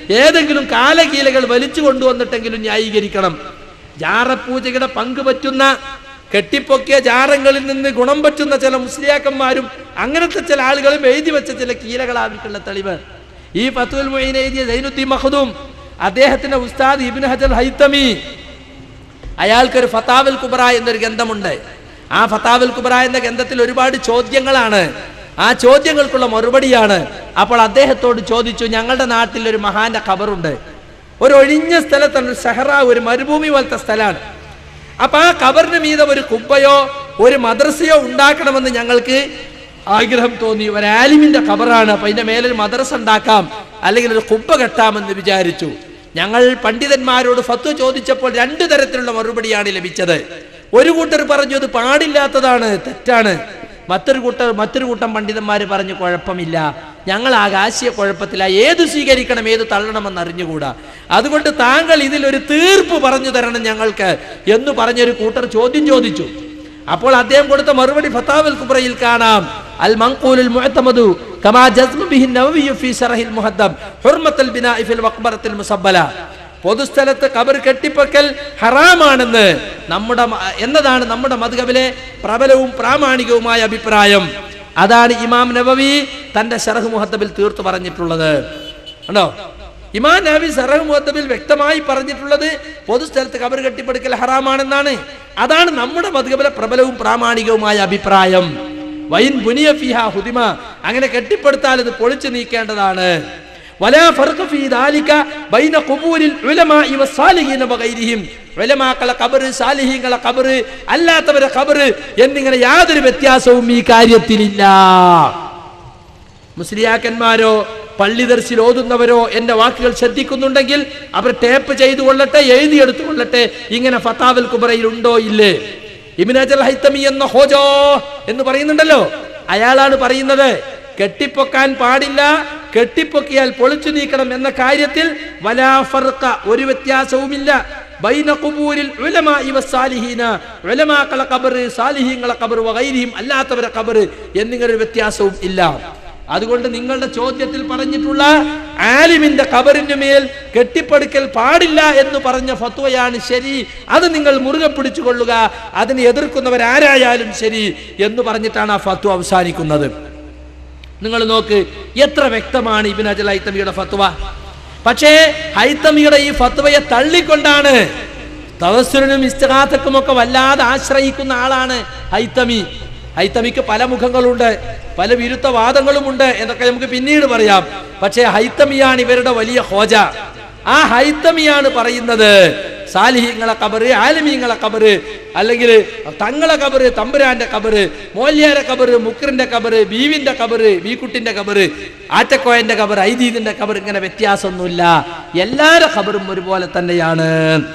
ഏതെങ്കിലും കാലകീലകൾ വലിച്ചു കൊണ്ടുവന്നിട്ടെങ്കിലും ന്യായീകരിക്കണം ജാറപൂജയുടെ പങ്ക് പറ്റുന്ന കെട്ടിപ്പൊക്കിയ ജാറങ്ങളിൽ നിന്ന് ഗുണം പറ്റുന്ന ചില മുസ്ലിയാക്കന്മാരും അങ്ങനത്തെ ചില ആളുകളും എഴുതി വെച്ച ചില കീലകളാവിക്കുള്ള തെളിവ് ഈ ഫത്തുൽ മൊയ്ൻ എഴുതിയ സൈനുദ്ദീൻ മഹദൂം അദ്ദേഹത്തിന്റെ ഉസ്താദ് ഇബിൻ ഹജൽ ഹൈത്തമി അയാൾക്കൊരു ഫത്താവൽ കുബറ എന്നൊരു ഗ്രന്ഥമുണ്ട് ആ ഫത്താവൽ കുബറ എന്ന ഗ്രന്ഥത്തിൽ ഒരുപാട് ചോദ്യങ്ങളാണ് ആ ചോദ്യങ്ങൾക്കുള്ള മറുപടിയാണ് അപ്പോൾ അദ്ദേഹത്തോട് ചോദിച്ചു ഞങ്ങളുടെ നാട്ടിൽ ഒരു മഹാന്റെ ഖബറുണ്ട് ഒരു ഒഴിഞ്ഞ സ്ഥലത്താണ് ഒരു സഹറ ഒരു മരുഭൂമി പോലത്തെ സ്ഥലമാണ് അപ്പൊ ആ ഖബറിന് മീതെ ഒരു കുബ്ബയോ ഒരു മദ്രസയോ ഉണ്ടാക്കണമെന്ന് ഞങ്ങൾക്ക് ആഗ്രഹം തോന്നി ഒരു ആലിമിന്റെ ഖബറാണ് അപ്പൊ അതിന്റെ മേലൊരു മദ്രസ ഉണ്ടാക്കാം അല്ലെങ്കിൽ ഒരു കുബ്ബ കെട്ടാമെന്ന് വിചാരിച്ചു ഞങ്ങൾ പണ്ഡിതന്മാരോട് ഫത്വ ചോദിച്ചപ്പോൾ രണ്ടു തരത്തിലുള്ള മറുപടിയാണ് ലഭിച്ചത് ഒരു കൂട്ടർ പറഞ്ഞു ഇത് പാടില്ലാത്തതാണ് തെറ്റാണ് മറ്റൊരു കൂട്ടർ മറ്റൊരു കൂട്ടം പണ്ഡിതന്മാർ പറഞ്ഞു കുഴപ്പമില്ല ഞങ്ങൾ ആകാശീയ കുഴപ്പത്തില ഏത് സ്വീകരിക്കണം ഏത് തള്ളണമെന്ന് അറിഞ്ഞുകൂടാ അതുകൊണ്ട് താങ്കൾ ഇതിലൊരു തീർപ്പ് പറഞ്ഞു തരണം ഞങ്ങൾക്ക് എന്ന് പറഞ്ഞൊരു കൂട്ടർ ചോദ്യം ചോദിച്ചു അപ്പോൾ അദ്ദേഹം കൊടുത്ത മറുപടി ഫത്താവൽ കുബ്രയിൽ കാണാം അൽ മൻഖൂലുൽ മുഅത്തമദു കമാ ജസ്മ ബിഹി നവവി ഫീ ശറഹിൽ മുഹദ്ദം ഹുർമത്തുൽ ബിനാഇ ഫിൽ മഖ്ബറത്തിൽ മുസബ്ബല പൊതുസ്ഥലത്ത് കബർ കെട്ടിപ്പക്കൽ ഹറാമാണെന്ന് നമ്മുടെ മ- എന്നതാണ് നമ്മുടെ മദ്ഹബിലെ പ്രബലവും പ്രാമാണികവുമായ അഭിപ്രായം അതാണ് ഇമാം നബവി തന്റെ ഷറഹ് മുഹദ്ദബിൽ തീർത്തു പറഞ്ഞിട്ടുള്ളത് ഉണ്ടോ ഇമാം നബി സറഹ് മുഹദ്ദബിൽ വ്യക്തമായി പറഞ്ഞിട്ടുള്ളത് പൊതുസ്ഥലത്ത് കബർ കെട്ടിപ്പടുക്കൽ ഹറാമാണെന്നാണ് അതാണ് നമ്മുടെ മദ്ഹബിലെ പ്രബലവും പ്രാമാണികവുമായ അഭിപ്രായം വൈൻ ബുനിയ ഫിഹ ഹുദിമ അങ്ങനെ കെട്ടിപ്പടുത്താൽ ഇത് പൊളിച്ചു നീക്കേണ്ടതാണ് വലാ ഫർഖ ഫീ ദാലിക ബൈന ഖുബൂരിൽ ഉലമാഇ വസ്സാലിഹീന വഗൈരിഹിം ഉലമാക്കളെ ഖബർ സാലിഹീങ്ങളെ ഖബർ അല്ലാത്തവരെ ഖബർ എന്നിങ്ങനെ യാതൊരു വ്യത്യാസവും ഈ കാര്യത്തിലില്ല മുസ്ലിയാക്കന്മാരോ പള്ളി ദർശിൽ ഓതുന്നവരോ എന്റെ വാക്കുകൾ ശ്രദ്ധിക്കുന്നുണ്ടെങ്കിൽ അവർ ടേപ്പ് ചെയ്തു കൊള്ളട്ടെ എഴുതിയെടുത്തു കൊള്ളട്ടെ ഇങ്ങനെ ഫത്താവൽ കുബറയിൽ ഉണ്ടോ ഇല്ലേ ഇബിനജൽ ഹൈത്തമി എന്ന ഹോജോ എന്ന് പറയുന്നുണ്ടല്ലോ അയാളാണ് പറയുന്നത് കെട്ടിപ്പൊക്കാൻ പാടില്ല കെട്ടിപ്പൊക്കിയാൽ പൊളിച്ചു നീക്കണം എന്ന കാര്യത്തിൽ വലാ ഫർഖ ഒരു വ്യത്യാസവുമില്ല ബൈന ഖുബൂരിൽ ഉലമാഇ വസ്സാലിഹീന ഉലമാക്കളെ ഖബർ സാലിഹീങ്ങളെ ഖബർ വഗൈരിഹിം അല്ലാത്തവരെ ഖബർ എന്നിങ്ങനെ ഒരു വ്യത്യാസവും ഇല്ല അതുകൊണ്ട് നിങ്ങളുടെ ചോദ്യത്തിൽ പറഞ്ഞിട്ടുള്ള ആലിമിന്റെ ഖബറിന്റെ മേൽ കെട്ടിപ്പടുക്കൽ പാടില്ല എന്ന് പറഞ്ഞ ഫത്വയാണ് ശരി അത് നിങ്ങൾ മുറുകെ പിടിച്ചു കൊള്ളുക അതിനെ എതിർക്കുന്നവരാരായാലും ശരി എന്ന് പറഞ്ഞിട്ടാണ് ആ ഫത്വ അവസാനിക്കുന്നത് നിങ്ങൾ നോക്ക് എത്ര വ്യക്തമാണ് ഇബിൻ അജൽ ഹൈത്തമിയുടെ ഫത്വ പക്ഷേ ഹൈത്തമിയുടെ ഈ ഫത്വയെ തള്ളിക്കൊണ്ടാണ് തവസ്സുരനും ഇസ്തഹാത്തക്കും ഒക്കെ വല്ലാതെ ആശ്രയിക്കുന്ന ആളാണ് ഹൈത്തമി ഹൈത്തമിക്ക് പല മുഖങ്ങളുണ്ട് പല വിരുദ്ധ വാദങ്ങളുമുണ്ട് എന്നൊക്കെ നമുക്ക് പിന്നീട് പറയാം പക്ഷേ ഹൈത്തമിയാണ് ഇവരുടെ വലിയ ഹോജ ആ ഹൈത്തമിയാണ് പറയുന്നത് സാലിഹീങ്ങളെ കബറ് ആലിമീങ്ങളെ കബറ് അല്ലെങ്കിൽ തങ്ങളെ കബറ് തമ്പുരാന്റെ കബറ് മോല്യാരെ കബറ് മുക്കറിന്റെ കബറ് ബീവിന്റെ കബറ് ബീക്കുട്ടിന്റെ കബറ് ആറ്റക്കോയന്റെ കബർ ഐദീദിന്റെ കബർ ഇങ്ങനെ വ്യത്യാസമൊന്നുമില്ല എല്ലാരെ ഖബറും ഒരുപോലെ തന്നെയാണ്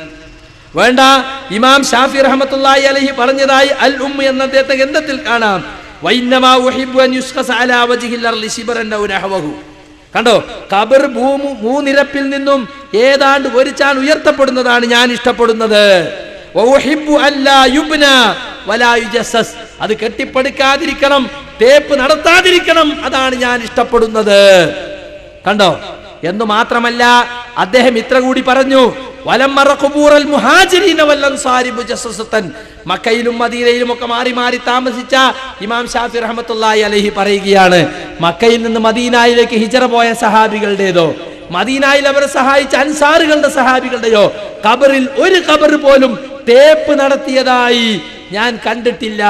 വേണ്ട ഇമാം ഷാഫി റഹ്മത്തുള്ളാഹി അലൈഹി പറഞ്ഞതായി അൽ ഉമ്മ എന്ന അദ്ദേഹത്തെ ഗ്രന്ഥത്തിൽ കാണാം വൈന്നമാ ഉഹിബ്ബു അൻ യുസ്ഖസ അലാ വജ്ഹിൽ അർളി ശിബറൻ ഔ നഹ്വഹു കണ്ടോ കബർ ഭൂമു മൂന്നിരപ്പിൽ നിന്നും ഏതാണ്ട് ഒരു ചാൻ ഉയർത്തപ്പെടുന്നതാണ് ഞാൻ ഇഷ്ടപ്പെടുന്നത് വഉഹിബ്ബു അല്ലാ യുബ്ന വലാ യുജസ്സസ് അത് കെട്ടിപ്പടുക്കാതിരിക്കണം തേപ്പ് നടത്താതിരിക്കണം അതാണ് ഞാൻ ഇഷ്ടപ്പെടുന്നത് കണ്ടോ എന്ന് മാത്രമല്ല അദ്ദേഹം ഇത്ര കൂടി പറഞ്ഞു വലമ്മറ ഖുബൂറൽ മുഹാജിരീന വൽ അൻസാരി മുജസ്സസത്തൻ മക്കയിലും മദീനയിലും ഒക്കെ മാറി മാറി താമസിച്ച ഇമാം ഷാഫി റഹ്മത്തുള്ളാഹി അലൈഹി പറയുകയാണ് മക്കയിൽ നിന്ന് മദീനയിലേക്ക് ഹിജറ പോയ സഹാബികളുടേതോ മദീനയിൽ അവരെ സഹായിച്ച അൻസാറുകളുടെ സഹാബികളുടെയോ ഖബറിൽ ഒരു ഖബർ പോലും തേപ്പ് നടത്തിയതായി ഞാൻ കണ്ടിട്ടില്ല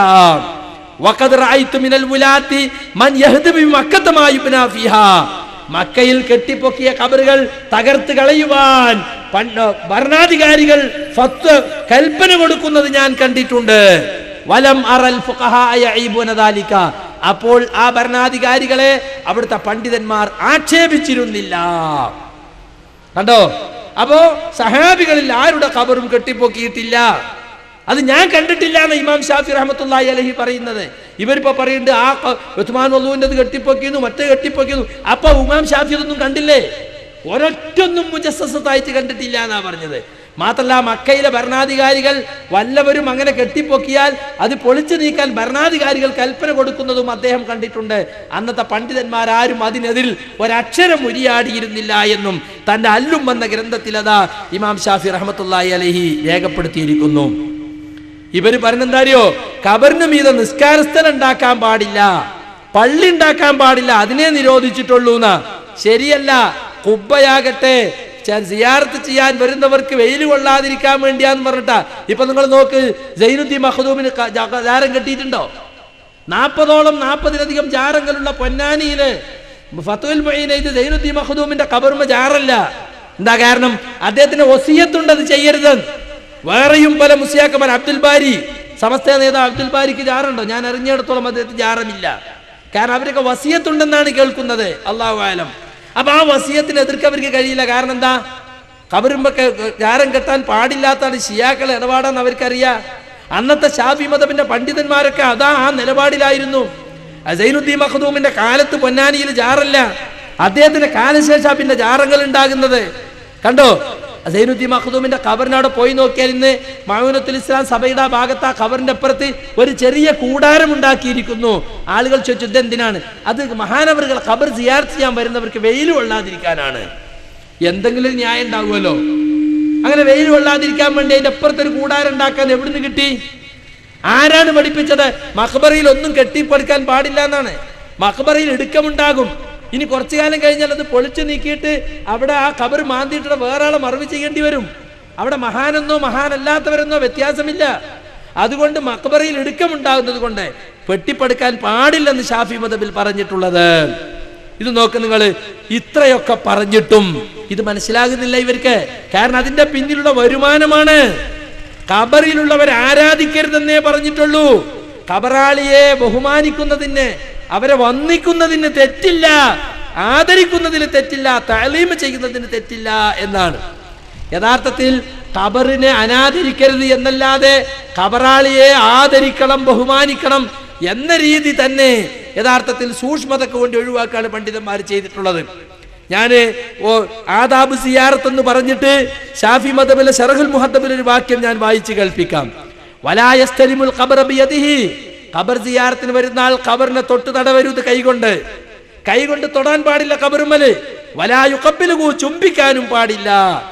വഖദ് റഅയ്തു മിനൽ മുലാത്തി മൻ യഹ്ദു ബി മക്കത്ത മാ യുബ്നാ ഫീഹാ മക്കയിൽ കെട്ടിപ്പൊക്കിയ കബറുകൾ തകർത്ത് കളയുവാൻ പണ്ട് ഭരണാധികാരികൾ ഫത്ത് കൽപ്പന കൊടുക്കുന്നത് ഞാൻ കണ്ടിട്ടുണ്ട് വലം അറൽ ഫുഖഹായ യഈബുന ദാലിക. അപ്പോൾ ആ ഭരണാധികാരികളെ അവിടുത്തെ പണ്ഡിതന്മാർ ആക്ഷേപിച്ചിരുന്നില്ല കണ്ടോ അപ്പോ സഹാബികളിൽ ആരുടെ ഖബറും കെട്ടിപ്പൊക്കിയിട്ടില്ല അത് ഞാൻ കണ്ടിട്ടില്ല എന്ന് ഇമാം ഷാഫി റഹ്മത്തുള്ളാഹി അലഹി പറയുന്നത് ഇവരിപ്പോ പറയുന്നുണ്ട് ആ ക- ഉസ്മാൻ വധുവിൻ്റെത് കെട്ടിപ്പൊക്കിയെന്നു മറ്റേ കെട്ടിപ്പൊക്കിയെന്നു അപ്പൊ ഉമാം ഷാഫി അതൊന്നും കണ്ടില്ലേ ഒരൊറ്റൊന്നും മുജസ്സത്തായിട്ട് കണ്ടിട്ടില്ല എന്നാ പറഞ്ഞത് മാത്രല്ല മക്കയിലെ ഭരണാധികാരികൾ വല്ലവരും അങ്ങനെ കെട്ടിപ്പൊക്കിയാൽ അത് പൊളിച്ചു നീക്കാൻ ഭരണാധികാരികൾ കൽപ്പന കൊടുക്കുന്നതും അദ്ദേഹം കണ്ടിട്ടുണ്ട് അന്നത്തെ പണ്ഡിതന്മാരാരും അതിനെതിൽ ഒരക്ഷരം ഉരിയാടിയിരുന്നില്ല എന്നും തന്റെ അല്ലും വന്ന ഗ്രന്ഥത്തിൽ അതാ ഇമാം ഷാഫി റഹ്മത്തുള്ളാഹി അലഹി രേഖപ്പെടുത്തിയിരിക്കുന്നു ഇവര് പറഞ്ഞെന്താറിയോ കബറിന് മീത നിസ്കാരസ്ഥലം ഉണ്ടാക്കാൻ പാടില്ല പള്ളി ഉണ്ടാക്കാൻ പാടില്ല അതിനെ നിരോധിച്ചിട്ടുള്ളൂ എന്നാ ശരിയല്ല കുബ്ബയാകട്ടെ ച- സിയാറത്ത് ചെയ്യാൻ വരുന്നവർക്ക് വെയിൽ കൊള്ളാതിരിക്കാൻ വേണ്ടിയാന്ന് പറഞ്ഞിട്ടാ ഇപ്പൊ നിങ്ങൾ നോക്ക് ജൈനുദ്ദീൻ മഹദൂമിന് ക- ജാ- ജാരം കെട്ടിയിട്ടുണ്ടോ നാൽപ്പതോളം നാൽപ്പതിലധികം ജാറങ്ങളുള്ള പൊന്നാനിയില് ഫത്തുൽ മൊയ്നെ ഇത് ജൈനുദ്ദീൻ മഹദൂമിന്റെ കബറുമ ജാറല്ല എന്താ കാരണം അദ്ദേഹത്തിന് ഒസിയത്തുണ്ട് അത് ചെയ്യരുത് വേറെയും പല മുസിയാക്കന്മാർ അബ്ദുൽ ബാരി സമസ്ത നേതാവ് അബ്ദുൽ ബാരിക്ക് ജാറുണ്ടോ ഞാൻ അറിഞ്ഞിടത്തോളം അദ്ദേഹത്തിന് ജാറമില്ല കാരണം അവരൊക്കെ വസിയത്തുണ്ടെന്നാണ് കേൾക്കുന്നത് അള്ളാഹു ആലം അപ്പൊ ആ വസിയത്തിന് എതിർക്കാൻ അവർക്ക് കഴിയില്ല കാരണം എന്താ കബറുമ്പൊക്കെ ജാരം കെട്ടാൻ പാടില്ലാത്താണ് ഷിയാക്കളെ ഇടപാടാന്ന് അവർക്കറിയാം അന്നത്തെ ഷാഫി മതത്തിന്റെ പണ്ഡിതന്മാരൊക്കെ അതാ ആ നിലപാടിലായിരുന്നു സൈനുദ്ദീൻ മഖദൂമിന്റെ കാലത്ത് പൊന്നാനിയിൽ ജാറല്ല അദ്ദേഹത്തിന്റെ കാലശേഷം പിന്നെ ജാറങ്ങൾ ഉണ്ടാകുന്നത് കണ്ടോ സൈനുദ്ദീൻ മഖദൂമിന്റെ ഖബറിനവിടെ പോയി നോക്കിയാൽ ഇന്ന് മൗനത്തുൽ ഇസ്ലാം സഭയുടെ ആ ഭാഗത്ത് ആ ഖബറിന്റെ അപ്പുറത്ത് ഒരു ചെറിയ കൂടാരം ഉണ്ടാക്കിയിരിക്കുന്നു ആളുകൾ ചോദിച്ചു ഇതെന്തിനാണ് അത് മഹാനവറുകൾ ഖബർ സിയാർത്ത് ചെയ്യാൻ വരുന്നവർക്ക് വെയിൽ കൊള്ളാതിരിക്കാനാണ് എന്തെങ്കിലും ഒരു ന്യായം ഉണ്ടാകുമല്ലോ അങ്ങനെ വെയിൽ കൊള്ളാതിരിക്കാൻ വേണ്ടി അതിന്റെ അപ്പുറത്ത് ഒരു കൂടാരം ഉണ്ടാക്കാൻ എവിടുന്ന് കിട്ടി ആരാണ് പഠിപ്പിച്ചത് മഖബറയിൽ ഒന്നും കെട്ടിപ്പടുക്കാൻ പാടില്ല എന്നാണ് മഖബറയിൽ ഇടുക്കമുണ്ടാകും ഇനി കുറച്ചു കാലം കഴിഞ്ഞാൽ അത് പൊളിച്ചു നീക്കിയിട്ട് അവിടെ ആ ഖബർ മാന്തിയിട്ട് വേറെ ആളെ മറവ് ചെയ്യേണ്ടി വരും അവിടെ മഹാനെന്നോ മഹാനല്ലാത്തവരെന്നോ വ്യത്യാസമില്ല അതുകൊണ്ട് മക്ബറയിൽ ഇടുക്കമുണ്ടാകുന്നത് കൊണ്ട് പെട്ടിപ്പടുക്കാൻ പാടില്ലെന്ന് ഷാഫി മതബിൽ പറഞ്ഞിട്ടുള്ളത് ഇത് നോക്ക് നിങ്ങൾ ഇത്രയൊക്കെ പറഞ്ഞിട്ടും ഇത് മനസ്സിലാകുന്നില്ല ഇവർക്ക് കാരണം അതിന്റെ പിന്നിലുള്ള വരുമാനമാണ് ഖബറിലുള്ളവർ ആരാധിക്കരുതെന്നേ പറഞ്ഞിട്ടുള്ളൂ ഖബറാളിയെ ബഹുമാനിക്കുന്നതിന് അവരെ വന്നിക്കുന്നതിന് തെറ്റില്ല ആദരിക്കുന്നതിന് തെറ്റില്ല താലീമ ചെയ്യുന്നതിന് തെറ്റില്ല എന്നാണ് യഥാർത്ഥത്തിൽ ഖബറിനെ അനാദരിക്കരുത് എന്നല്ലാതെ ഖബറാളിയെ ആദരിക്കണം ബഹുമാനിക്കണം എന്ന രീതി തന്നെ യഥാർത്ഥത്തിൽ സൂക്ഷ്മതയ്ക്ക് വേണ്ടി ഒഴിവാക്കാണ് പണ്ഡിതന്മാർ ചെയ്തിട്ടുള്ളത് ഞാന് ഓ ആദാബ് സിയാറത്ത് എന്ന് പറഞ്ഞിട്ട് ഷാഫി മദബിലെ ഷറഹുൽ മുഹദ്ദബിൽ ഒരു വാക്യം ഞാൻ വായിച്ചു കേൾപ്പിക്കാം വലായസ്തലിമുൽ ഖബറ ബിയദിഹി ഖബർ സിയാറത്തിന് വരുന്ന ആൾ ഖബറിനെ തൊട്ട് തടവരുത് കൈകൊണ്ട് കൈകൊണ്ട് തൊടാൻ പാടില്ല ഖബറുമല് വലായുക്കബിലുകു ചുംബിക്കാനും പാടില്ല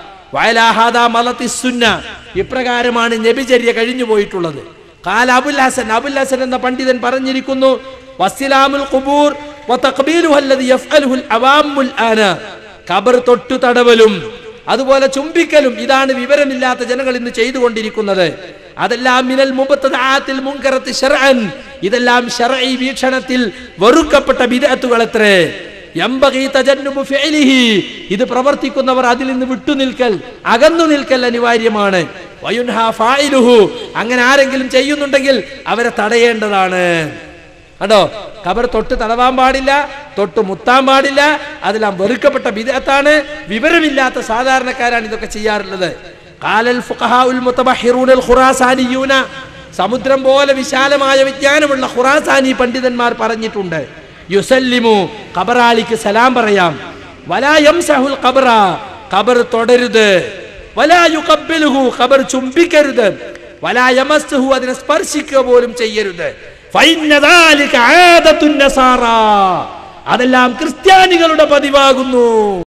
വയലാഹാദ മലത്തി സുന്ന ഇപ്രകാരമാണ് നബിചര്യ കഴിഞ്ഞു പോയിട്ടുള്ളത് കാല അബുൽ ഹസൻ അബുൽ ഹസൻ എന്ന പണ്ഡിതൻ പറഞ്ഞിരിക്കുന്നു വസ്സിലാമുൽ ഖുബൂർ വതഖ്ബീലുഹു അല്ലദി യഫ്അലുഹുൽ അവാമുൽ ആന ഖബർ തൊട്ടു തടവലും അതുപോലെ ചുംബിക്കലും ഇതാണ് വിവരമില്ലാത്ത ജനങ്ങൾ ഇന്ന് ചെയ്തുകൊണ്ടിരിക്കുന്നത് അതെല്ലാം മിനൽ മുബത്തദാത്തിൽ മുൻകറത്ത് ശർഅൻ ഇതെല്ലാം ശർഈ വീക്ഷണത്തിൽ വെറുക്കപ്പെട്ട ബിദഅത്തുകളത്രേ യംബഗി തജന്നുബു ഫിഅലിഹി ഇത് പ്രവർത്തിക്കുന്നവർ അതിൽ നിന്ന് വിട്ടുനിൽക്കൽ അകന്നു നിൽക്കൽ അനിവാര്യമാണ് വയുൻഹാ ഫായിലുഹു അങ്ങനെ ആരെങ്കിലും ചെയ്യുന്നുണ്ടെങ്കിൽ അവരെ തടയേണ്ടതാണ് കണ്ടോ കബർ തൊട്ട് തടവാൻ പാടില്ല തൊട്ട് മുത്താൻ പാടില്ല അതെല്ലാം വെറുക്കപ്പെട്ട ബിദഅത്താണ് വിവരമില്ലാത്ത സാധാരണക്കാരാണ് ഇതൊക്കെ ചെയ്യാറുള്ളത് കാലൽ ഫുഖഹാഉൽ മുതബഹിറൂനൽ ഖുറാസാനിയൂന സമുദ്രം പോലെ വിശാലമായ വിജ്ഞാനമുള്ള ഖുറാസാനി പണ്ഡിതന്മാർ പറഞ്ഞിട്ടുണ്ട് യുസല്ലിമു ഖബറാളിക്ക് സലാം പറയാം വലാ യംസഹുൽ ഖബറ ഖബർ തൊടരുത് വലാ യുഖബ്ബിലുഹു ഖബർ ചുംബിക്കരുത് വലാ യമസ്സുഹു അതിനെ സ്പർശിക്കുക പോലും ചെയ്യരുത് ഫൈന്ന ദാലിക ആദത്തുൻ നസാറ അതെല്ലാം ക്രിസ്ത്യാനികളുടെ പതിവാകുന്നു